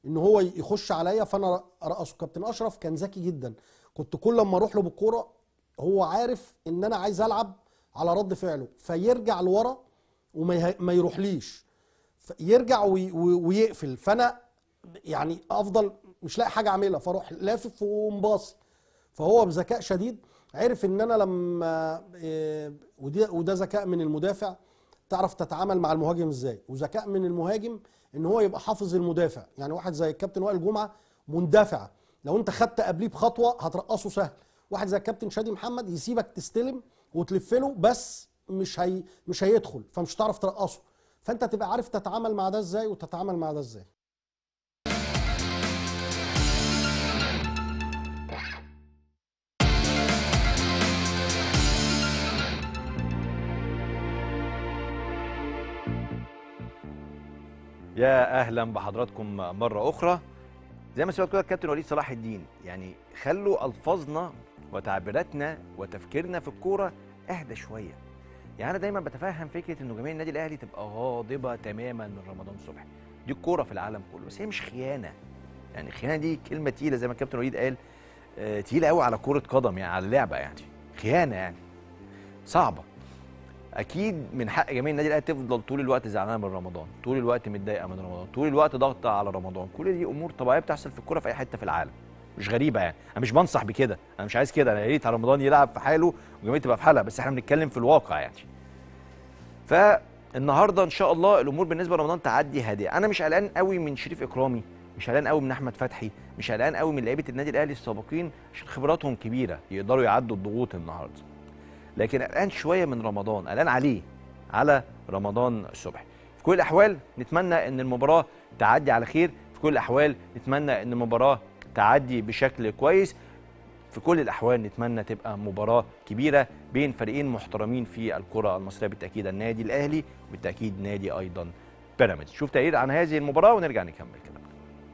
ان هو يخش عليا فانا ارقصه كابتن اشرف كان ذكي جدا كنت كل ما اروح له بالكوره هو عارف ان انا عايز العب على رد فعله فيرجع لورا وما يه- ما يروحليش ف- يرجع وي- وي- ويقفل فانا يعني افضل مش لاقي حاجه اعملها فاروح لافف ومباصي فهو بذكاء شديد عرف ان انا لما إيه، ودي وده ذكاء من المدافع تعرف تتعامل مع المهاجم ازاي وذكاء من المهاجم ان هو يبقى حافظ المدافع يعني واحد زي الكابتن وائل جمعه مندفع لو انت خدت قبليه بخطوه هترقصه سهل واحد زي الكابتن شادي محمد يسيبك تستلم وتلف له بس مش هي مش هيدخل فمش هتعرف ترقصه فانت تبقى عارف تتعامل مع ده ازاي وتتعامل مع ده ازاي يا اهلا بحضراتكم مره اخرى زي ما سمعت كده الكابتن وليد صلاح الدين يعني خلوا الفاظنا وتعبيراتنا وتفكيرنا في الكوره اهدى شويه يعني انا دايما بتفهم فكره انه جماهير النادي الاهلي تبقى غاضبه تماما من رمضان صبحي دي الكوره في العالم كله بس هي مش خيانه يعني الخيانه دي كلمه تقيله زي ما الكابتن وليد قال آه، تقيله قوي على كره قدم يعني على اللعبه يعني خيانه يعني صعبه اكيد من حق جماهير النادي الاهلي تفضل طول الوقت زعلانه من رمضان طول الوقت متضايقه من رمضان طول الوقت ضاغطه على رمضان كل دي امور طبيعيه بتحصل في الكوره في اي حته في العالم مش غريبه يعني انا مش بنصح بكده انا مش عايز كده انا يا ريت رمضان يلعب في حاله والجماهير تبقى في حالها بس احنا بنتكلم في الواقع يعني فالنهارده ان شاء الله الامور بالنسبه لرمضان تعدي هادئه انا مش قلقان قوي من شريف اكرامي مش قلقان قوي من احمد فتحي مش قلقان قوي من لعيبه النادي الاهلي السابقين عشان خبراتهم كبيره يقدروا يعدوا الضغوط النهارده لكن قلقان شويه من رمضان قلقان عليه على رمضان صبحي في كل الاحوال نتمنى ان المباراه تعدي على خير في كل الاحوال نتمنى ان المباراه تعدي بشكل كويس في كل الاحوال نتمنى تبقى مباراه كبيره بين فريقين محترمين في الكره المصريه بالتاكيد النادي الاهلي وبالتاكيد نادي ايضا بيراميدز شوف تقرير عن هذه المباراه ونرجع نكمل كلامنا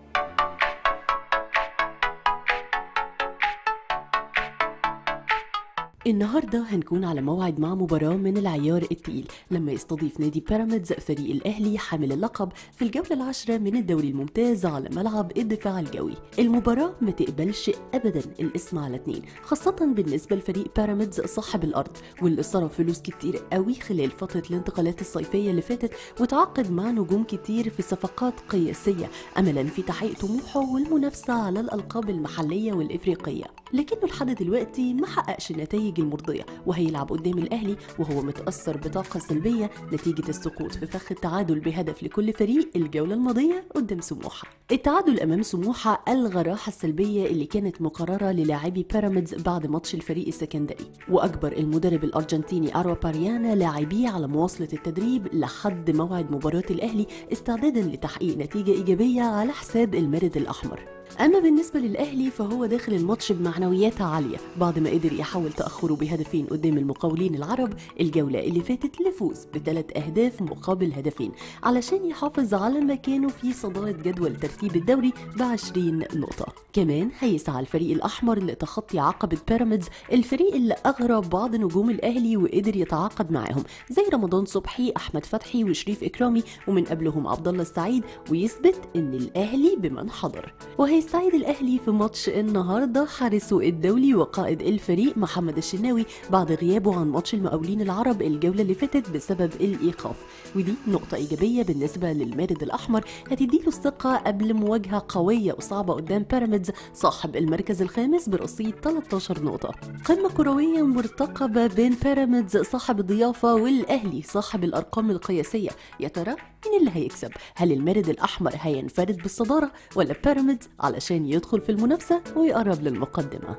النهارده هنكون على موعد مع مباراة من العيار التقيل لما يستضيف نادي بيراميدز فريق الأهلي حامل اللقب في الجولة العاشرة من الدوري الممتاز على ملعب الدفاع الجوي المباراة ما تقبلش أبدا الاسم على اتنين خاصة بالنسبة لفريق بيراميدز صاحب الأرض واللي صرف فلوس كتير قوي خلال فترة الانتقالات الصيفية اللي فاتت وتعاقد مع نجوم كتير في صفقات قياسية أملا في تحقيق طموحه والمنافسة على الألقاب المحلية والإفريقية لكنه لحد دلوقتي ما حققش النتائج المرضية وهيلعب قدام الأهلي وهو متأثر بطاقة سلبية نتيجة السقوط في فخ التعادل بهدف لكل فريق الجولة الماضية قدام سموحة التعادل أمام سموحة ألغى الراحة السلبية اللي كانت مقررة للاعبي بيراميدز بعد ماتش الفريق السكندري وأجبر المدرب الأرجنتيني أروا باريانا لاعبيه على مواصلة التدريب لحد موعد مباراة الأهلي استعدادا لتحقيق نتيجة إيجابية على حساب المارد الأحمر أما بالنسبة للأهلي فهو داخل الماتش بمعنويات عالية بعد ما قدر يحول تأخره بهدفين قدام المقاولين العرب الجولة اللي فاتت لفوز بثلاث أهداف مقابل هدفين علشان يحافظ على مكانه في صدارة جدول ترتيب الدوري ب 20 نقطة كمان هيسعى الفريق الأحمر لتخطي عقبة بيراميدز الفريق اللي أغرى بعض نجوم الأهلي وقدر يتعاقد معاهم زي رمضان صبحي أحمد فتحي وشريف إكرامي ومن قبلهم عبد الله السعيد ويثبت إن الأهلي بمن حضر وهيستعيد الأهلي في ماتش النهاردة حارسه الدولي وقائد الفريق محمد الشناوي بعد غيابه عن ماتش المقاولين العرب الجولة اللي فاتت بسبب الإيقاف ودي نقطة إيجابية بالنسبة للمارد الأحمر هتديله الثقة قبل مواجهة قوية وصعبة قدام بيراميدز صاحب المركز الخامس برصيد 13 نقطة قمة كروية مرتقبة بين بيراميدز صاحب الضيافة والأهلي صاحب الأرقام القياسية يا ترى مين اللي هيكسب؟ هل المارد الأحمر هينفرد بالصدارة ولا بيراميدز علشان يدخل في المنافسة ويقرب للمقدمة؟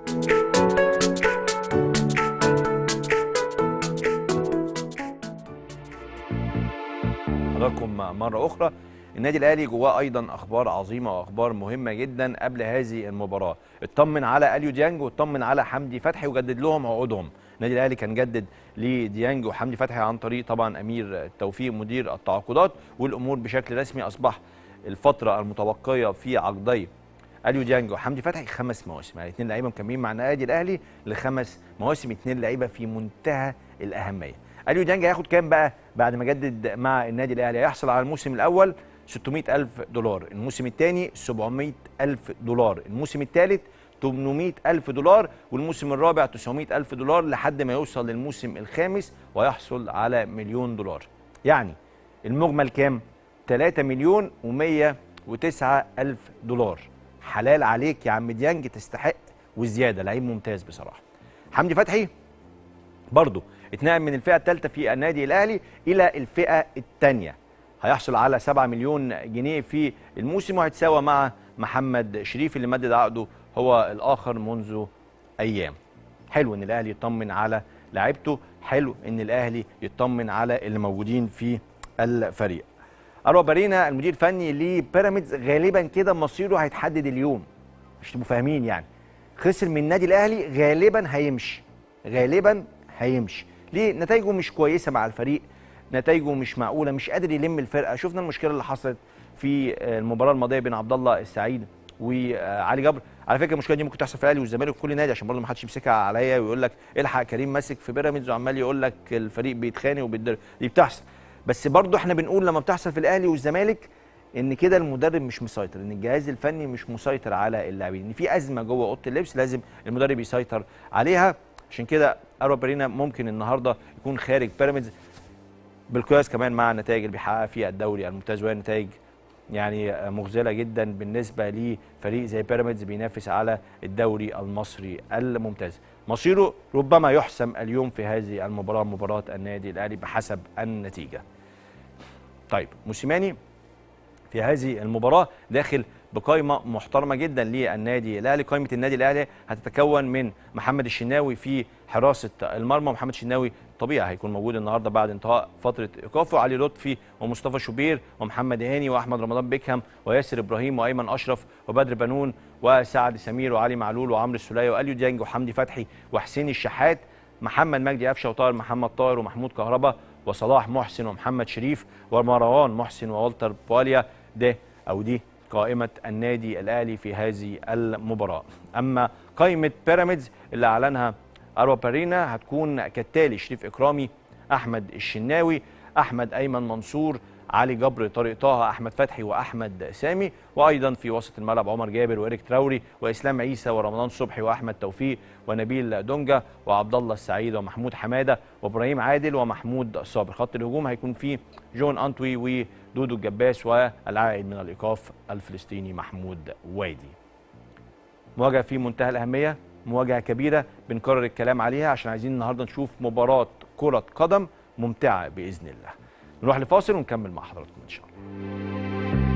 حضراتكم مرة أخرى النادي الأهلي جواه أيضا أخبار عظيمة وأخبار مهمة جدا قبل هذه المباراة اطمن على أليو ديانج واطمن على حمدي فتحي وجدد لهم عقودهم النادي الأهلي كان جدد لديانج وحمدي فتحي عن طريق طبعا أمير التوفيق مدير التعاقدات والأمور بشكل رسمي أصبح الفترة المتبقية في عقدي اليو ديانج وحمدي فتحي خمس مواسم يعني اثنين لعيبه مكملين مع النادي الاهلي لخمس مواسم اثنين لعيبه في منتهى الاهميه اليو ديانج هياخد كام بقى بعد ما جدد مع النادي الاهلي هيحصل على الموسم الاول 600 ألف دولار الموسم الثاني 700 ألف دولار الموسم الثالث 800 ألف دولار والموسم الرابع 900 ألف دولار لحد ما يوصل للموسم الخامس ويحصل على مليون دولار يعني المجمل كام 3 مليون و109 ألف دولار حلال عليك يا عم ديانج تستحق وزيادة لعيب ممتاز بصراحة حمدي فتحي برضه اتنقل من الفئة الثالثة في النادي الأهلي إلى الفئة الثانية هيحصل على 7 مليون جنيه في الموسم وهيتساوى مع محمد شريف اللي مدد عقده هو الآخر منذ أيام حلو إن الأهلي يطمن على لعيبته حلو إن الأهلي يطمن على اللي موجودين في الفريق أروى بارينا المدير الفني لبيراميدز غالبا كده مصيره هيتحدد اليوم مش تبقوا فاهمين يعني خسر من النادي الأهلي غالبا هيمشي غالبا هيمشي ليه نتائجه مش كويسه مع الفريق نتائجه مش معقوله مش قادر يلم الفرقه شفنا المشكله اللي حصلت في المباراه الماضيه بين عبد الله السعيد وعلي جبر على فكره المشكله دي ممكن تحصل في الاهلي والزمالك وكل نادي عشان برضه ما حدش يمسكها عليا ويقول لك الحق كريم ماسك في بيراميدز وعمال يقول لك الفريق بيتخانق وبيتضرب دي بتحصل بس برضه احنا بنقول لما بتحصل في الاهلي والزمالك ان كده المدرب مش مسيطر ان الجهاز الفني مش مسيطر على اللاعبين ان في ازمه جوه اوضه اللبس لازم المدرب يسيطر عليها عشان كده اروى بارينا ممكن النهارده يكون خارج بيراميدز بالقياس كمان مع النتائج اللي بيحققها في الدوري الممتاز وهي نتائج يعني مغزله جدا بالنسبه لفريق زي بيراميدز بينافس على الدوري المصري الممتاز مصيره ربما يحسم اليوم في هذه المباراه مباراه النادي الاهلي بحسب النتيجه طيب موسيماني في هذه المباراه داخل بقائمه محترمه جدا للنادي الاهلي قائمه النادي الاهلي هتتكون من محمد الشناوي في حراسه المرمى محمد الشناوي طبيعي هيكون موجود النهارده بعد انتهاء فتره ايقافه علي لطفي ومصطفى شوبير ومحمد هاني واحمد رمضان بيكهام وياسر ابراهيم وايمن اشرف وبدر بنون وسعد سمير وعلي معلول وعمرو السوليه واليو ديانج وحمدي فتحي وحسين الشحات محمد مجدي قفشه وطاهر محمد طاهر ومحمود كهربا وصلاح محسن ومحمد شريف ومروان محسن وولتر بواليا ده او دي قائمة النادي الأهلي في هذه المباراة أما قائمة بيراميدز اللي أعلنها أروى بارينا هتكون كالتالي شريف إكرامي أحمد الشناوي أحمد أيمن منصور علي جبر طارق طه أحمد فتحي وأحمد سامي وأيضا في وسط الملعب عمر جابر وإيريك تراوري وإسلام عيسى ورمضان صبحي وأحمد توفيق ونبيل دونجا وعبد الله السعيد ومحمود حمادة وإبراهيم عادل ومحمود صابر خط الهجوم هيكون فيه جون أنتوي ودودو الجباس والعائد من الإيقاف الفلسطيني محمود وادي مواجهة في منتهى الأهمية مواجهة كبيرة بنكرر الكلام عليها عشان عايزين النهاردة نشوف مباراة كرة قدم ممتعة بإذن الله نروح لفاصل ونكمل مع حضراتكم إن شاء الله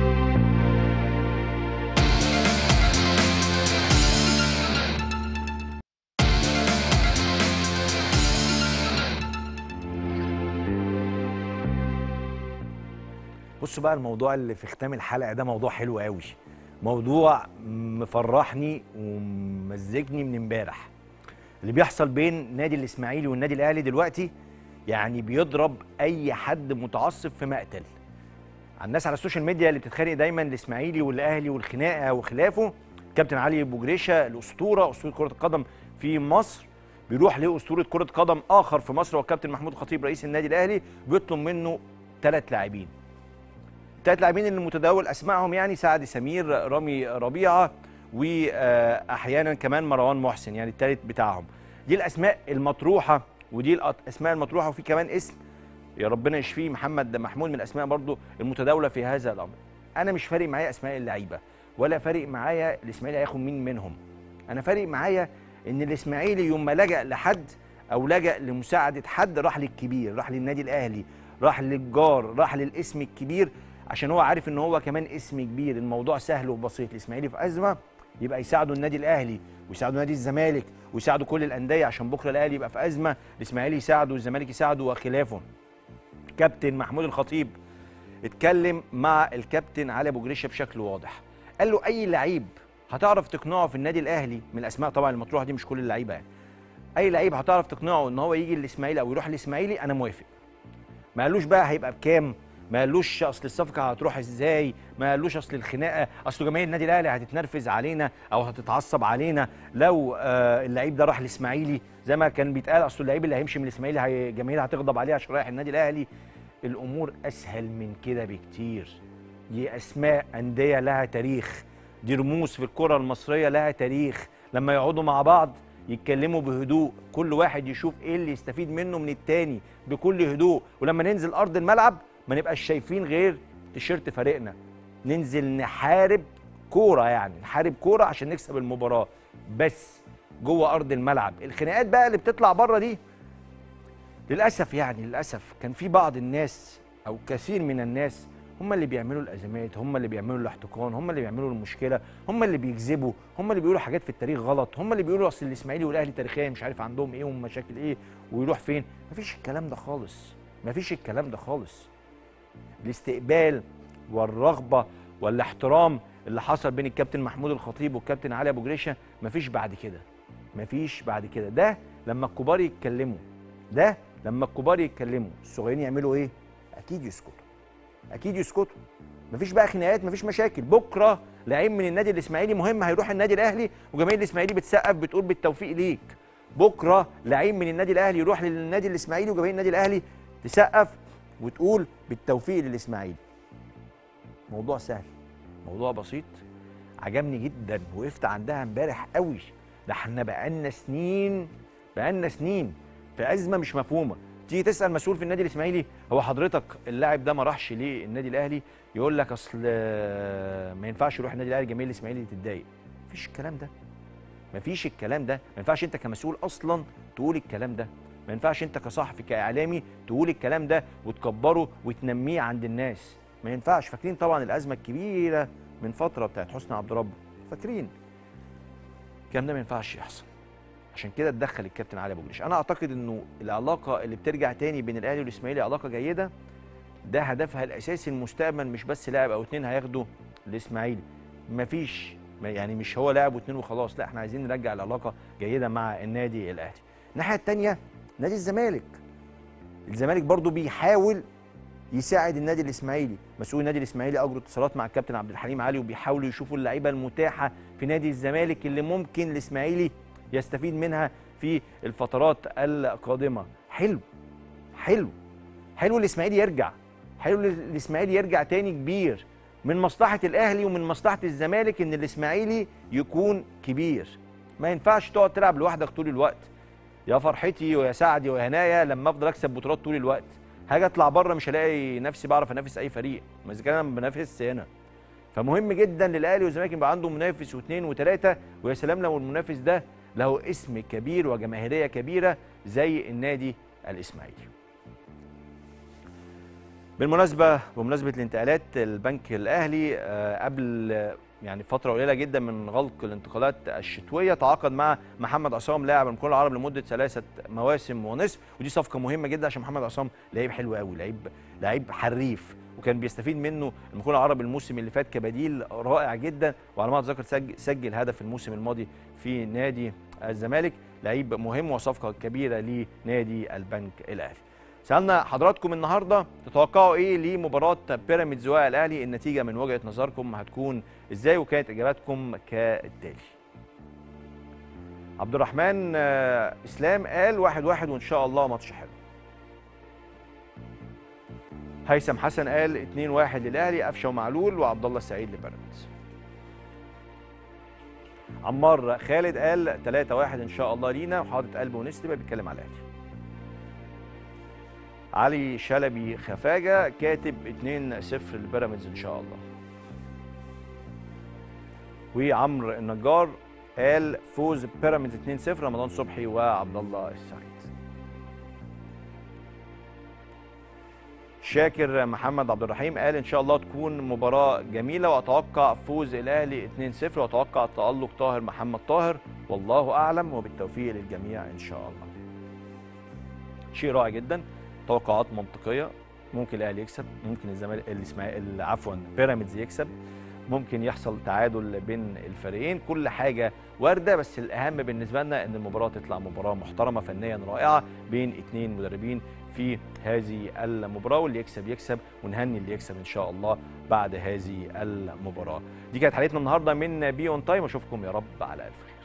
بصوا بقى الموضوع اللي في ختام الحلقة ده موضوع حلو قوي موضوع مفرحني ومزجني من امبارح اللي بيحصل بين نادي الاسماعيلي والنادي الاهلي دلوقتي يعني بيضرب اي حد متعصب في مقتل على الناس على السوشيال ميديا اللي بتتخانق دايما الاسماعيلي والاهلي والخناقه وخلافه كابتن علي ابو جريشه الاسطوره اسطوره كره القدم في مصر بيروح لاسطوره كره قدم اخر في مصر والكابتن محمود الخطيب رئيس النادي الاهلي بيطلب منه ثلاث لاعبين الثلاث لاعبين اللي متداول اسمائهم يعني سعد سمير رامي ربيعه واحيانا كمان مروان محسن يعني الثالث بتاعهم دي الاسماء المطروحه ودي الاسماء المطروحه وفي كمان اسم يا ربنا يشفيه محمد محمود من الاسماء برضو المتداوله في هذا الامر انا مش فارق معايا اسماء اللعيبه ولا فارق معايا الاسماعيلي هياخد مين منهم انا فارق معايا ان الاسماعيلي يوم ما لجا لحد او لجا لمساعده حد راح للكبير راح للنادي الاهلي راح للجار راح للاسم الكبير عشان هو عارف ان هو كمان اسم كبير الموضوع سهل وبسيط الاسماعيلي في ازمه يبقى يساعدوا النادي الاهلي ويساعدوا نادي الزمالك ويساعدوا كل الانديه عشان بكره الاهلي يبقى في ازمه الاسماعيلي يساعده والزمالك يساعده وخلافه كابتن محمود الخطيب اتكلم مع الكابتن علي ابو جريشه بشكل واضح قال له اي لعيب هتعرف تقنعه في النادي الاهلي من الاسماء طبعا المطروحه دي مش كل اللعيبه يعني اي لعيب هتعرف تقنعه ان هو يجي الاسماعيلي او يروح الاسماعيلي انا موافق ما قالوش بقى هيبقى بكام ما قالوش اصل الصفقه هتروح ازاي ما قالوش اصل الخناقه اصل جماهير النادي الاهلي هتتنرفز علينا او هتتعصب علينا لو آه اللعيب ده راح الاسماعيلي زي ما كان بيتقال اصل اللعيب اللي هيمشي من الاسماعيلي هي الجماهير هتغضب عليه عشان رايح النادي الاهلي الامور اسهل من كده بكتير دي اسماء انديه لها تاريخ دي رموز في الكره المصريه لها تاريخ لما يقعدوا مع بعض يتكلموا بهدوء كل واحد يشوف ايه اللي يستفيد منه من التاني بكل هدوء ولما ننزل ارض الملعب ما نبقاش شايفين غير تيشيرت فريقنا ننزل نحارب كوره يعني نحارب كوره عشان نكسب المباراه بس جوه ارض الملعب الخناقات بقى اللي بتطلع بره دي للاسف يعني للاسف كان في بعض الناس او كثير من الناس هم اللي بيعملوا الازمات هم اللي بيعملوا الاحتقان هم اللي بيعملوا المشكله هم اللي بيكذبوا هم اللي بيقولوا حاجات في التاريخ غلط هم اللي بيقولوا اصل الاسماعيلي والاهلي تاريخيا مش عارف عندهم ايه ومشاكل ايه ويروح فين مفيش الكلام ده خالص مفيش الكلام ده خالص الاستقبال والرغبه والاحترام اللي حصل بين الكابتن محمود الخطيب والكابتن علي ابو جريشه مفيش بعد كده مفيش بعد كده ده لما الكبار يتكلموا ده لما الكبار يتكلموا الصغيرين يعملوا ايه اكيد يسكتوا اكيد يسكتوا مفيش بقى خناقات مفيش مشاكل بكره لعيب من النادي الاسماعيلي مهم هيروح النادي الاهلي وجماهير الاسماعيلي بتسقف بتقول بالتوفيق ليك بكره لعيب من النادي الاهلي يروح للنادي الاسماعيلي وجماهير النادي الاهلي تسقف وتقول بالتوفيق للاسماعيلي موضوع سهل موضوع بسيط عجبني جدا وقفت عندها امبارح قوي ده احنا بقالنا سنين بقالنا سنين في ازمه مش مفهومه تيجي تسال مسؤول في النادي الاسماعيلي هو حضرتك اللاعب ده ما راحش ليه النادي الاهلي يقول لك اصل ما ينفعش يروح النادي الاهلي جماهير الاسماعيلي تتضايق مفيش الكلام ده مفيش الكلام ده ما ينفعش انت كمسؤول اصلا تقول الكلام ده ما ينفعش انت كصحفي كاعلامي تقول الكلام ده وتكبره وتنميه عند الناس ما ينفعش فاكرين طبعا الازمه الكبيره من فتره بتاعت حسني عبد ربه فاكرين الكلام ده ما ينفعش يحصل عشان كده اتدخل الكابتن علي ابو جريش انا اعتقد انه العلاقه اللي بترجع تاني بين الاهلي والاسماعيلي علاقه جيده ده هدفها الاساسي المستقبل مش بس لاعب او اتنين هياخدوا الاسماعيلي مفيش يعني مش هو لاعب واتنين وخلاص لا احنا عايزين نرجع العلاقه جيده مع النادي الاهلي الناحيه الثانيه نادي الزمالك الزمالك برضو بيحاول يساعد النادي الاسماعيلي مسؤول النادي الاسماعيلي اجروا اتصالات مع الكابتن عبد الحليم علي وبيحاولوا يشوفوا اللعيبه المتاحه في نادي الزمالك اللي ممكن الاسماعيلي يستفيد منها في الفترات القادمه حلو حلو حلو الاسماعيلي يرجع حلو الاسماعيلي يرجع تاني كبير من مصلحه الاهلي ومن مصلحه الزمالك ان الاسماعيلي يكون كبير ما ينفعش تقعد تلعب لوحدك طول الوقت يا فرحتي ويا سعدي ويا هنايا لما افضل اكسب بطولات طول الوقت هاجي اطلع بره مش هلاقي نفسي بعرف انافس اي فريق ما اذا كان انا بنافس هنا فمهم جدا للاهلي والزمالك يبقى عنده منافس واثنين وثلاثه ويا سلام لو المنافس ده له اسم كبير وجماهيريه كبيره زي النادي الاسماعيلي. بالمناسبه بمناسبه الانتقالات البنك الاهلي قبل يعني فتره قليله جدا من غلق الانتقالات الشتويه تعاقد مع محمد عصام لاعب من كل العرب لمده ثلاثه مواسم ونصف ودي صفقه مهمه جدا عشان محمد عصام لعيب حلو قوي لعيب لعيب حريف وكان بيستفيد منه المكون العربي الموسم اللي فات كبديل رائع جدا وعلى ما اتذكر سجل, سجل هدف الموسم الماضي في نادي الزمالك لعيب مهم وصفقه كبيره لنادي البنك الاهلي سالنا حضراتكم النهارده تتوقعوا ايه لمباراه بيراميدز والاهلي النتيجه من وجهه نظركم هتكون ازاي وكانت اجاباتكم كالتالي عبد الرحمن اسلام قال واحد واحد وان شاء الله ماتش حلو هيثم حسن قال 2 1 للاهلي قفشه ومعلول وعبد الله السعيد لبيراميدز عمار خالد قال 3 1 ان شاء الله لينا وحاطط قلب ونست بيتكلم على الاهلي علي شلبي خفاجه كاتب 2 0 لبيراميدز ان شاء الله وعمرو النجار قال فوز بيراميدز 2 0 رمضان صبحي وعبد الله السعيد شاكر محمد عبد الرحيم قال ان شاء الله تكون مباراه جميله واتوقع فوز الاهلي 2-0 واتوقع تالق طاهر محمد طاهر والله اعلم وبالتوفيق للجميع ان شاء الله. شيء رائع جدا توقعات منطقيه ممكن الاهلي يكسب ممكن الزمالك الاسماعيلي عفوا بيراميدز يكسب ممكن يحصل تعادل بين الفريقين كل حاجه وارده بس الاهم بالنسبه لنا ان المباراه تطلع مباراه محترمه فنيا رائعه بين اثنين مدربين في هذه المباراه واللي يكسب يكسب ونهني اللي يكسب ان شاء الله بعد هذه المباراه دي كانت حلقتنا النهارده من بي اون تايم اشوفكم يا رب على الف خير